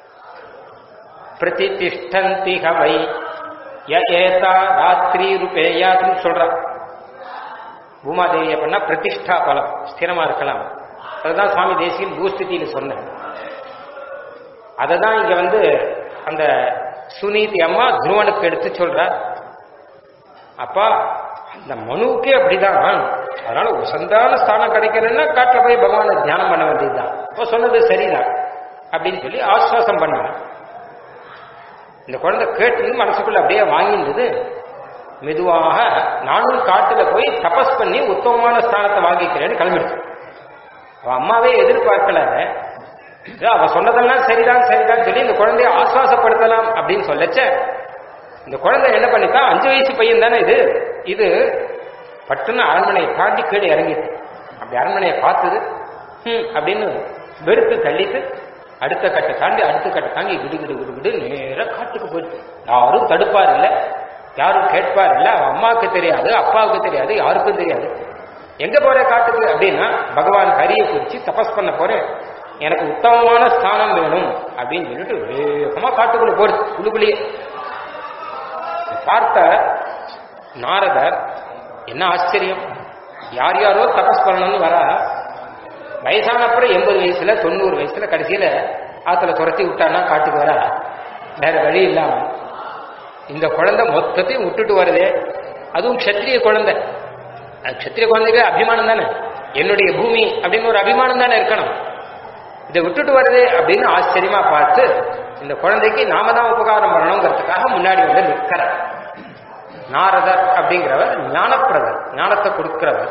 பிரதிஷ்டந்தி ஹவை ய ஏதா ராத்திரி ரூபேயாத்துன்னு சொல்றான் பூமாதேவியை பண்ணா பிரதிஷ்டா பலம் ஸ்திரமா இருக்கலாம் அதுதான் சுவாமி தேசியன் பூஸ்திதியில சொன்னேன் அதை தான் இங்க வந்து அந்த சுனீதி அம்மா துருவனுக்கு எடுத்து சொல்றார் அப்பா அந்த மனுவுக்கே அப்படிதான் அதனால உசந்தான ஸ்தானம் கிடைக்கணும்னா காட்டுல போய் பகவானை தியானம் பண்ண வேண்டியதுதான் அப்போ சொன்னது சரிதான் அப்படின்னு சொல்லி ஆஸ்வாசம் பண்ணாங்க இந்த குழந்தை கேட்டு மனசுக்குள்ள அப்படியே வாங்கிஇருந்தது மெதுவாக நானும் காட்டுல போய் தபஸ் பண்ணி உத்தமமான ஸ்தானத்தை வாங்கிக்கிறேன்னு கிளம்பிடுச்சு அவ அம்மாவே எதிர்பார்க்கல ஏதோ அவ சொன்னதெல்லாம் சரிதான் சரிதான் சொல்லி இந்த குழந்தைய ஆஸ்வாசப்படுத்தலாம் அப்படின்னு சொல்லச்ச இந்த குழந்தை என்ன பண்ணித்தான் அஞ்சு வயசு பையன் தானே இது இது பட்டுன்னு அரண்மனையை தாண்டி கீழே இறங்கிட்டு அப்படி அரண்மனையை பார்த்தது ஹம் அப்படின்னு வெறுத்து தள்ளிட்டு அடுத்த கட்டை தாண்டி அடுத்த கட்டை தாண்டி விடு விடு விடு விடு நேரா காட்டுக்கு போயிடுச்சு யாரும் தடுப்பார் இல்லை யாரும் கேட்பார் இல்லை அவன் அம்மாவுக்கு தெரியாது அப்பாவுக்கு தெரியாது யாருக்கும் தெரியாது எங்க போற காட்டுக்கு அப்படின்னா பகவான் ஹரியை குறிச்சு தபஸ் பண்ண போறேன் எனக்கு உத்தமமான ஸ்தானம் வேணும் அப்படின்னு சொல்லிட்டு வேகமா காட்டுக்குள்ள போறது உள்ளுக்குள்ளேயே பார்த்த நாரதர் என்ன ஆச்சரியம் யார் யாரோ தபஸ் பண்ணணும்னு வரா வயசான அப்புறம் எண்பது வயசுல தொண்ணூறு வயசுல கடைசியில ஆத்துல துரத்தி விட்டான்னா காட்டுக்கு வரா வேற வழி இல்லாம இந்த குழந்தை மொத்தத்தையும் விட்டுட்டு வருதே அதுவும் க்ஷத்திரிய குழந்தை அது க்ஷத்திரிய குழந்தைக்கு அபிமானம் தானே என்னுடைய பூமி அப்படின்னு ஒரு அபிமானம் தானே இருக்கணும் இதை விட்டுட்டு வருது அப்படின்னு ஆச்சரியமா பார்த்து இந்த குழந்தைக்கு நாம தான் உபகாரம் பண்ணணுங்கிறதுக்காக முன்னாடி வந்து நிற்கிறார் நாரதர் அப்படிங்கிறவர் ஞானப்பிரதர் ஞானத்தை கொடுக்கிறவர்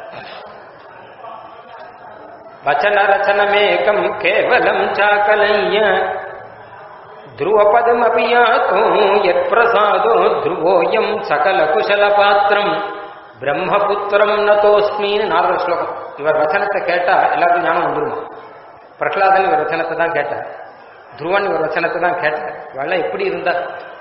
வச்சன ரச்சனமேகம் கேவலம் சாக்கலைய ಧ್ರುವಪದಮಪಿ ಯಾತೋ ಯತ್ಪ್ರಸಾದೋ ಧ್ರುವೋಯಂ சகல குஷல பாத்திரம் பிரம்மபுத்திரம் நதோஸ்மின்னு நாரத ஸ்லோகம் இவர் வச்சனத்தை கேட்டா எல்லாருக்கும் ஞானம் வந்துருமா பிரகலாதன் இவர் வச்சனத்தை தான் கேட்டார் துருவன் இவர் வச்சனத்தை தான் கேட்டார் இவெல்லாம் எப்படி இருந்தா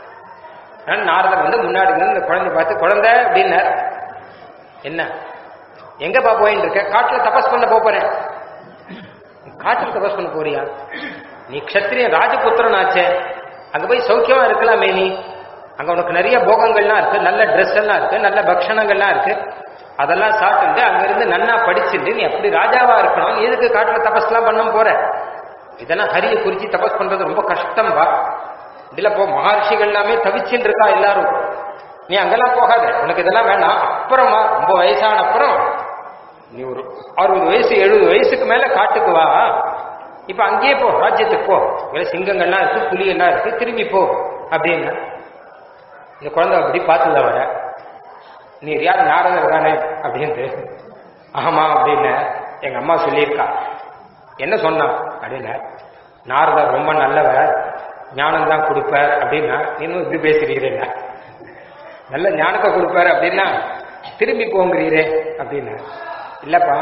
நாரதர் வந்து முன்னாடி வந்து இந்த குழந்தை பார்த்து குழந்தை அப்படின்னார் என்ன எங்கப்பா போயின்னு இருக்க காட்டுல தபஸ் பண்ண போறேன் காட்டுல தபஸ் பண்ண போறியா நீ க்ஷத்திரிய ராஜபுத்திரன் ஆச்சே அங்க போய் சௌக்கியமா இருக்கலாமே நீ அங்க உனக்கு நிறைய போகங்கள்லாம் இருக்கு நல்ல ட்ரெஸ் எல்லாம் இருக்கு நல்ல பக்ஷணங்கள்லாம் இருக்கு அதெல்லாம் சாப்பிட்டு அங்க இருந்து நன்னா படிச்சுட்டு நீ அப்படி ராஜாவா இருக்கணும் நீ எதுக்கு காட்டுல தபஸ்லாம் பண்ண போற இதெல்லாம் ஹரியை குறிச்சு தபஸ் பண்றது ரொம்ப கஷ்டம் வா இதுல போ மகர்ஷிகள் எல்லாமே தவிச்சுட்டு இருக்கா எல்லாரும் நீ அங்கெல்லாம் போகாத உனக்கு இதெல்லாம் வேண்டாம் அப்புறமா ரொம்ப வயசான அப்புறம் நீ ஒரு அறுபது வயசு எழுபது வயசுக்கு மேல காட்டுக்கு வா இப்ப அங்கேயே போ ராஜ்யத்துக்கு போ வேற சிங்கங்கள்லாம் இருக்கு புலி எல்லாம் இருக்கு திரும்பி போ அப்படின்னு இந்த குழந்தை அப்படி பார்த்துதான் வர நீ யார் நாரதர் தானே அப்படின்ட்டு ஆமா அப்படின்னு எங்க அம்மா சொல்லியிருக்கா என்ன சொன்னான் அப்படின்னா நாரதர் ரொம்ப நல்லவர் ஞானம் தான் கொடுப்பார் அப்படின்னா இன்னும் இப்படி பேசுறீரேன்னா நல்ல ஞானத்தை கொடுப்பார் அப்படின்னா திரும்பி போங்கிறீரே அப்படின்னா இல்லப்பா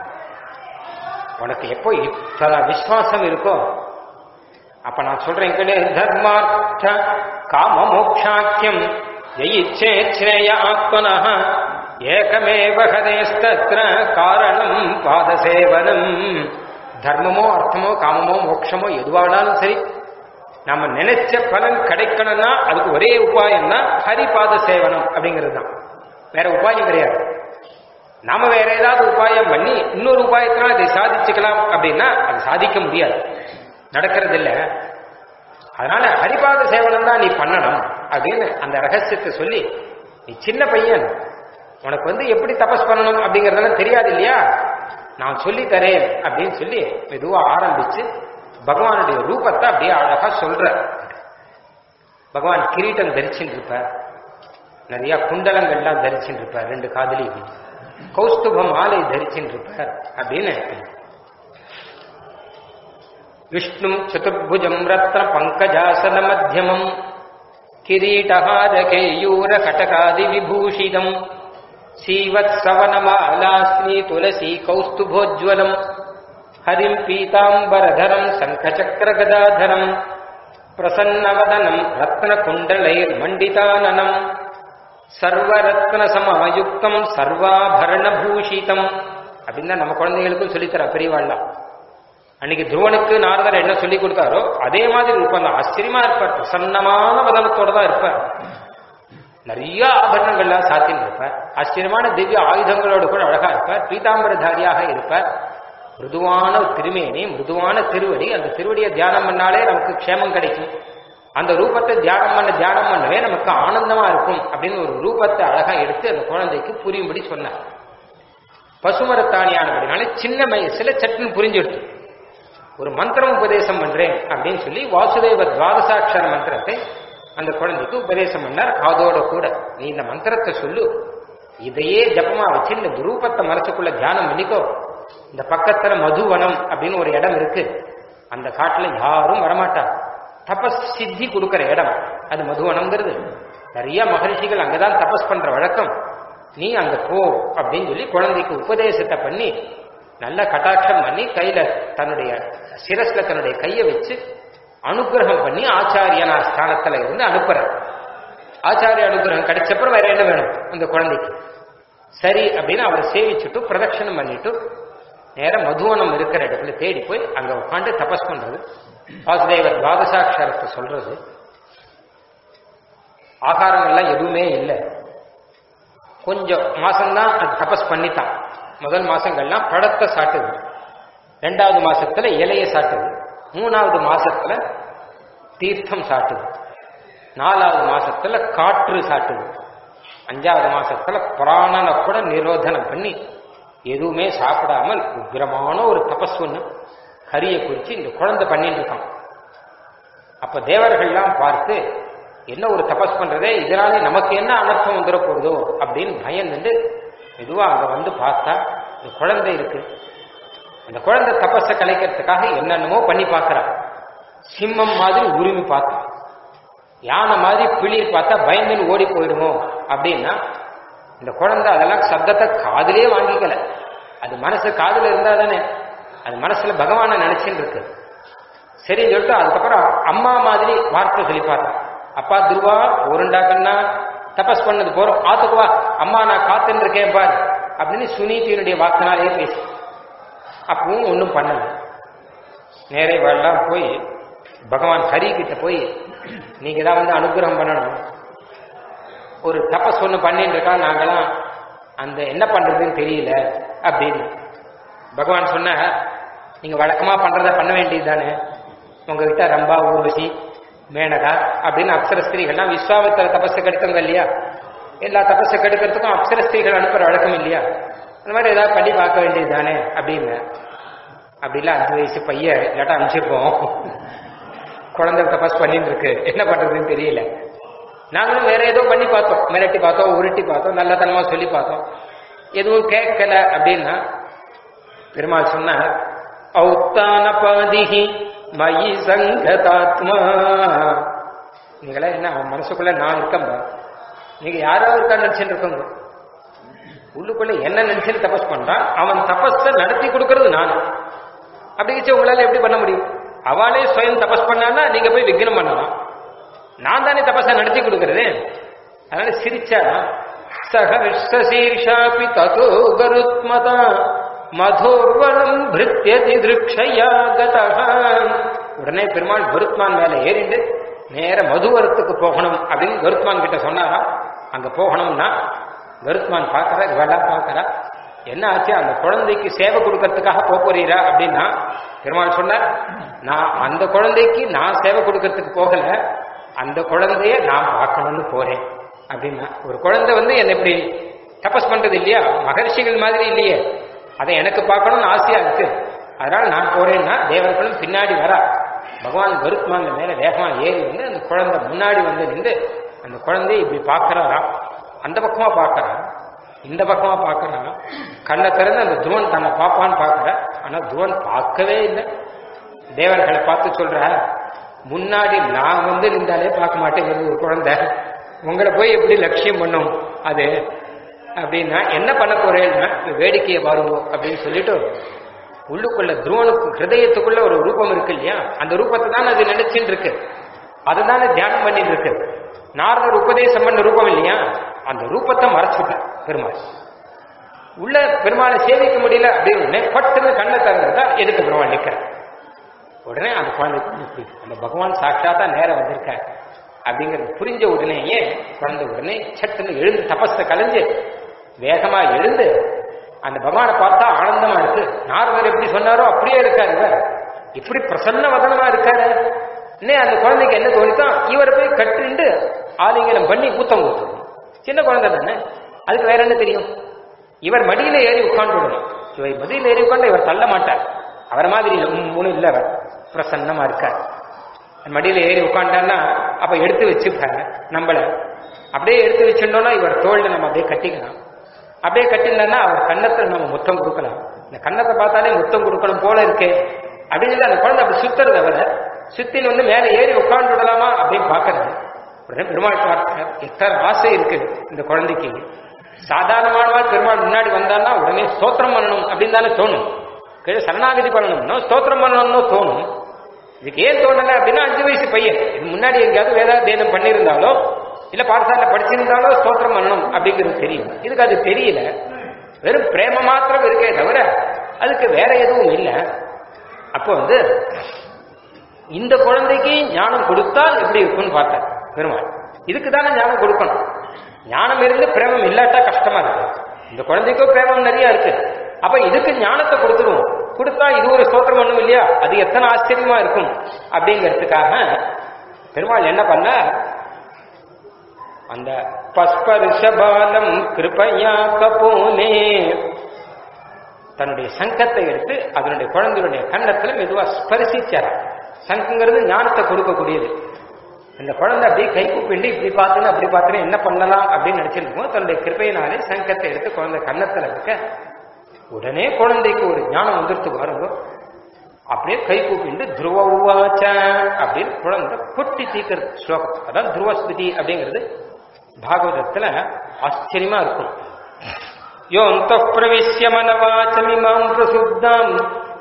உனக்கு எப்போ இத்தனை விசுவாசம் இருக்கோ அப்ப நான் சொல்றேன் தர்மார்த்த காம மோக்ஷாக்கியம் ஜெயிச்சேச்ரேய ஆத்மன ஏகமேவ ஹதேஸ்தத்ர காரணம் பாதசேவனம் தர்மமோ அர்த்தமோ காமமோ மோட்சமோ எதுவானாலும் சரி நம்ம நினைச்ச பலன் கிடைக்கணும்னா அதுக்கு ஒரே உபாயம் தான் ஹரிபாத சேவனம் அப்படிங்கிறது தான் வேற உபாயம் கிடையாது நாம வேற ஏதாவது உபாயம் பண்ணி இன்னொரு உபாயத்தினால் அதை சாதிச்சுக்கலாம் அப்படின்னா அது சாதிக்க முடியாது நடக்கிறது இல்லை அதனால ஹரிபாத சேவனம் தான் நீ பண்ணணும் அப்படின்னு அந்த ரகசியத்தை சொல்லி நீ சின்ன பையன் உனக்கு வந்து எப்படி தபஸ் பண்ணணும் அப்படிங்கறதெல்லாம் தெரியாது இல்லையா நான் சொல்லி தரேன் அப்படின்னு சொல்லி மெதுவா ஆரம்பிச்சு பகவானுடைய ரூபத்தை அப்படியே அழகா சொல்ற பகவான் கிரீட்டம் தரிச்சுட்டு இருப்பார் நிறைய குண்டலங்கள்லாம் தரிச்சுட்டு இருப்பார் ரெண்டு காதலி கௌஸ்துப மாலை தரிச்சுட்டு இருப்பார் அப்படின்னு விஷ்ணும் சதுர்புஜம் ரத்ன பங்கஜாசன மத்தியமம் கிரீடஹார கேயூர கடகாதி விபூஷிதம் சீவத்சவனமாலாஸ்மி துளசி கௌஸ்துபோஜ்வலம் ஹரிம் பீதாம்பரதரம் சங்கச்சக்கரகதாதரம் பிரசன்னவதனம் ரத்னகுண்டலைர் மண்டிதானனம் சர்வரத்ன சமயுக்தம் சர்வாபரணபூஷிதம் அப்படின்னு தான் நம்ம குழந்தைகளுக்கும் சொல்லித்தர பெரியவாள்லாம் அன்னைக்கு துருவனுக்கு நாரதர் என்ன சொல்லி கொடுத்தாரோ அதே மாதிரி இருப்பார் ஆச்சரியமா இருப்பார் பிரசன்னமான வதனத்தோட தான் இருப்பார் நிறைய ஆபரணங்கள்லாம் சாத்தின்னு இருப்பார் ஆச்சரியமான திவ்ய ஆயுதங்களோடு கூட அழகா இருப்பார் பீதாம்பரதாரியாக இருப்பார் மிருதுவான திருமேனி மிருதுவான திருவடி அந்த திருவடியை தியானம் பண்ணாலே நமக்கு க்ஷேமம் கிடைக்கும் அந்த ரூபத்தை தியானம் பண்ண தியானம் பண்ணவே நமக்கு ஆனந்தமா இருக்கும் அப்படின்னு ஒரு ரூபத்தை அழகா எடுத்து அந்த குழந்தைக்கு புரியும்படி சொன்னார் பசுமரத்தானியானபடினால சின்ன வயசுல சட்டுன்னு புரிஞ்சுடுச்சு ஒரு மந்திரம் உபதேசம் பண்றேன் அப்படின்னு சொல்லி வாசுதேவ துவாதசாட்சர மந்திரத்தை அந்த குழந்தைக்கு உபதேசம் பண்ணார் காதோட கூட நீ இந்த மந்திரத்தை சொல்லு இதையே ஜபமா வச்சு இந்த ரூபத்தை மனசுக்குள்ள தியானம் பண்ணிக்கோ இந்த பக்கத்துல மதுவனம் அப்படின்னு ஒரு இடம் இருக்கு அந்த காட்டுல யாரும் வரமாட்டா தபஸ் சித்தி கொடுக்கிற இடம் அது மதுவனம்ங்கிறது நிறைய மகரிஷிகள் அங்கதான் தபஸ் பண்ற வழக்கம் நீ அங்க போ அப்படின்னு சொல்லி குழந்தைக்கு உபதேசத்தை பண்ணி நல்ல கட்டாட்சம் பண்ணி கையில தன்னுடைய சிரஸ்ல தன்னுடைய கையை வச்சு அனுகிரகம் பண்ணி ஆச்சாரியனா ஸ்தானத்துல இருந்து அனுப்புற ஆச்சாரிய அனுகிரகம் கிடைச்சப்பறம் வேற என்ன வேணும் அந்த குழந்தைக்கு சரி அப்படின்னு அவரை சேவிச்சுட்டு பிரதட்சணம் பண்ணிட்டு நேர மதுவனம் இருக்கிற இடத்துல தேடி போய் அங்க உட்காந்து தபஸ் பண்றது வாசுதேவர் துவாதசாட்சரத்தை சொல்றது ஆகாரங்கள்லாம் எதுவுமே இல்லை கொஞ்சம் மாசம்தான் அது தபஸ் பண்ணித்தான் முதல் மாசங்கள்லாம் பழத்தை சாட்டுது ரெண்டாவது மாசத்துல இலையை சாட்டுது மூணாவது மாசத்துல தீர்த்தம் சாட்டுது நாலாவது மாசத்துல காற்று சாட்டுது அஞ்சாவது மாசத்துல பிராணனை கூட நிரோதனம் பண்ணி எதுவுமே சாப்பிடாமல் உக்கிரமான ஒரு தபஸ் ஒண்ணு கரியை குறிச்சு இந்த குழந்தை பண்ணிட்டு இருக்கான் அப்ப தேவர்கள்லாம் பார்த்து என்ன ஒரு தபஸ் பண்றதே இதனாலே நமக்கு என்ன அனர்த்தம் வந்துட போகுதோ அப்படின்னு பயந்துட்டு மெதுவா அங்க வந்து பார்த்தா இந்த குழந்தை இருக்கு அந்த குழந்தை தபஸை கலைக்கிறதுக்காக என்னென்னமோ பண்ணி பார்க்கறா சிம்மம் மாதிரி உரிமை பார்த்தான் யானை மாதிரி பிளிர் பார்த்தா பயந்துன்னு ஓடி போயிடுமோ அப்படின்னா இந்த குழந்தை அதெல்லாம் சப்தத்தை காதுலயே வாங்கிக்கல அது மனசு காதுல இருந்தா தானே அது மனசுல பகவானை நினைச்சுட்டு இருக்கு சரின்னு சொல்லிட்டு அதுக்கப்புறம் அம்மா மாதிரி வார்த்தை சொல்லி பார்த்தா அப்பா துருவா ஒருண்டா கண்ணா தபஸ் பண்ணது போறோம் ஆத்துக்கு வா அம்மா நான் காத்துன்னு இருக்கேன் பாரு அப்படின்னு சுனீதியினுடைய வாக்கினாலே பேசி அப்பவும் ஒன்றும் பண்ணல நேரே வரலாம் போய் பகவான் ஹரி கிட்ட போய் நீங்க தான் வந்து அனுகிரகம் பண்ணணும் ஒரு தபஸ் ஒன்று பண்ணிட்டு இருக்கா நாங்களாம் அந்த என்ன பண்றதுன்னு தெரியல அப்படின்னு பகவான் சொன்ன நீங்க வழக்கமா பண்றத பண்ண வேண்டியது தானே உங்ககிட்ட ரம்பா ஊர்வசி மேனகா அப்படின்னு அப்சர ஸ்திரீகள்லாம் விஸ்வாமித்திர தபஸை கெடுத்தவங்க இல்லையா எல்லா தபஸை கெடுக்கிறதுக்கும் அப்சர ஸ்திரீகள் அனுப்புற வழக்கம் இல்லையா அந்த மாதிரி ஏதாவது பண்ணி பார்க்க வேண்டியது தானே அப்படின்னு அப்படிலாம் அஞ்சு வயசு பையன் இல்லாட்டா அனுப்பிச்சிருப்போம் குழந்தை தபஸ் பண்ணிட்டு இருக்கு என்ன பண்றதுன்னு தெரியல நாங்களும் வேற ஏதோ பண்ணி பார்த்தோம் மிரட்டி பார்த்தோம் உருட்டி பார்த்தோம் நல்லத்தனமா சொல்லி பார்த்தோம் எதுவும் கேட்கல அப்படின்னா பெருமாள் சொன்னார் ஔத்தான பாதிஹி மயி சங்கதாத்மா நீங்களா என்ன அவன் மனசுக்குள்ள நான் இருக்கேன் நீங்க யாராவது இருக்கா நினைச்சுட்டு இருக்கோங்க உள்ளுக்குள்ள என்ன நினைச்சுன்னு தபஸ் பண்றான் அவன் தபஸ நடத்தி கொடுக்கறது நான் அப்படி வச்சு உங்களால எப்படி பண்ண முடியும் அவளே சுயம் தபஸ் பண்ணான்னா நீங்க போய் விக்னம் பண்ணலாம் நான் தானே தபஸை நடத்தி கொடுக்கறது அதனால சிரிச்சா சக விஸ்வசீர்ஷாபி ததோ கருத்மதா மதோர்வனம் பிருத்தியதி திருக்ஷயா உடனே பெருமாள் கருத்மான் மேல ஏறிண்டு நேர மதுவரத்துக்கு போகணும் அப்படின்னு கருத்மான் கிட்ட சொன்னாரா அங்க போகணும்னா கருத்மான் பார்க்கறா இவெல்லாம் பார்க்கறா என்ன ஆச்சு அந்த குழந்தைக்கு சேவை கொடுக்கறதுக்காக போக போறீரா அப்படின்னா பெருமாள் சொன்னார் நான் அந்த குழந்தைக்கு நான் சேவை கொடுக்கறதுக்கு போகல அந்த குழந்தைய நான் பார்க்கணும்னு போறேன் அப்படின்னா ஒரு குழந்தை வந்து என்ன இப்படி தபஸ் பண்றது இல்லையா மகர்ஷிகள் மாதிரி இல்லையே அதை எனக்கு பார்க்கணும்னு ஆசையா இருக்கு அதனால நான் போறேன்னா தேவர்களும் பின்னாடி வரா பகவான் கருத்மான் மேல வேகமா ஏறி வந்து அந்த குழந்தை முன்னாடி வந்து நின்று அந்த குழந்தைய இப்படி பார்க்கறாராம் அந்த பக்கமா பார்க்கறான் இந்த பக்கமா பார்க்கறான் கண்ணை திறந்து அந்த துருவன் தன்னை பார்ப்பான்னு பார்க்கற ஆனா துருவன் பார்க்கவே இல்லை தேவர்களை பார்த்து சொல்ற முன்னாடி நான் வந்து நின்றாலே பார்க்க மாட்டேங்கிறது ஒரு குழந்தை உங்களை போய் எப்படி லட்சியம் பண்ணும் அது அப்படின்னா என்ன பண்ண போறேன்னா இந்த வேடிக்கையை பாருங்க அப்படின்னு சொல்லிட்டு உள்ளுக்குள்ள துருவனுக்கு ஹிருதயத்துக்குள்ள ஒரு ரூபம் இருக்கு இல்லையா அந்த ரூபத்தை தான் அது நினைச்சுட்டு இருக்கு அதை தானே தியானம் பண்ணிட்டு இருக்கு நாரதர் உபதேசம் பண்ண ரூபம் இல்லையா அந்த ரூபத்தை மறைச்சுட்டார் பெருமாள் உள்ள பெருமாளை சேவிக்க முடியல அப்படின்னு பட்டுன்னு கண்ணை திறந்துட்டா எதுக்கு பெருமாள் நிற்கிறார் உடனே அந்த குழந்தைக்கு இப்படி அந்த பகவான் சாட்சாத்தா நேரம் வந்திருக்காரு அப்படிங்கிறது புரிஞ்ச உடனேயே குழந்தை உடனே சட்டுன்னு எழுந்து தபஸை கலைஞ்சு வேகமா எழுந்து அந்த பகவானை பார்த்தா ஆனந்தமா இருக்கு நாரதர் எப்படி சொன்னாரோ அப்படியே இருக்காரு இவர் இப்படி பிரசன்ன வதனமா இருக்காரு இன்னே அந்த குழந்தைக்கு என்ன தோணித்தோ இவரை போய் கட்டுண்டு ஆலிங்கனம் பண்ணி ஊத்தம் ஊத்தணும் சின்ன குழந்தை தானே அதுக்கு வேற என்ன தெரியும் இவர் மடியில ஏறி உட்கார்ந்து விடணும் இவர் மடியில ஏறி உட்கார்ந்து இவர் தள்ள மாட்டார் அவரை மாதிரி மூணு இல்ல அவர் பிரசன்னமா இருக்கார் மடியில ஏறி உட்காண்டான்னா அப்ப எடுத்து வச்சுப்பாங்க நம்மள அப்படியே எடுத்து வச்சிருந்தோம்னா இவர் தோல்ல நம்ம அப்படியே கட்டிக்கலாம் அப்படியே கட்டினா அவர் கன்னத்துல நம்ம முத்தம் கொடுக்கலாம் இந்த கன்னத்தை பார்த்தாலே முத்தம் கொடுக்கணும் போல இருக்கே அப்படின்னு சொல்லி அந்த குழந்தை அப்படி சுத்துறது அவரை சுத்தின்னு வந்து மேலே ஏறி உட்கார்ந்து விடலாமா அப்படின்னு பாக்குறது உடனே பெருமாள் பார்த்தார் எத்தனை ஆசை இருக்கு இந்த குழந்தைக்கு சாதாரணமானவா பெருமாள் முன்னாடி வந்தான்னா உடனே ஸ்தோத்திரம் பண்ணணும் அப்படின்னு தானே தோணும் கீழே சரணாகதி பண்ணணும்னோ ஸ்தோத்திரம் பண்ணணும்னோ தோணும் இதுக்கு ஏன் தோணல அப்படின்னா அஞ்சு வயசு பையன் இது முன்னாடி எங்கேயாவது வேதாத்தியனம் பண்ணியிருந்தாலோ இல்ல பாடசாலை படிச்சிருந்தாலோ ஸ்தோத்திரம் பண்ணணும் அப்படிங்கிறது தெரியும் இதுக்கு அது தெரியல வெறும் பிரேம மாத்திரம் இருக்கே தவிர அதுக்கு வேற எதுவும் இல்லை அப்போ வந்து இந்த குழந்தைக்கு ஞானம் கொடுத்தால் எப்படி இருக்கும்னு பார்த்தேன் பெருமாள் இதுக்கு தானே ஞானம் கொடுக்கணும் ஞானம் இருந்து பிரேமம் இல்லாட்டா கஷ்டமா இருக்கு இந்த குழந்தைக்கும் பிரேமம் நிறைய இருக்கு அப்ப இதுக்கு ஞானத்தை கொடுத்துருவோம் கொடுத்தா இது ஒரு ஸ்தோத்திரம் ஒண்ணும் இல்லையா அது எத்தனை ஆச்சரியமா இருக்கும் அப்படிங்கிறதுக்காக பெருமாள் என்ன பண்ண அந்த பஸ்பரிஷபாலம் கிருபையா கபோனே தன்னுடைய சங்கத்தை எடுத்து அதனுடைய குழந்தையுடைய கன்னத்துல மெதுவா ஸ்பரிசிச்சார் சங்கங்கிறது ஞானத்தை கொடுக்கக்கூடியது அந்த குழந்தை அப்படியே கை கூப்பிண்டு இப்படி பார்த்துன்னு அப்படி பார்த்துன்னு என்ன பண்ணலாம் அப்படின்னு நினைச்சிருக்கோம் தன்னுடைய கிருப்பையினாலே சங்கத்தை எடுத்து குழந்தை கன்னத்துல இருக்க உடனே குழந்தைக்கு ஒரு ஞானம் வந்துருத்து பாருங்க அப்படியே கை கூப்பிண்டு துருவாச்ச அப்படின்னு குழந்தை கொட்டி தீக்கிறது ஸ்லோகம் அதான் துருவஸ்மிருதி அப்படிங்கிறது பாகவதத்துல ஆச்சரியமா இருக்கும் யோந்த பிரவிஷ்ய மனவாச்சமிமாம் பிரசுத்தாம்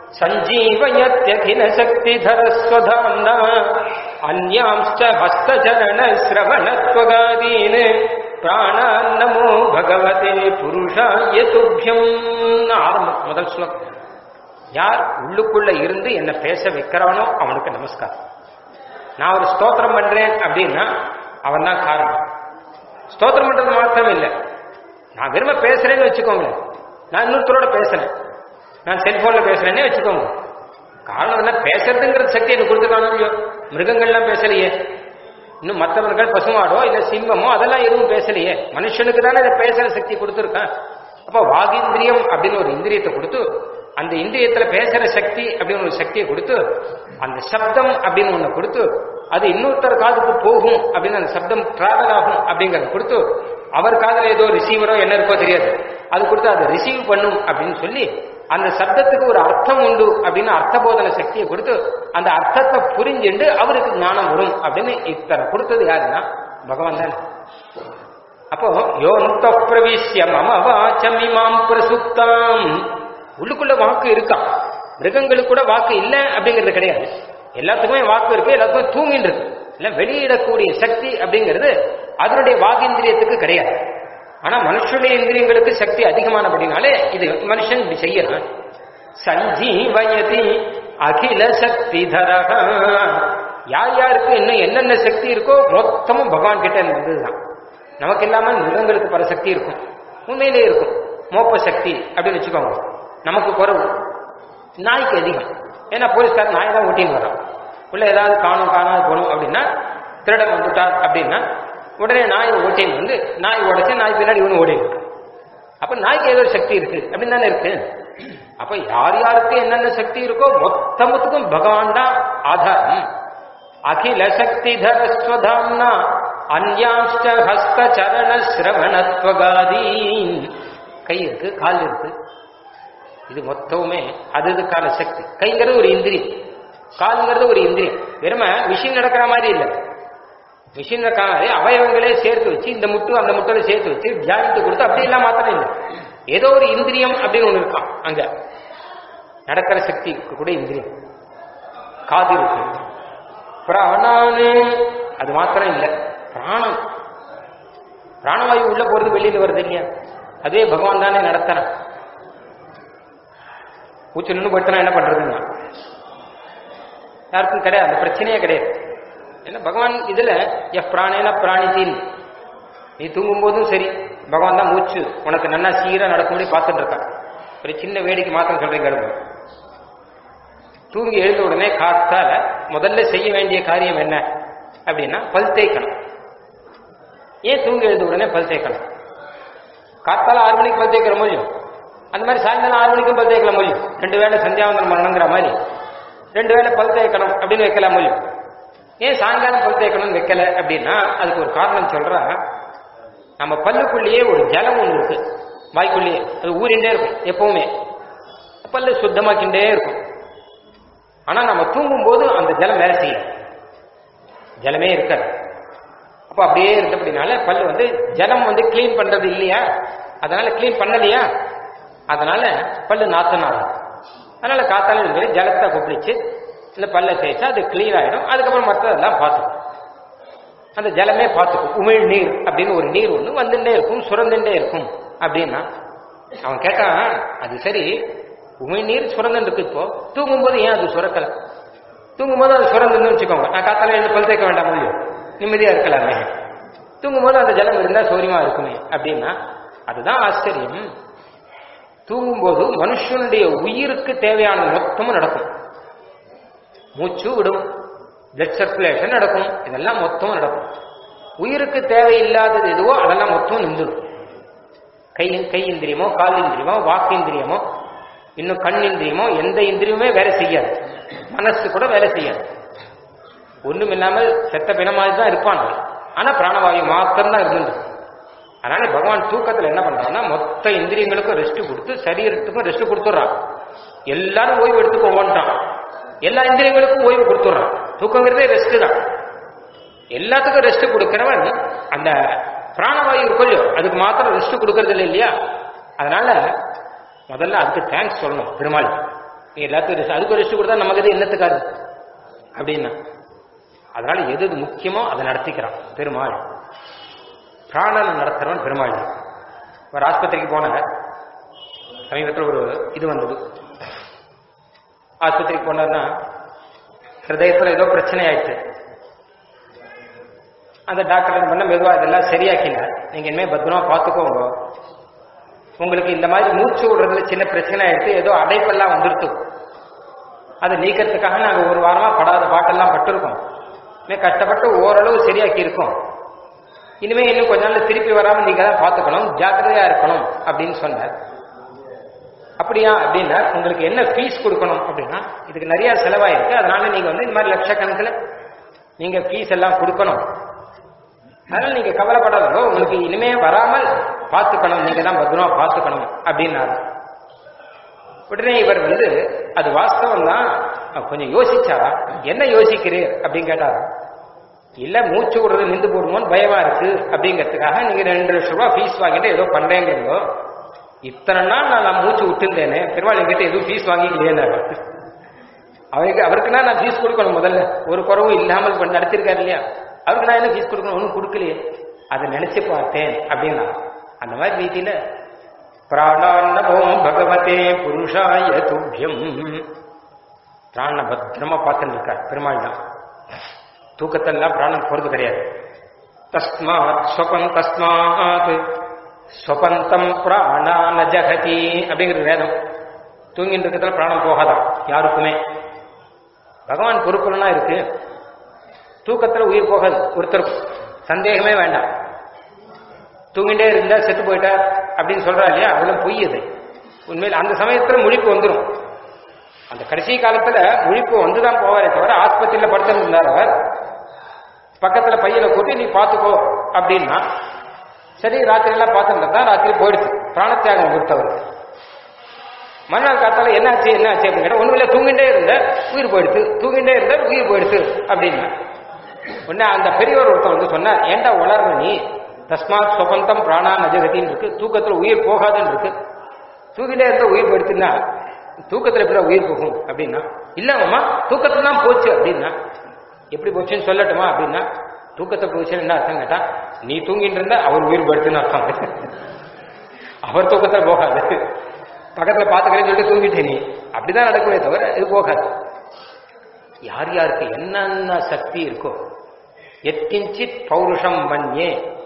சஞ்சீவயத்யகில சக்திதரஸ்வதாம்னா அந்யாம்ச்ச ஹஸ்தச்சரண சிரவணத்வகாதீன் பிராணான் நமோ பகவதே புருஷாய துப்பியம் ஆரம்பம் முதல் ஸ்லோகம் யார் உள்ளுக்குள்ள இருந்து என்ன பேச வைக்கிறானோ அவனுக்கு நமஸ்காரம் நான் ஒரு ஸ்தோத்திரம் பண்றேன் அப்படின்னா அவன் தான் காரணம் ஸ்தோத்திரம் பண்றது மாத்திரம் இல்லை நான் விரும்ப பேசுறேன்னு வச்சுக்கோங்க நான் இன்னொருத்தரோட பேசுறேன் நான் செல்போன்ல பேசுறேன்னே வச்சுக்கோங்க காரணம் என்ன பேசுறதுங்கிற சக்தி எனக்கு கொடுத்துருக்கானோ இல்லையோ மிருகங்கள்லாம் பேசலையே இன்னும் மற்றவர்கள் பசுமாடோ இல்ல சிம்மமோ அதெல்லாம் எதுவும் பேசலையே மனுஷனுக்கு தானே இதை பேசுற சக்தி கொடுத்துருக்கான் அப்ப வாகிந்திரியம் அப்படின்னு ஒரு இந்திரியத்தை கொடுத்து அந்த இந்திரியத்துல பேசுற சக்தி அப்படின்னு ஒரு சக்தியை கொடுத்து அந்த சப்தம் அப்படின்னு ஒண்ணு கொடுத்து அது இன்னொருத்தர் காதுக்கு போகும் அப்படின்னு அந்த சப்தம் டிராவல் ஆகும் அப்படிங்கறத கொடுத்து அவர் காதுல ஏதோ ரிசீவரோ என்ன இருக்கோ தெரியாது அது கொடுத்து அதை ரிசீவ் பண்ணும் அப்படின்னு சொல்லி அந்த சப்தத்துக்கு ஒரு அர்த்தம் உண்டு அப்படின்னு அர்த்தபோதன சக்தியை கொடுத்து அந்த அர்த்தத்தை புரிஞ்சுண்டு அவருக்கு ஞானம் வரும் அப்படின்னு இத்தனை கொடுத்தது யாருன்னா பகவான் தானே அப்போ யோந்த பிரவிஷ்ய மம வாச்சமிமாம் பிரசுப்தாம் உள்ளுக்குள்ள வாக்கு இருக்கா மிருகங்களுக்கு கூட வாக்கு இல்ல அப்படிங்கிறது கிடையாது எல்லாத்துக்குமே வாக்கு இருக்கு எல்லாத்துக்குமே தூங்கிட்டு இருக்கு இல்ல வெளியிடக்கூடிய சக்தி அப்படிங்கிறது அதனுடைய வாகிந்திரியத்துக்கு கிடையாது ஆனா மனுஷனுடைய இந்திரியங்களுக்கு சக்தி அதிகமானபடினாலே இது மனுஷன் இப்படி செய்யறான் சஞ்சீவயதி அகில சக்தி யார் யாருக்கு இன்னும் என்னென்ன சக்தி இருக்கோ மொத்தமும் பகவான் கிட்ட இருந்து வந்ததுதான் நமக்கு இல்லாம மிருகங்களுக்கு பல சக்தி இருக்கும் உண்மையிலே இருக்கும் மோப்ப சக்தி அப்படின்னு வச்சுக்கோங்க நமக்கு குறவு நாய்க்கு அதிகம் ஏன்னா போலீஸ்காரன் நாய் தான் ஓட்டின்னு வரான் உள்ள ஏதாவது காணும் காணாது போகணும் அப்படின்னா திருடன் வந்துட்டார் அப்படின்னா உடனே நாய் ஓட்டின்னு வந்து நாய் உடைச்சு நாய் பின்னாடி இவனு ஓடிடும் அப்ப நாய்க்கு ஏதோ ஒரு சக்தி இருக்கு அப்படின்னு தானே இருக்கு அப்ப யார் யாருக்கு என்னென்ன சக்தி இருக்கோ மொத்தமத்துக்கும் பகவான் தான் ஆதாரம் அகில சக்தி தரஸ்வதாம்னா அந்யாஷ்ட ஹஸ்த சரண சிரவணத்வகாதீன் கை இருக்கு கால் இருக்கு இது மொத்தமுமே அது இதுக்கான சக்தி கைங்கிறது ஒரு இந்திரியம் கால்ங்கிறது ஒரு இந்திரியம் வெறும மிஷின் நடக்கிற மாதிரி இல்லை மிஷின் நடக்கிற மாதிரி அவயவங்களே சேர்த்து வச்சு இந்த முட்டு அந்த முட்டை சேர்த்து வச்சு தியானத்து கொடுத்து அப்படி எல்லாம் மாத்திரம் இல்லை ஏதோ ஒரு இந்திரியம் அப்படின்னு ஒண்ணு இருக்கான் அங்க நடக்கிற சக்தி கூட இந்திரியம் காது இருக்கு பிராணானு அது மாத்திரம் இல்லை பிராணம் பிராணவாயு உள்ள போறது வெளியில வருது இல்லையா அதே பகவான் தானே நடத்துறான் மூச்சு நின்று போயிட்டா என்ன பண்றதுன்னா யாருக்கும் கிடையாது அந்த பிரச்சனையே கிடையாது ஏன்னா பகவான் இதுல எஃப் பிராணேன பிராணிதீன் நீ தூங்கும் போதும் சரி பகவான் தான் மூச்சு உனக்கு நல்லா சீரா நடக்கும்படி பார்த்துட்டு இருக்கான் ஒரு சின்ன வேடிக்கை மாத்திரம் சொல்றீங்க கேளுங்க. தூங்கி எழுந்த உடனே காத்தால முதல்ல செய்ய வேண்டிய காரியம் என்ன அப்படின்னா பல் தேய்க்கணும் ஏன் தூங்கி எழுந்த உடனே பல் தேய்க்கணும் காத்தால ஆறு மணிக்கு பல் தேய்க்கிற முடியும் அந்த மாதிரி சாயந்தரம் ஆறு மணிக்கும் பல் தேய்க்கலாம் முடியும் ரெண்டு வேளை சந்தியாவந்தனம் பண்ணணுங்கிற மாதிரி ரெண்டு வேளை பல் தேய்க்கணும் அப்படின்னு வைக்கலாம் முடியும் ஏன் சாயங்காலம் பல் தேய்க்கணும்னு வைக்கல அப்படின்னா அதுக்கு ஒரு காரணம் சொல்றா நம்ம பல்லுக்குள்ளேயே ஒரு ஜலம் ஒன்று இருக்கு வாய்க்குள்ளேயே அது ஊறிண்டே இருக்கும் எப்பவுமே பல்லு சுத்தமாக்கிண்டே இருக்கும் ஆனா நம்ம தூங்கும் போது அந்த ஜலம் வேலை செய்யும் ஜலமே இருக்காது அப்ப அப்படியே இருந்தபடினால பல்லு வந்து ஜலம் வந்து க்ளீன் பண்றது இல்லையா அதனால க்ளீன் பண்ணலையா அதனால பல்லு நாத்தம் ஆகும் அதனால காத்தால இருந்து ஜலத்தை கொப்பளிச்சு இந்த பல்ல தேய்ச்சா அது கிளீன் ஆயிடும் அதுக்கப்புறம் மற்றதெல்லாம் பார்த்துக்கும் அந்த ஜலமே பார்த்துக்கும் உமிழ் நீர் அப்படின்னு ஒரு நீர் ஒன்று வந்துட்டே இருக்கும் சுரந்துட்டே இருக்கும் அப்படின்னா அவன் கேட்டான் அது சரி உமிழ் நீர் சுரந்துட்டு இருக்கு இப்போ தூங்கும்போது ஏன் அது சுரக்கல தூங்கும்போது அது சுரந்துன்னு வச்சுக்கோங்க நான் காத்தால எழுந்து பல் தேய்க்க வேண்டாம் முடியும் நிம்மதியா இருக்கலாமே தூங்கும்போது அந்த ஜலம் இருந்தா சௌரியமா இருக்குமே அப்படின்னா அதுதான் ஆச்சரியம் தூங்கும்போது மனுஷனுடைய உயிருக்கு தேவையான மொத்தமும் நடக்கும் மூச்சு விடும் பிளட் சர்க்குலேஷன் நடக்கும் இதெல்லாம் மொத்தமும் நடக்கும் உயிருக்கு தேவையில்லாதது எதுவோ அதெல்லாம் மொத்தம் நின்றுடும் கை கை இந்திரியமோ கால் இந்திரியமோ வாக்கு இந்திரியமோ இன்னும் கண் இந்திரியமோ எந்த இந்திரியமுமே வேலை செய்யாது மனசு கூட வேலை செய்யாது ஒண்ணும் இல்லாமல் செத்த பிணமாதிரி தான் இருப்பான் ஆனா பிராணவாயு மாத்திரம் தான் இருந்துட்டு அதனால பகவான் தூக்கத்துல என்ன பண்றான்னா மொத்த இந்திரியங்களுக்கும் ரெஸ்ட் கொடுத்து சரீரத்துக்கும் ரெஸ்ட் கொடுத்துட்றான் எல்லாரும் ஓய்வு எடுத்துக்கோங்கன்றான் எல்லா இந்திரியங்களுக்கும் ஓய்வு கொடுத்துட்றான் தூக்கங்கிறதே ரெஸ்ட் தான் எல்லாத்துக்கும் ரெஸ்ட் கொடுக்கிறவன் அந்த பிராணவாயு இருக்கோ அதுக்கு மாத்திரம் ரெஸ்ட் கொடுக்கறது இல்லை இல்லையா அதனால முதல்ல அதுக்கு தேங்க்ஸ் சொல்லணும் பெருமாள் நீ எல்லாத்துக்கும் ரெஸ்ட் அதுக்கு ரெஸ்ட் கொடுத்தா நமக்கு இது என்னத்துக்காது அப்படின்னா அதனால எது எது முக்கியமோ அதை நடத்திக்கிறான் பெருமாள் பிராணனை நடத்துறவன் பெருமாள் ஒரு ஆஸ்பத்திரிக்கு போன சமீபத்தில் ஒரு இது வந்தது ஆஸ்பத்திரிக்கு போனார்னா ஹிருதயத்தில் ஏதோ பிரச்சனை ஆயிடுச்சு அந்த டாக்டர் பண்ண மெதுவாக இதெல்லாம் சரியாக்கிங்க நீங்க இனிமே பத்திரமா பார்த்துக்கோங்க உங்களுக்கு இந்த மாதிரி மூச்சு விடுறதுல சின்ன பிரச்சனை ஆயிடுச்சு ஏதோ அடைப்பெல்லாம் வந்துருச்சு அதை நீக்கிறதுக்காக நாங்கள் ஒரு வாரமா படாத பாட்டெல்லாம் பட்டிருக்கோம் இனிமே கஷ்டப்பட்டு ஓரளவு சரியாக்கி இருக்கோம் இனிமே இன்னும் கொஞ்ச நாள் திருப்பி வராம நீங்க தான் பார்த்துக்கணும் ஜாக்கிரதையா இருக்கணும் அப்படின்னு சொன்னார் அப்படியா அப்படின்னா உங்களுக்கு என்ன ஃபீஸ் கொடுக்கணும் அப்படின்னா இதுக்கு நிறைய செலவாயிருக்கு அதனால நீங்க வந்து இந்த மாதிரி லட்சக்கணக்கில் நீங்க ஃபீஸ் எல்லாம் கொடுக்கணும் அதனால நீங்க கவலைப்படாதோ உங்களுக்கு இனிமே வராமல் பார்த்துக்கணும் நீங்க தான் பத்திரமா பார்த்துக்கணும் அப்படின்னாரு உடனே இவர் வந்து அது வாஸ்தவம் தான் கொஞ்சம் யோசிச்சாரா என்ன யோசிக்கிறீர் அப்படின்னு கேட்டாரா இல்ல மூச்சு விடுறது நின்று போடுமோன்னு பயமா இருக்கு அப்படிங்கிறதுக்காக நீங்க ரெண்டு லட்சம் ரூபாய் ஃபீஸ் வாங்கிட்டு ஏதோ பண்றேங்கிறதோ இத்தனை நாள் நான் நான் மூச்சு விட்டுருந்தேனே பெருமாள் என்கிட்ட எதுவும் ஃபீஸ் வாங்கிக்கலையேன்னாரு அவருக்கு அவருக்குன்னா நான் ஃபீஸ் கொடுக்கணும் முதல்ல ஒரு குறவும் இல்லாமல் பண்ணி நடத்திருக்காரு இல்லையா அவருக்கு நான் என்ன ஃபீஸ் கொடுக்கணும் ஒன்றும் கொடுக்கலையே அதை நினைச்சு பார்த்தேன் அப்படின்னா அந்த மாதிரி ரீதியில பிராணான்னபோம் பகவதே புருஷாய துப்பியம் பிராண பத்திரமா பார்த்துட்டு இருக்கார் பெருமாள் தான் தூக்கத்தெல்லாம் பிராணம் போறது கிடையாது தஸ்மாத் ஸ்வபன் தஸ்மாத் ஸ்வபந்தம் பிராணான ஜகதி அப்படிங்கிற வேதம் தூங்கிட்டு இருக்கிறதுல பிராணம் போகாதான் யாருக்குமே பகவான் பொறுப்புலனா இருக்கு தூக்கத்துல உயிர் போகாது ஒருத்தருக்கும் சந்தேகமே வேண்டாம் தூங்கிட்டே இருந்தா செத்து போயிட்டார் அப்படின்னு சொல்றா இல்லையா அதெல்லாம் பொய் அது உண்மையில் அந்த சமயத்துல முழிப்பு வந்துடும் அந்த கடைசி காலத்துல முழிப்பு வந்துதான் போவாரே தவிர ஆஸ்பத்திரியில படுத்திருந்தார் அவர் பக்கத்துல பையனை கூட்டி நீ பாத்துக்கோ அப்படின்னா சரி ராத்திரி எல்லாம் பார்த்துட்டு தான் ராத்திரி போயிடுச்சு பிராணத்தியாகம் கொடுத்தவருக்கு மறுநாள் காத்தால என்னாச்சு என்னாச்சு அப்படின்னு கேட்டா ஒண்ணும் இல்ல தூங்கிட்டே இருந்த உயிர் போயிடுச்சு தூங்கிட்டே இருந்த உயிர் போயிடுச்சு அப்படின்னா உடனே அந்த பெரியவர் ஒருத்தர் வந்து சொன்னார் ஏன்டா உளர்ற நீ தஸ்மாத் சொபந்தம் பிராணா நஜகத்தின்னு இருக்கு தூக்கத்துல உயிர் போகாதுன்னு இருக்கு தூக்கிட்டே இருந்த உயிர் போயிடுச்சுன்னா தூக்கத்துல எப்படி உயிர் போகும் அப்படின்னா இல்லம்மா தூக்கத்துல தான் போச்சு அப்படின்னா எப்படி போச்சுன்னு சொல்லட்டுமா அப்படின்னா தூக்கத்தை போச்சுன்னு என்ன அர்த்தம் கேட்டா நீ தூங்கிட்டு இருந்தா அவர் உயிர் போயிடுச்சுன்னு அர்த்தம் அவர் தூக்கத்துல போகாது பக்கத்துல பாத்துக்கிறேன்னு சொல்லிட்டு தூங்கிட்டே நீ அப்படிதான் நடக்குமே தவிர இது போகாது யார் யாருக்கு என்னென்ன சக்தி இருக்கோ எத்கிஞ்சித் பௌருஷம் மன்யே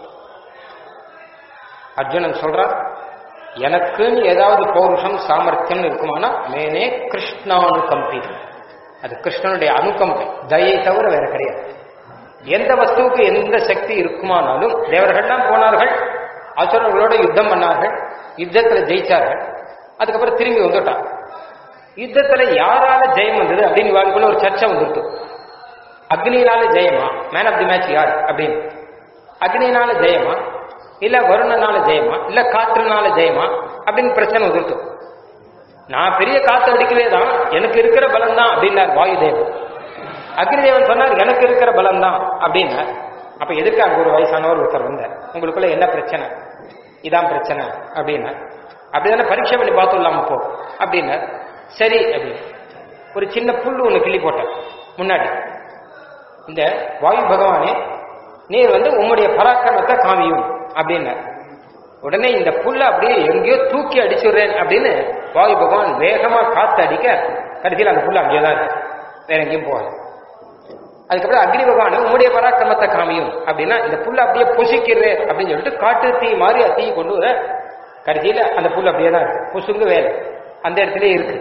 அர்ஜுனன் சொல்றான் எனக்குன்னு ஏதாவது பௌருஷம் சாமர்த்தியம் இருக்குமானா மேனே கிருஷ்ணானுகம்பிதம் அது கிருஷ்ணனுடைய அனுகம்பை தயை தவிர வேற கிடையாது எந்த வஸ்துவுக்கு எந்த சக்தி இருக்குமானாலும் தேவர்கள்லாம் போனார்கள் அசுரர்களோட யுத்தம் பண்ணார்கள் யுத்தத்துல ஜெயிச்சார்கள் அதுக்கப்புறம் திரும்பி வந்துட்டான் யுத்தத்துல யாரால ஜெயம் வந்தது அப்படின்னு இவாளுக்குள்ள ஒரு சர்ச்சை வந்துருக்கு அக்னியினால ஜெயமா மேன் ஆஃப் தி மேட்ச் யார் அப்படின்னு அக்னியினால ஜெயமா இல்ல வருணனால ஜெயமா இல்ல காற்றுனால ஜெயமா அப்படின்னு பிரச்சனை வந்துருக்கு நான் பெரிய காத்து அடிக்கவே தான் எனக்கு இருக்கிற பலம் தான் அப்படின்னார் வாயு தேவன் அக்னி தேவன் சொன்னார் எனக்கு இருக்கிற பலம் தான் அப்படின்னார் அப்ப எதுக்கு அங்க ஒரு வயசானவர் ஒருத்தர் வந்தார் உங்களுக்குள்ள என்ன பிரச்சனை இதான் பிரச்சனை அப்படின்னா அப்படிதானே பரீட்சை பண்ணி பார்த்துடலாம் இப்போ அப்படின்னார் சரி அப்படின்னு ஒரு சின்ன புல்லு ஒண்ணு கிள்ளி போட்டேன் முன்னாடி இந்த வாயு பகவானே நீர் வந்து உம்முடைய பராக்கிரமத்தை காமியும் அப்படின்னார் உடனே இந்த புல்ல அப்படியே எங்கேயோ தூக்கி அடிச்சுடுறேன் அப்படின்னு வாயு பகவான் வேகமா காத்து அடிக்க கடைசியில் அந்த புல்ல அங்கேயே தான் இருக்கு வேற எங்கேயும் போகாது அதுக்கப்புறம் அக்னி பகவான் உம்முடைய பராக்கிரமத்தை காமியும் அப்படின்னா இந்த புல்ல அப்படியே பொசிக்கிறேன் அப்படின்னு சொல்லிட்டு காட்டு தீ மாதிரி தீ கொண்டு வர கடைசியில அந்த புல் அப்படியே தான் இருக்கு பொசுங்கு வேலை அந்த இடத்துலயே இருக்கு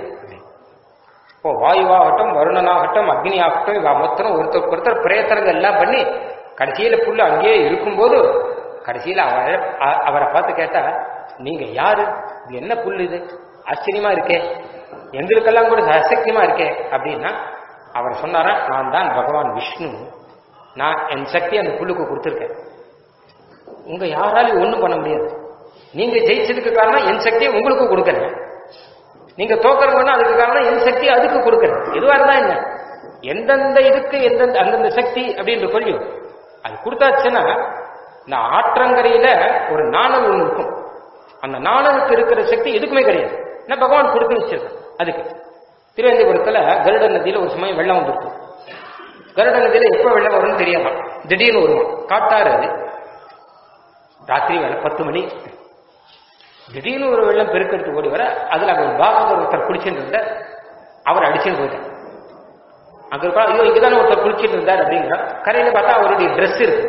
இப்போ வாயுவாகட்டும் வருணனாகட்டும் அக்னி ஆகட்டும் இவ மொத்தம் ஒருத்தருக்கு ஒருத்தர் பிரயத்தனங்கள் எல்லாம் பண்ணி கடைசியில புல்லு அங்கேயே இருக்கும்போது கடைசியில அவர் அ- அவரை பார்த்து கேட்டா நீங்க யாரு இது என்ன புல்லு இது ஆச்சரியமா இருக்கே எங்களுக்கெல்லாம் கூட அசக்கியமா இருக்கே அப்படின்னா அவர் சொன்னாரா நான் தான் பகவான் விஷ்ணு நான் என் சக்தி அந்த புல்லுக்கு கொடுத்துருக்கேன் உங்க யாராலையும் ஒண்ணும் பண்ண முடியாது நீங்க ஜெயிச்சதுக்கு காரணம் என் சக்தியை உங்களுக்கு கொடுக்கறேன் நீங்க தோக்கறவங்கன்னா அதுக்கு காரணம் என் சக்தி அதுக்கு கொடுக்கறேன் எதுவா இருந்தா என்ன எந்தெந்த இதுக்கு எந்தெந்த அந்தந்த சக்தி அப்படின்ற கொள்ளியும் அது கொடுத்தாச்சுன்னா இந்த ஆற்றங்கரையில ஒரு நாணல் ஒண்ணு இருக்கும் அந்த நாணலுக்கு இருக்கிற சக்தி எதுக்குமே கிடையாது நான் பகவான் கொடுத்து வச்சிருக்கேன் அதுக்கு திருவேந்திபுரத்துல கருட நதியில ஒரு சமயம் வெள்ளம் வந்துருக்கும் கருட நதியில எப்ப வெள்ளம் வரும்னு தெரியாமா திடீர்னு வருவான் காட்டாறு அது ராத்திரி வேலை பத்து மணி திடீர்னு ஒரு வெள்ளம் பெருக்கெடுத்து ஓடி வர அதுல அங்க ஒரு பாகவதர் ஒருத்தர் குளிச்சுட்டு இருந்த அவர் அடிச்சுட்டு போயிட்டார் அங்க இருக்கா ஐயோ இங்கதானே ஒருத்தர் குளிச்சுட்டு இருந்தார் அப்படிங்கிற கரையில பார்த்தா அவருடைய Dress இருக்கு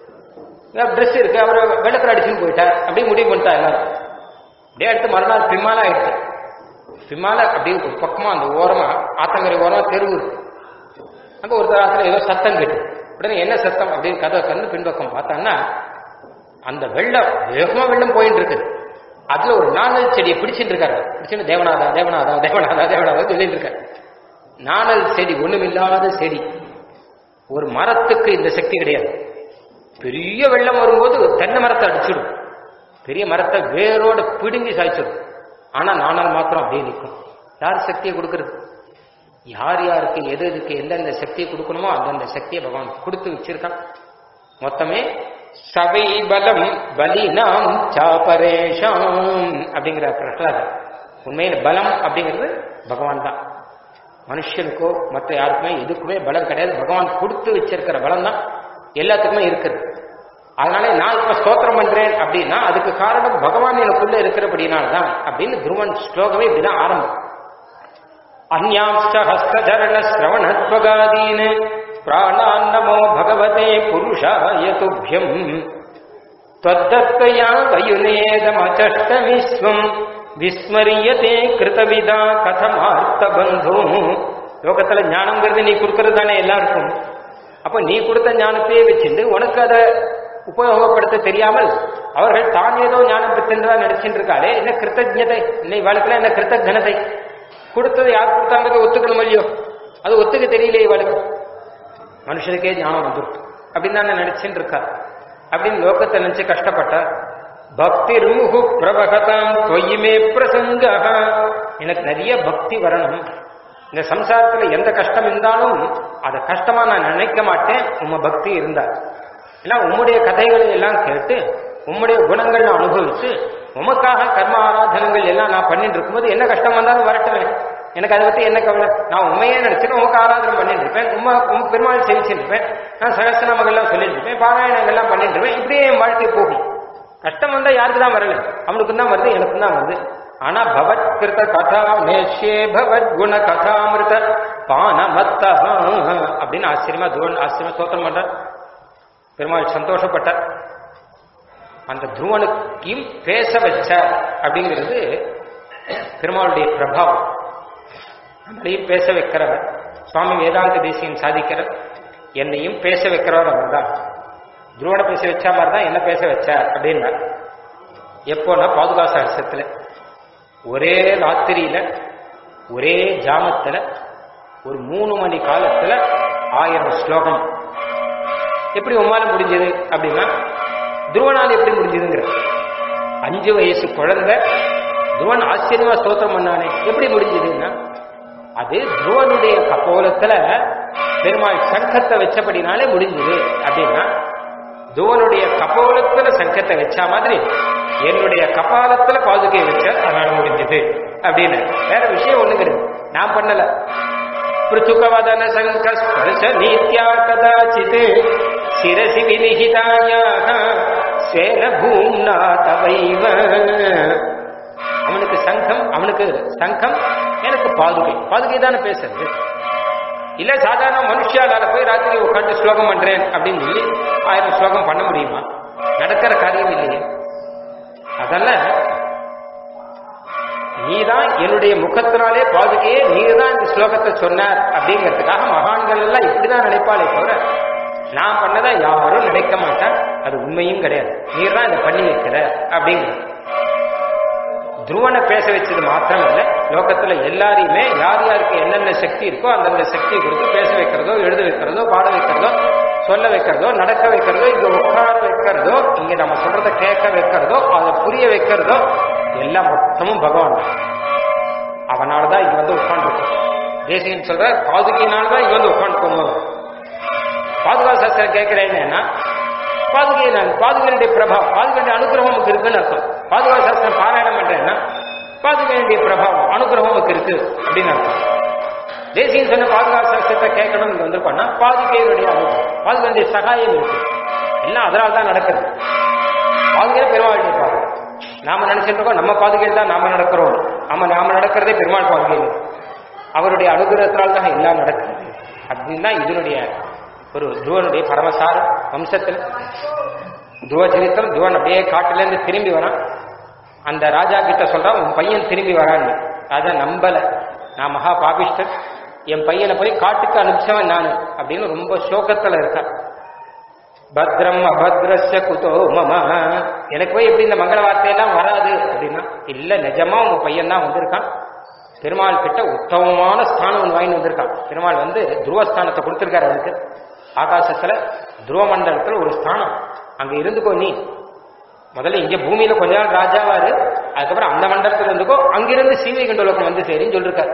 Dress இருக்கு அவர் வெள்ளத்தில் அடிச்சுட்டு போயிட்டார் அப்படியே முடிவு பண்ணிட்டா எல்லாரும் அப்படியே அடுத்து மறுநாள் பிம்மால ஆயிடுச்சு பிம்மால அப்படியே ஒரு பக்கமா அந்த ஓரமா ஆத்தங்கரை ஓரமா தெருவு இருக்கு அங்க ஒரு ராத்திரி ஏதோ சத்தம் கேட்டு உடனே என்ன சத்தம் அப்படின்னு கதை கண்டு பின்பக்கம் பார்த்தான்னா அந்த வெள்ளம் வேகமா வெள்ளம் போயிட்டு இருக்குது அதுல ஒரு நாணல் செடியை பிடிச்சிட்டு இருக்காரு பிடிச்சிட்டு தேவநாதா தேவநாதா தேவநாதா தேவநாதா சொல்லிட்டு இருக்காரு நாணல் செடி ஒண்ணுமில்லாத செடி ஒரு மரத்துக்கு இந்த சக்தி கிடையாது பெரிய வெள்ளம் வரும்போது தென்னை மரத்தை அடிச்சிடும் பெரிய மரத்தை வேரோட பிடுங்கி சாய்ச்சிடும் ஆனா நாணல் மாத்திரம் அப்படியே நிற்கும் யார் சக்தியை கொடுக்கறது யார் யாருக்கு எது எதுக்கு எந்தெந்த சக்தியை கொடுக்கணுமோ அந்தந்த சக்தியை பகவான் கொடுத்து வச்சிருக்கான் மொத்தமே சபை பலம் பலினாம் சாபரேஷாம் அப்படிங்கிற பிரகலாதர் உண்மையில பலம் அப்படிங்கிறது பகவான் தான் மனுஷனுக்கோ மற்ற யாருக்குமே எதுக்குமே பலம் கிடையாது பகவான் கொடுத்து வச்சிருக்கிற பலம் தான் எல்லாத்துக்குமே இருக்குது அதனால நான் இப்ப ஸ்தோத்திரம் பண்றேன் அப்படின்னா அதுக்கு காரணம் பகவான் எனக்குள்ள இருக்கிறபடினால தான் அப்படின்னு துருவன் ஸ்லோகமே இப்படிதான் ஆரம்பம் அந்யாம்ச ஹஸ்தரண சிரவணத்வகாதீன் பிராணான்னமோ பகவதே புருஷாய துभ्यम् त्वद्दत्तया वयुनेदमचष्टविश्वम् விஸ்மரியதே கிருதவிதா கதமார்த்த பந்தோ லோகத்துல ஞானம்ங்கிறது நீ கொடுக்கறது தானே எல்லாருக்கும் அப்ப நீ கொடுத்த ஞானத்தையே வச்சுட்டு உனக்கு அதை உபயோகப்படுத்த தெரியாமல் அவர்கள் தான் ஏதோ ஞானம் பெற்றா நினைச்சிட்டு இருக்காளே என்ன கிருத்தஜதை இல்லை இவளுக்குலாம் என்ன கிருத்தஜனதை கொடுத்தது யார் கொடுத்தாங்கிறது ஒத்துக்கணும் இல்லையோ அது ஒத்துக்க தெரியலையே இவளுக்கு மனுஷனுக்கே ஞானம் வந்துருக்கு அப்படின்னு தான் நினைச்சுட்டு இருக்கா அப்படின்னு லோகத்தை நினைச்சு கஷ்டப்பட்டா பக்தி ரூஹு பிரபகதாம் தொய்யுமே பிரசங்க எனக்கு நிறைய பக்தி வரணும் இந்த சம்சாரத்துல எந்த கஷ்டம் இருந்தாலும் அதை கஷ்டமா நான் நினைக்க மாட்டேன் உம்ம பக்தி இருந்தா ஏன்னா உம்முடைய கதைகளை எல்லாம் கேட்டு உம்முடைய குணங்கள் நான் அனுபவிச்சு உமக்காக கர்ம ஆராதனங்கள் எல்லாம் நான் பண்ணிட்டு இருக்கும்போது என்ன கஷ்டம் வந்தாலும் வரட்டுமே எனக்கு அதை பத்தி என்ன கவலை நான் உண்மையே நினைச்சிட்டு உமக்கு ஆராதனை பண்ணிட்டு இருப்பேன் உமா உங்க பெருமாள் செவிச்சுட்டு இருப்பேன் நான் சகசிரநாமங்கள்லாம் சொல்லிட்டு இருப்பேன் பாராயணங்கள்லாம் பண்ணிட்டு இருப்பேன் இப்படியே என் வாழ்க்கை போகும் கஷ்டம் வந்தா யாருக்கு தான் வரல அவனுக்கு தான் வருது எனக்கும் தான் வருது ஆனா பவத் கிருத கதா மேஷே பவத் குண கதாமிருத பானமத்த அப்படின்னு ஆச்சரியமா துவன் ஆச்சரியமா சோத்திரம் பண்ற பெருமாள் சந்தோஷப்பட்டார் அந்த துருவனுக்கையும் பேச வச்ச அப்படிங்கிறது பெருமாளுடைய பிரபாவம் நம்மளையும் பேச வைக்கிறவர் சுவாமி வேதாந்த தேசியம் சாதிக்கிறார் என்னையும் பேச வைக்கிறவர் அவர் தான் துருவனை பேச வச்சா மாதிரி தான் என்ன பேச வச்சார் அப்படின்னா எப்போனா பாதுகாச அரசத்துல ஒரே ராத்திரியில ஒரே ஜாமத்துல ஒரு மூணு மணி காலத்துல ஆயிரம் ஸ்லோகம் எப்படி உமால முடிஞ்சது அப்படின்னா துருவனால் எப்படி முடிஞ்சதுங்கிற அஞ்சு வயசு குழந்தை துருவன் ஆச்சரியமா ஸ்தோத்திரம் பண்ணானே எப்படி முடிஞ்சதுன்னா அது துருவனுடைய கப்போலத்துல பெருமாள் சங்கத்தை வச்சபடினாலே முடிஞ்சது அப்படின்னா துவனுடைய கபோலத்துல சங்கத்தை வச்ச மாதிரி என்னுடைய கபாலத்துல பாதுகையை வச்ச அதனால முடிஞ்சது அப்படின்னு வேற விஷயம் ஒண்ணு கிடையாது நான் பண்ணல பிருச்சுகவதன சங்கஸ்பர்ஷ நீத்யா கதாச்சித் சிரசி வினிகிதாயாக ஸ்வேன பூம்னா தவைவ அவனுக்கு சங்கம் அவனுக்கு சங்கம் எனக்கு பாதுகை பாதுகை தானே பேசுறது இல்ல சாதாரண மனுஷாலால போய் ராத்திரி உட்காந்து ஸ்லோகம் பண்றேன் அப்படின்னு சொல்லி ஆயிரம் ஸ்லோகம் பண்ண முடியுமா நடக்கிற காரியம் இல்லையே அதெல்லாம் நீதான் என்னுடைய முகத்தினாலே பாதுகையே நீதான் இந்த ஸ்லோகத்தை சொன்னார் அப்படிங்கிறதுக்காக மகான்கள் எல்லாம் இப்படிதான் நினைப்பாளே தவிர நான் பண்ணதா யாரும் நினைக்க மாட்டேன் அது உண்மையும் கிடையாது நீர் தான் இதை பண்ணி வைக்கிற அப்படிங்கிறது துருவனை பேச வச்சது மாத்திரம் இல்லை லோகத்துல எல்லாரையுமே யார் யாருக்கு என்னென்ன சக்தி இருக்கோ அந்தந்த சக்தியை கொடுத்து பேச வைக்கிறதோ எழுத வைக்கிறதோ பாட வைக்கிறதோ சொல்ல வைக்கிறதோ நடக்க வைக்கிறதோ இங்க உட்கார வைக்கிறதோ இங்க நம்ம சொல்றத கேட்க வைக்கிறதோ அதை புரிய வைக்கிறதோ எல்லாம் மொத்தமும் பகவான் தான் அவனாலதான் இங்க வந்து உட்காந்துருக்கோம் தேசியன் சொல்ற பாதுகையினாலதான் இங்க வந்து உட்காந்துக்கோங்க பாதுகா சாஸ்திரம் கேட்கிறேன்னா பாதுகை நான் பாதுகையுடைய பிரபாவம் பாதுகையுடைய அனுகிரகம் நமக்கு இருக்குன்னு அர்த்தம் பாதுகா சாஸ்திரம் பாராயணம் பண்றேன்னா பாதுகையுடைய பிரபாவம் அனுகிரகம் நமக்கு இருக்கு அப்படின்னு அர்த்தம் தேசியம் சொன்ன பாதுகா சாஸ்திரத்தை கேட்கணும் இங்க வந்திருக்கோம்னா பாதுகையுடைய அனுபவம் பாதுகையுடைய சகாயம் இருக்கு எல்லாம் அதனால தான் நடக்குது பாதுகையில பெருமாளுடைய பாதுகை நாம நினைச்சிட்டு இருக்கோம் நம்ம பாதுகையில் தான் நாம நடக்கிறோம் ஆமா நாம நடக்கிறதே பெருமாள் பாதுகையில் அவருடைய அனுகிரகத்தினால் தான் எல்லாம் நடக்குது அப்படின்னு தான் இதனுடைய ஒரு துருவனுடைய பரமசாரம் வம்சத்தில் துருவ சரித்திரம் துருவன் அப்படியே காட்டுல இருந்து திரும்பி வரான் அந்த ராஜா கிட்ட சொல்றான் உன் பையன் திரும்பி வரான்னு ராஜா நம்பல நான் மகா பாபிஷ்டர் என் பையனை போய் காட்டுக்கு அனுப்பிச்சவன் நானு அப்படின்னு ரொம்ப சோகத்துல இருக்கா பத்ரம் அபத்ரஸ்ய குதோ மம எனக்கு போய் எப்படி இந்த மங்கள வார்த்தையெல்லாம் வராது அப்படின்னா இல்ல நிஜமா உங்க பையன் தான் வந்திருக்கான் பெருமாள் கிட்ட உத்தமமான ஸ்தானம் ஒன்று வாங்கி வந்திருக்கான் பெருமாள் வந்து துருவஸ்தானத்தை கொடுத்திருக்காரு அதுக்கு ஆகாசத்துல துருவ மண்டலத்துல ஒரு ஸ்தானம் அங்க இருந்துக்கோ நீ முதல்ல இங்க பூமியில கொஞ்ச நாள் ராஜாவாரு அதுக்கப்புறம் அந்த மண்டலத்துல இருந்துக்கோ அங்கிருந்து சீவை கண்டோலக்கம் வந்து சரின்னு சொல்லிருக்காரு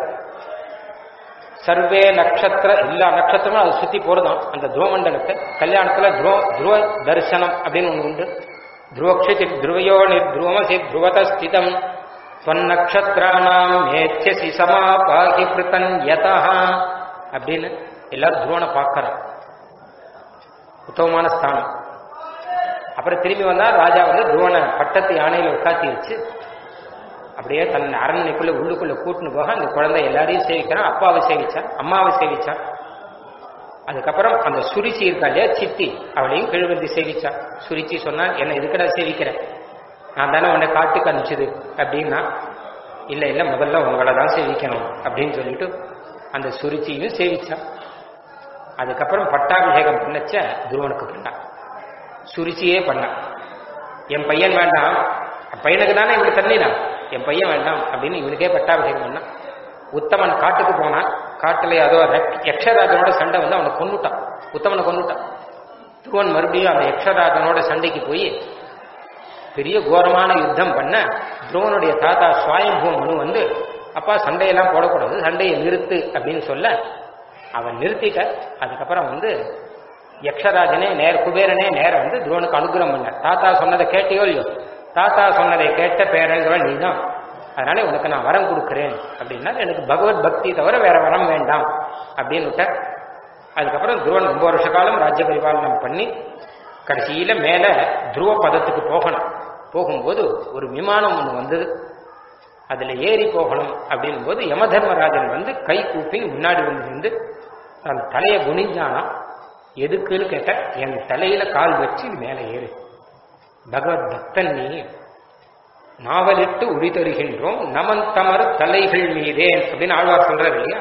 சர்வே நட்சத்திர எல்லா நட்சத்திரமும் அதை சுத்தி போறதாம் அந்த துருவமண்டலத்தை கல்யாணத்துல துருவ துருவ தரிசனம் அப்படின்னு ஒண்ணு உண்டு துருவக்ஷி துருவயோ நிர்துவமசி துருவத ஸ்திதம் தொன்னக்ஷத்திரானாம் மேச்சசி சமாபாகி பிருத்தன் யதா அப்படின்னு எல்லாரும் துருவனை பார்க்கறான் உத்தமமான ஸ்தானம் அப்புறம் திரும்பி வந்தா ராஜா வந்து துருவனை பட்டத்து யானையில உட்காத்தி வச்சு அப்படியே தன் அரண்மனைக்குள்ள உள்ளுக்குள்ள கூட்டுன்னு போக அந்த குழந்தை எல்லாரையும் சேவிக்கிறான் அப்பாவை சேவிச்சான் அம்மாவை சேவிச்சான் அதுக்கப்புறம் அந்த சுரிச்சி இருக்கா இல்லையா சித்தி அவளையும் கிழவந்தி சேவிச்சான் சுரிச்சி சொன்னா என்ன இதுக்கடா சேவிக்கிறேன் நான் தானே உன்னை காட்டுக்கு அனுப்பிச்சது அப்படின்னா இல்ல இல்ல முதல்ல உங்களை தான் சேவிக்கணும் அப்படின்னு சொல்லிட்டு அந்த சுரிச்சியும் சேவிச்சான் அதுக்கப்புறம் பட்டாபிஷேகம் பண்ணச்ச துருவனுக்கு பண்ணான் சுருச்சியே பண்ணான் என் பையன் வேண்டாம் என் பையனுக்கு தானே இவனுக்கு தண்ணினா என் பையன் வேண்டாம் அப்படின்னு இவனுக்கே பட்டாபிஷேகம் பண்ணான் உத்தமன் காட்டுக்கு போனான் காட்டுல அதோ ரக்- யக்ஷராஜனோட சண்டை வந்து அவனை கொன்னுட்டான் உத்தமனை கொன்னுட்டான் துருவன் மறுபடியும் அந்த யக்ஷராஜனோட சண்டைக்கு போய் பெரிய கோரமான யுத்தம் பண்ண துருவனுடைய தாத்தா சுவாயம்பூ மனு வந்து அப்பா சண்டையெல்லாம் போடக்கூடாது சண்டையை நிறுத்து அப்படின்னு சொல்ல அவன் நிறுத்திட்ட அதுக்கப்புறம் வந்து யக்ஷராஜனே நேர குபேரனே நேர வந்து துருவனுக்கு அனுகிரகம் பண்ண தாத்தா சொன்னதை கேட்டியோ இல்லையோ தாத்தா சொன்னதை கேட்ட பேரங்கிறவன் நீதான் அதனால உனக்கு நான் வரம் கொடுக்குறேன் அப்படின்னா எனக்கு பகவத் பக்தி தவிர வேற வரம் வேண்டாம் அப்படின்னு விட்ட அதுக்கப்புறம் துருவன் ரொம்ப வருஷ காலம் ராஜ்ய பரிபாலனம் பண்ணி கடைசியில மேல துருவ பதத்துக்கு போகணும் போகும்போது ஒரு விமானம் ஒன்று வந்தது அதுல ஏறி போகணும் அப்படின்னும் போது யமதர்மராஜன் வந்து கை கூப்பி முன்னாடி வந்து நின்று தன் தலையை குனிஞ்சானா எதுக்குன்னு கேட்ட என் தலையில கால் வச்சு மேலே ஏறு பகவத் பக்தன் நீ நாவலிட்டு உரி தருகின்றோம் நமன் தமர் தலைகள் மீதே அப்படின்னு ஆழ்வார் சொல்றாரு இல்லையா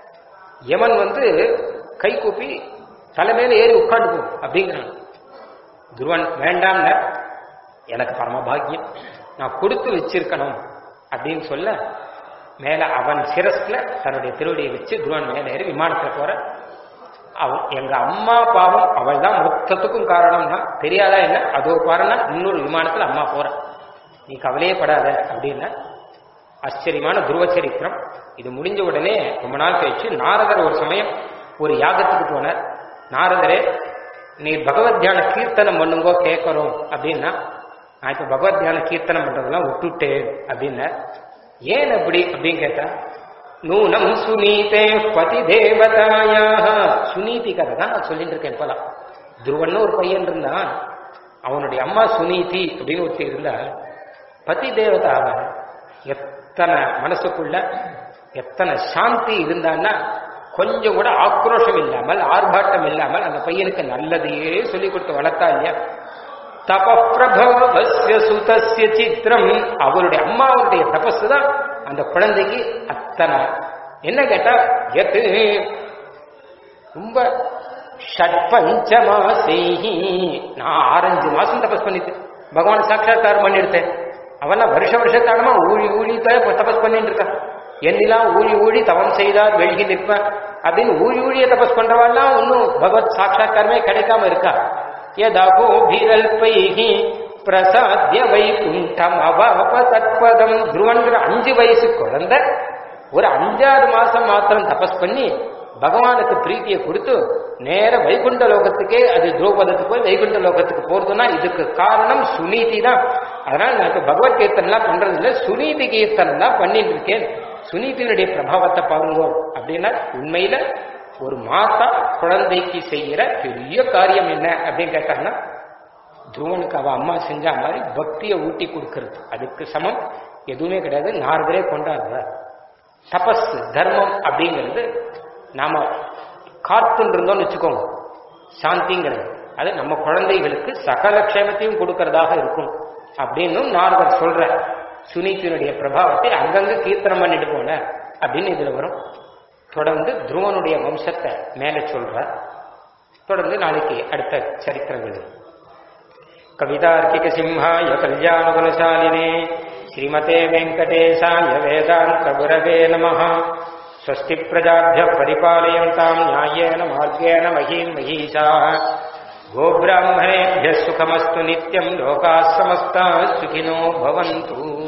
யமன் வந்து கை கூப்பி தலை மேல ஏறி உட்காந்து அப்படிங்கிறான் துருவன் வேண்டாம்ல எனக்கு பரமபாகியம் நான் கொடுத்து வச்சிருக்கணும் அப்படின்னு சொல்ல மேல அவன் சிரஸ்ல தன்னுடைய திருவடியை வச்சு துருவன் மேல ஏறி விமானத்துல போற அவன் எங்க அம்மா பாவம் அவள் தான் மொத்தத்துக்கும் காரணம் தான் தெரியாதா என்ன அதோ பாருன்னா இன்னொரு விமானத்துல அம்மா போற நீ கவலையே படாத அப்படின்னா ஆச்சரியமான துருவ சரித்திரம் இது முடிஞ்ச உடனே ரொம்ப நாள் கழிச்சு நாரதர் ஒரு சமயம் ஒரு யாகத்துக்கு போனார் நாரதரே நீ பகவத் தியான கீர்த்தனம் பண்ணுங்கோ கேட்கறோம் அப்படின்னா நான் இப்ப பகவத் தியான கீர்த்தனம் பண்றதெல்லாம் விட்டுட்டேன் அப்படின்னார் ஏன் அப்படி அப்படின்னு கேட்டா நூனம் சுனீதே பதி தேவதாயாக சுனீதி கதை தான் நான் சொல்லிட்டு இருக்கேன் இப்பலாம் துருவன்னு ஒரு பையன் இருந்தான் அவனுடைய அம்மா சுனீதி அப்படின்னு ஒருத்தி இருந்தா பதி தேவதாவ எத்தனை மனசுக்குள்ள எத்தனை சாந்தி இருந்தான்னா கொஞ்சம் கூட ஆக்ரோஷம் இல்லாமல் ஆர்ப்பாட்டம் இல்லாமல் அந்த பையனுக்கு நல்லதையே சொல்லிக் கொடுத்து வளர்த்தா இல்லையா தபப்பிரபவஸ்ய சுதஸ்ய சித்திரம் அவருடைய அம்மாவுடைய தபசு தான் அந்த குழந்தைக்கு அத்தனை என்ன கேட்டா எத்து ரொம்ப ஷட்பஞ்ச மாசைஹி நான் ஆரஞ்சு மாசம் தபஸ் பண்ணிட்டு பகவான் சாட்சாத்காரம் பண்ணிடுத்தேன் அவெல்லாம் வருஷ வருஷத்தானமா ஊழி ஊழி தபஸ் பண்ணிட்டு இருக்கான் என்னெல்லாம் ஊழி ஊழி தவம் செய்தார் வெள்கி நிற்பேன் அப்படின்னு ஊழி ஊழிய தபஸ் பண்றவாள்லாம் ஒன்னும் பகவத் சாட்சாத்காரமே கிடைக்காம இருக்கா யதோ பீரல்பைஹி பிரசாத்திய வைகுண்டம் அவாப தத்பதம் துருவன்கிற அஞ்சு வயசு குழந்தை ஒரு அஞ்சாறு மாசம் மாத்திரம் தபஸ் பண்ணி பகவானுக்கு பிரீத்தியை கொடுத்து நேர வைகுண்ட லோகத்துக்கே அது துரோபதத்துக்கு போய் வைகுண்ட லோகத்துக்கு போறதுன்னா இதுக்கு காரணம் சுனீதி தான் அதனால நான் இப்ப பகவத் கீர்த்தன்லாம் பண்றது இல்லை சுனீதி கீர்த்தனம் தான் பண்ணிட்டு இருக்கேன் சுனீதியினுடைய பிரபாவத்தை பாருங்க அப்படின்னா உண்மையில ஒரு மாதா குழந்தைக்கு செய்யற பெரிய காரியம் என்ன அப்படின்னு கேட்டாங்கன்னா துருவனுக்கு அவ அம்மா செஞ்ச மாதிரி பக்தியை ஊட்டி கொடுக்கறது அதுக்கு சமம் எதுவுமே கிடையாது நாரதரே கொண்டாடுறார் தபஸ் தர்மம் அப்படிங்கிறது நாம காத்துன்னு இருந்தோம்னு வச்சுக்கோங்க சாந்திங்கிறது அது நம்ம குழந்தைகளுக்கு சகல க்ஷேமத்தையும் கொடுக்கறதாக இருக்கும் அப்படின்னு நாரதர் சொல்ற சுனீத்தினுடைய பிரபாவத்தை அங்கங்க கீர்த்தனம் பண்ணிட்டு போன அப்படின்னு இதுல வரும் தொடர்ந்து துருவனுடைய வம்சத்தை மேலே சொல்றார் தொடர்ந்து நாளைக்கு அடுத்த சரித்திரங்கள் இருக்கு. கவிதார்க்கிக சிம்ஹாய கல்யாண குணசாலினே ஸ்ரீமதே வெங்கடேசாய வேதாந்த குரவே நமः स्वस्ति प्रजाभ्यः परिपालयन्ताम् न्यायेन मार्गेण महीम् महीषाः गोब्राह्मणेभ्यः सुखमस्तु नित्यम् लोकाः समस्ताः सुखिनो भवन्तु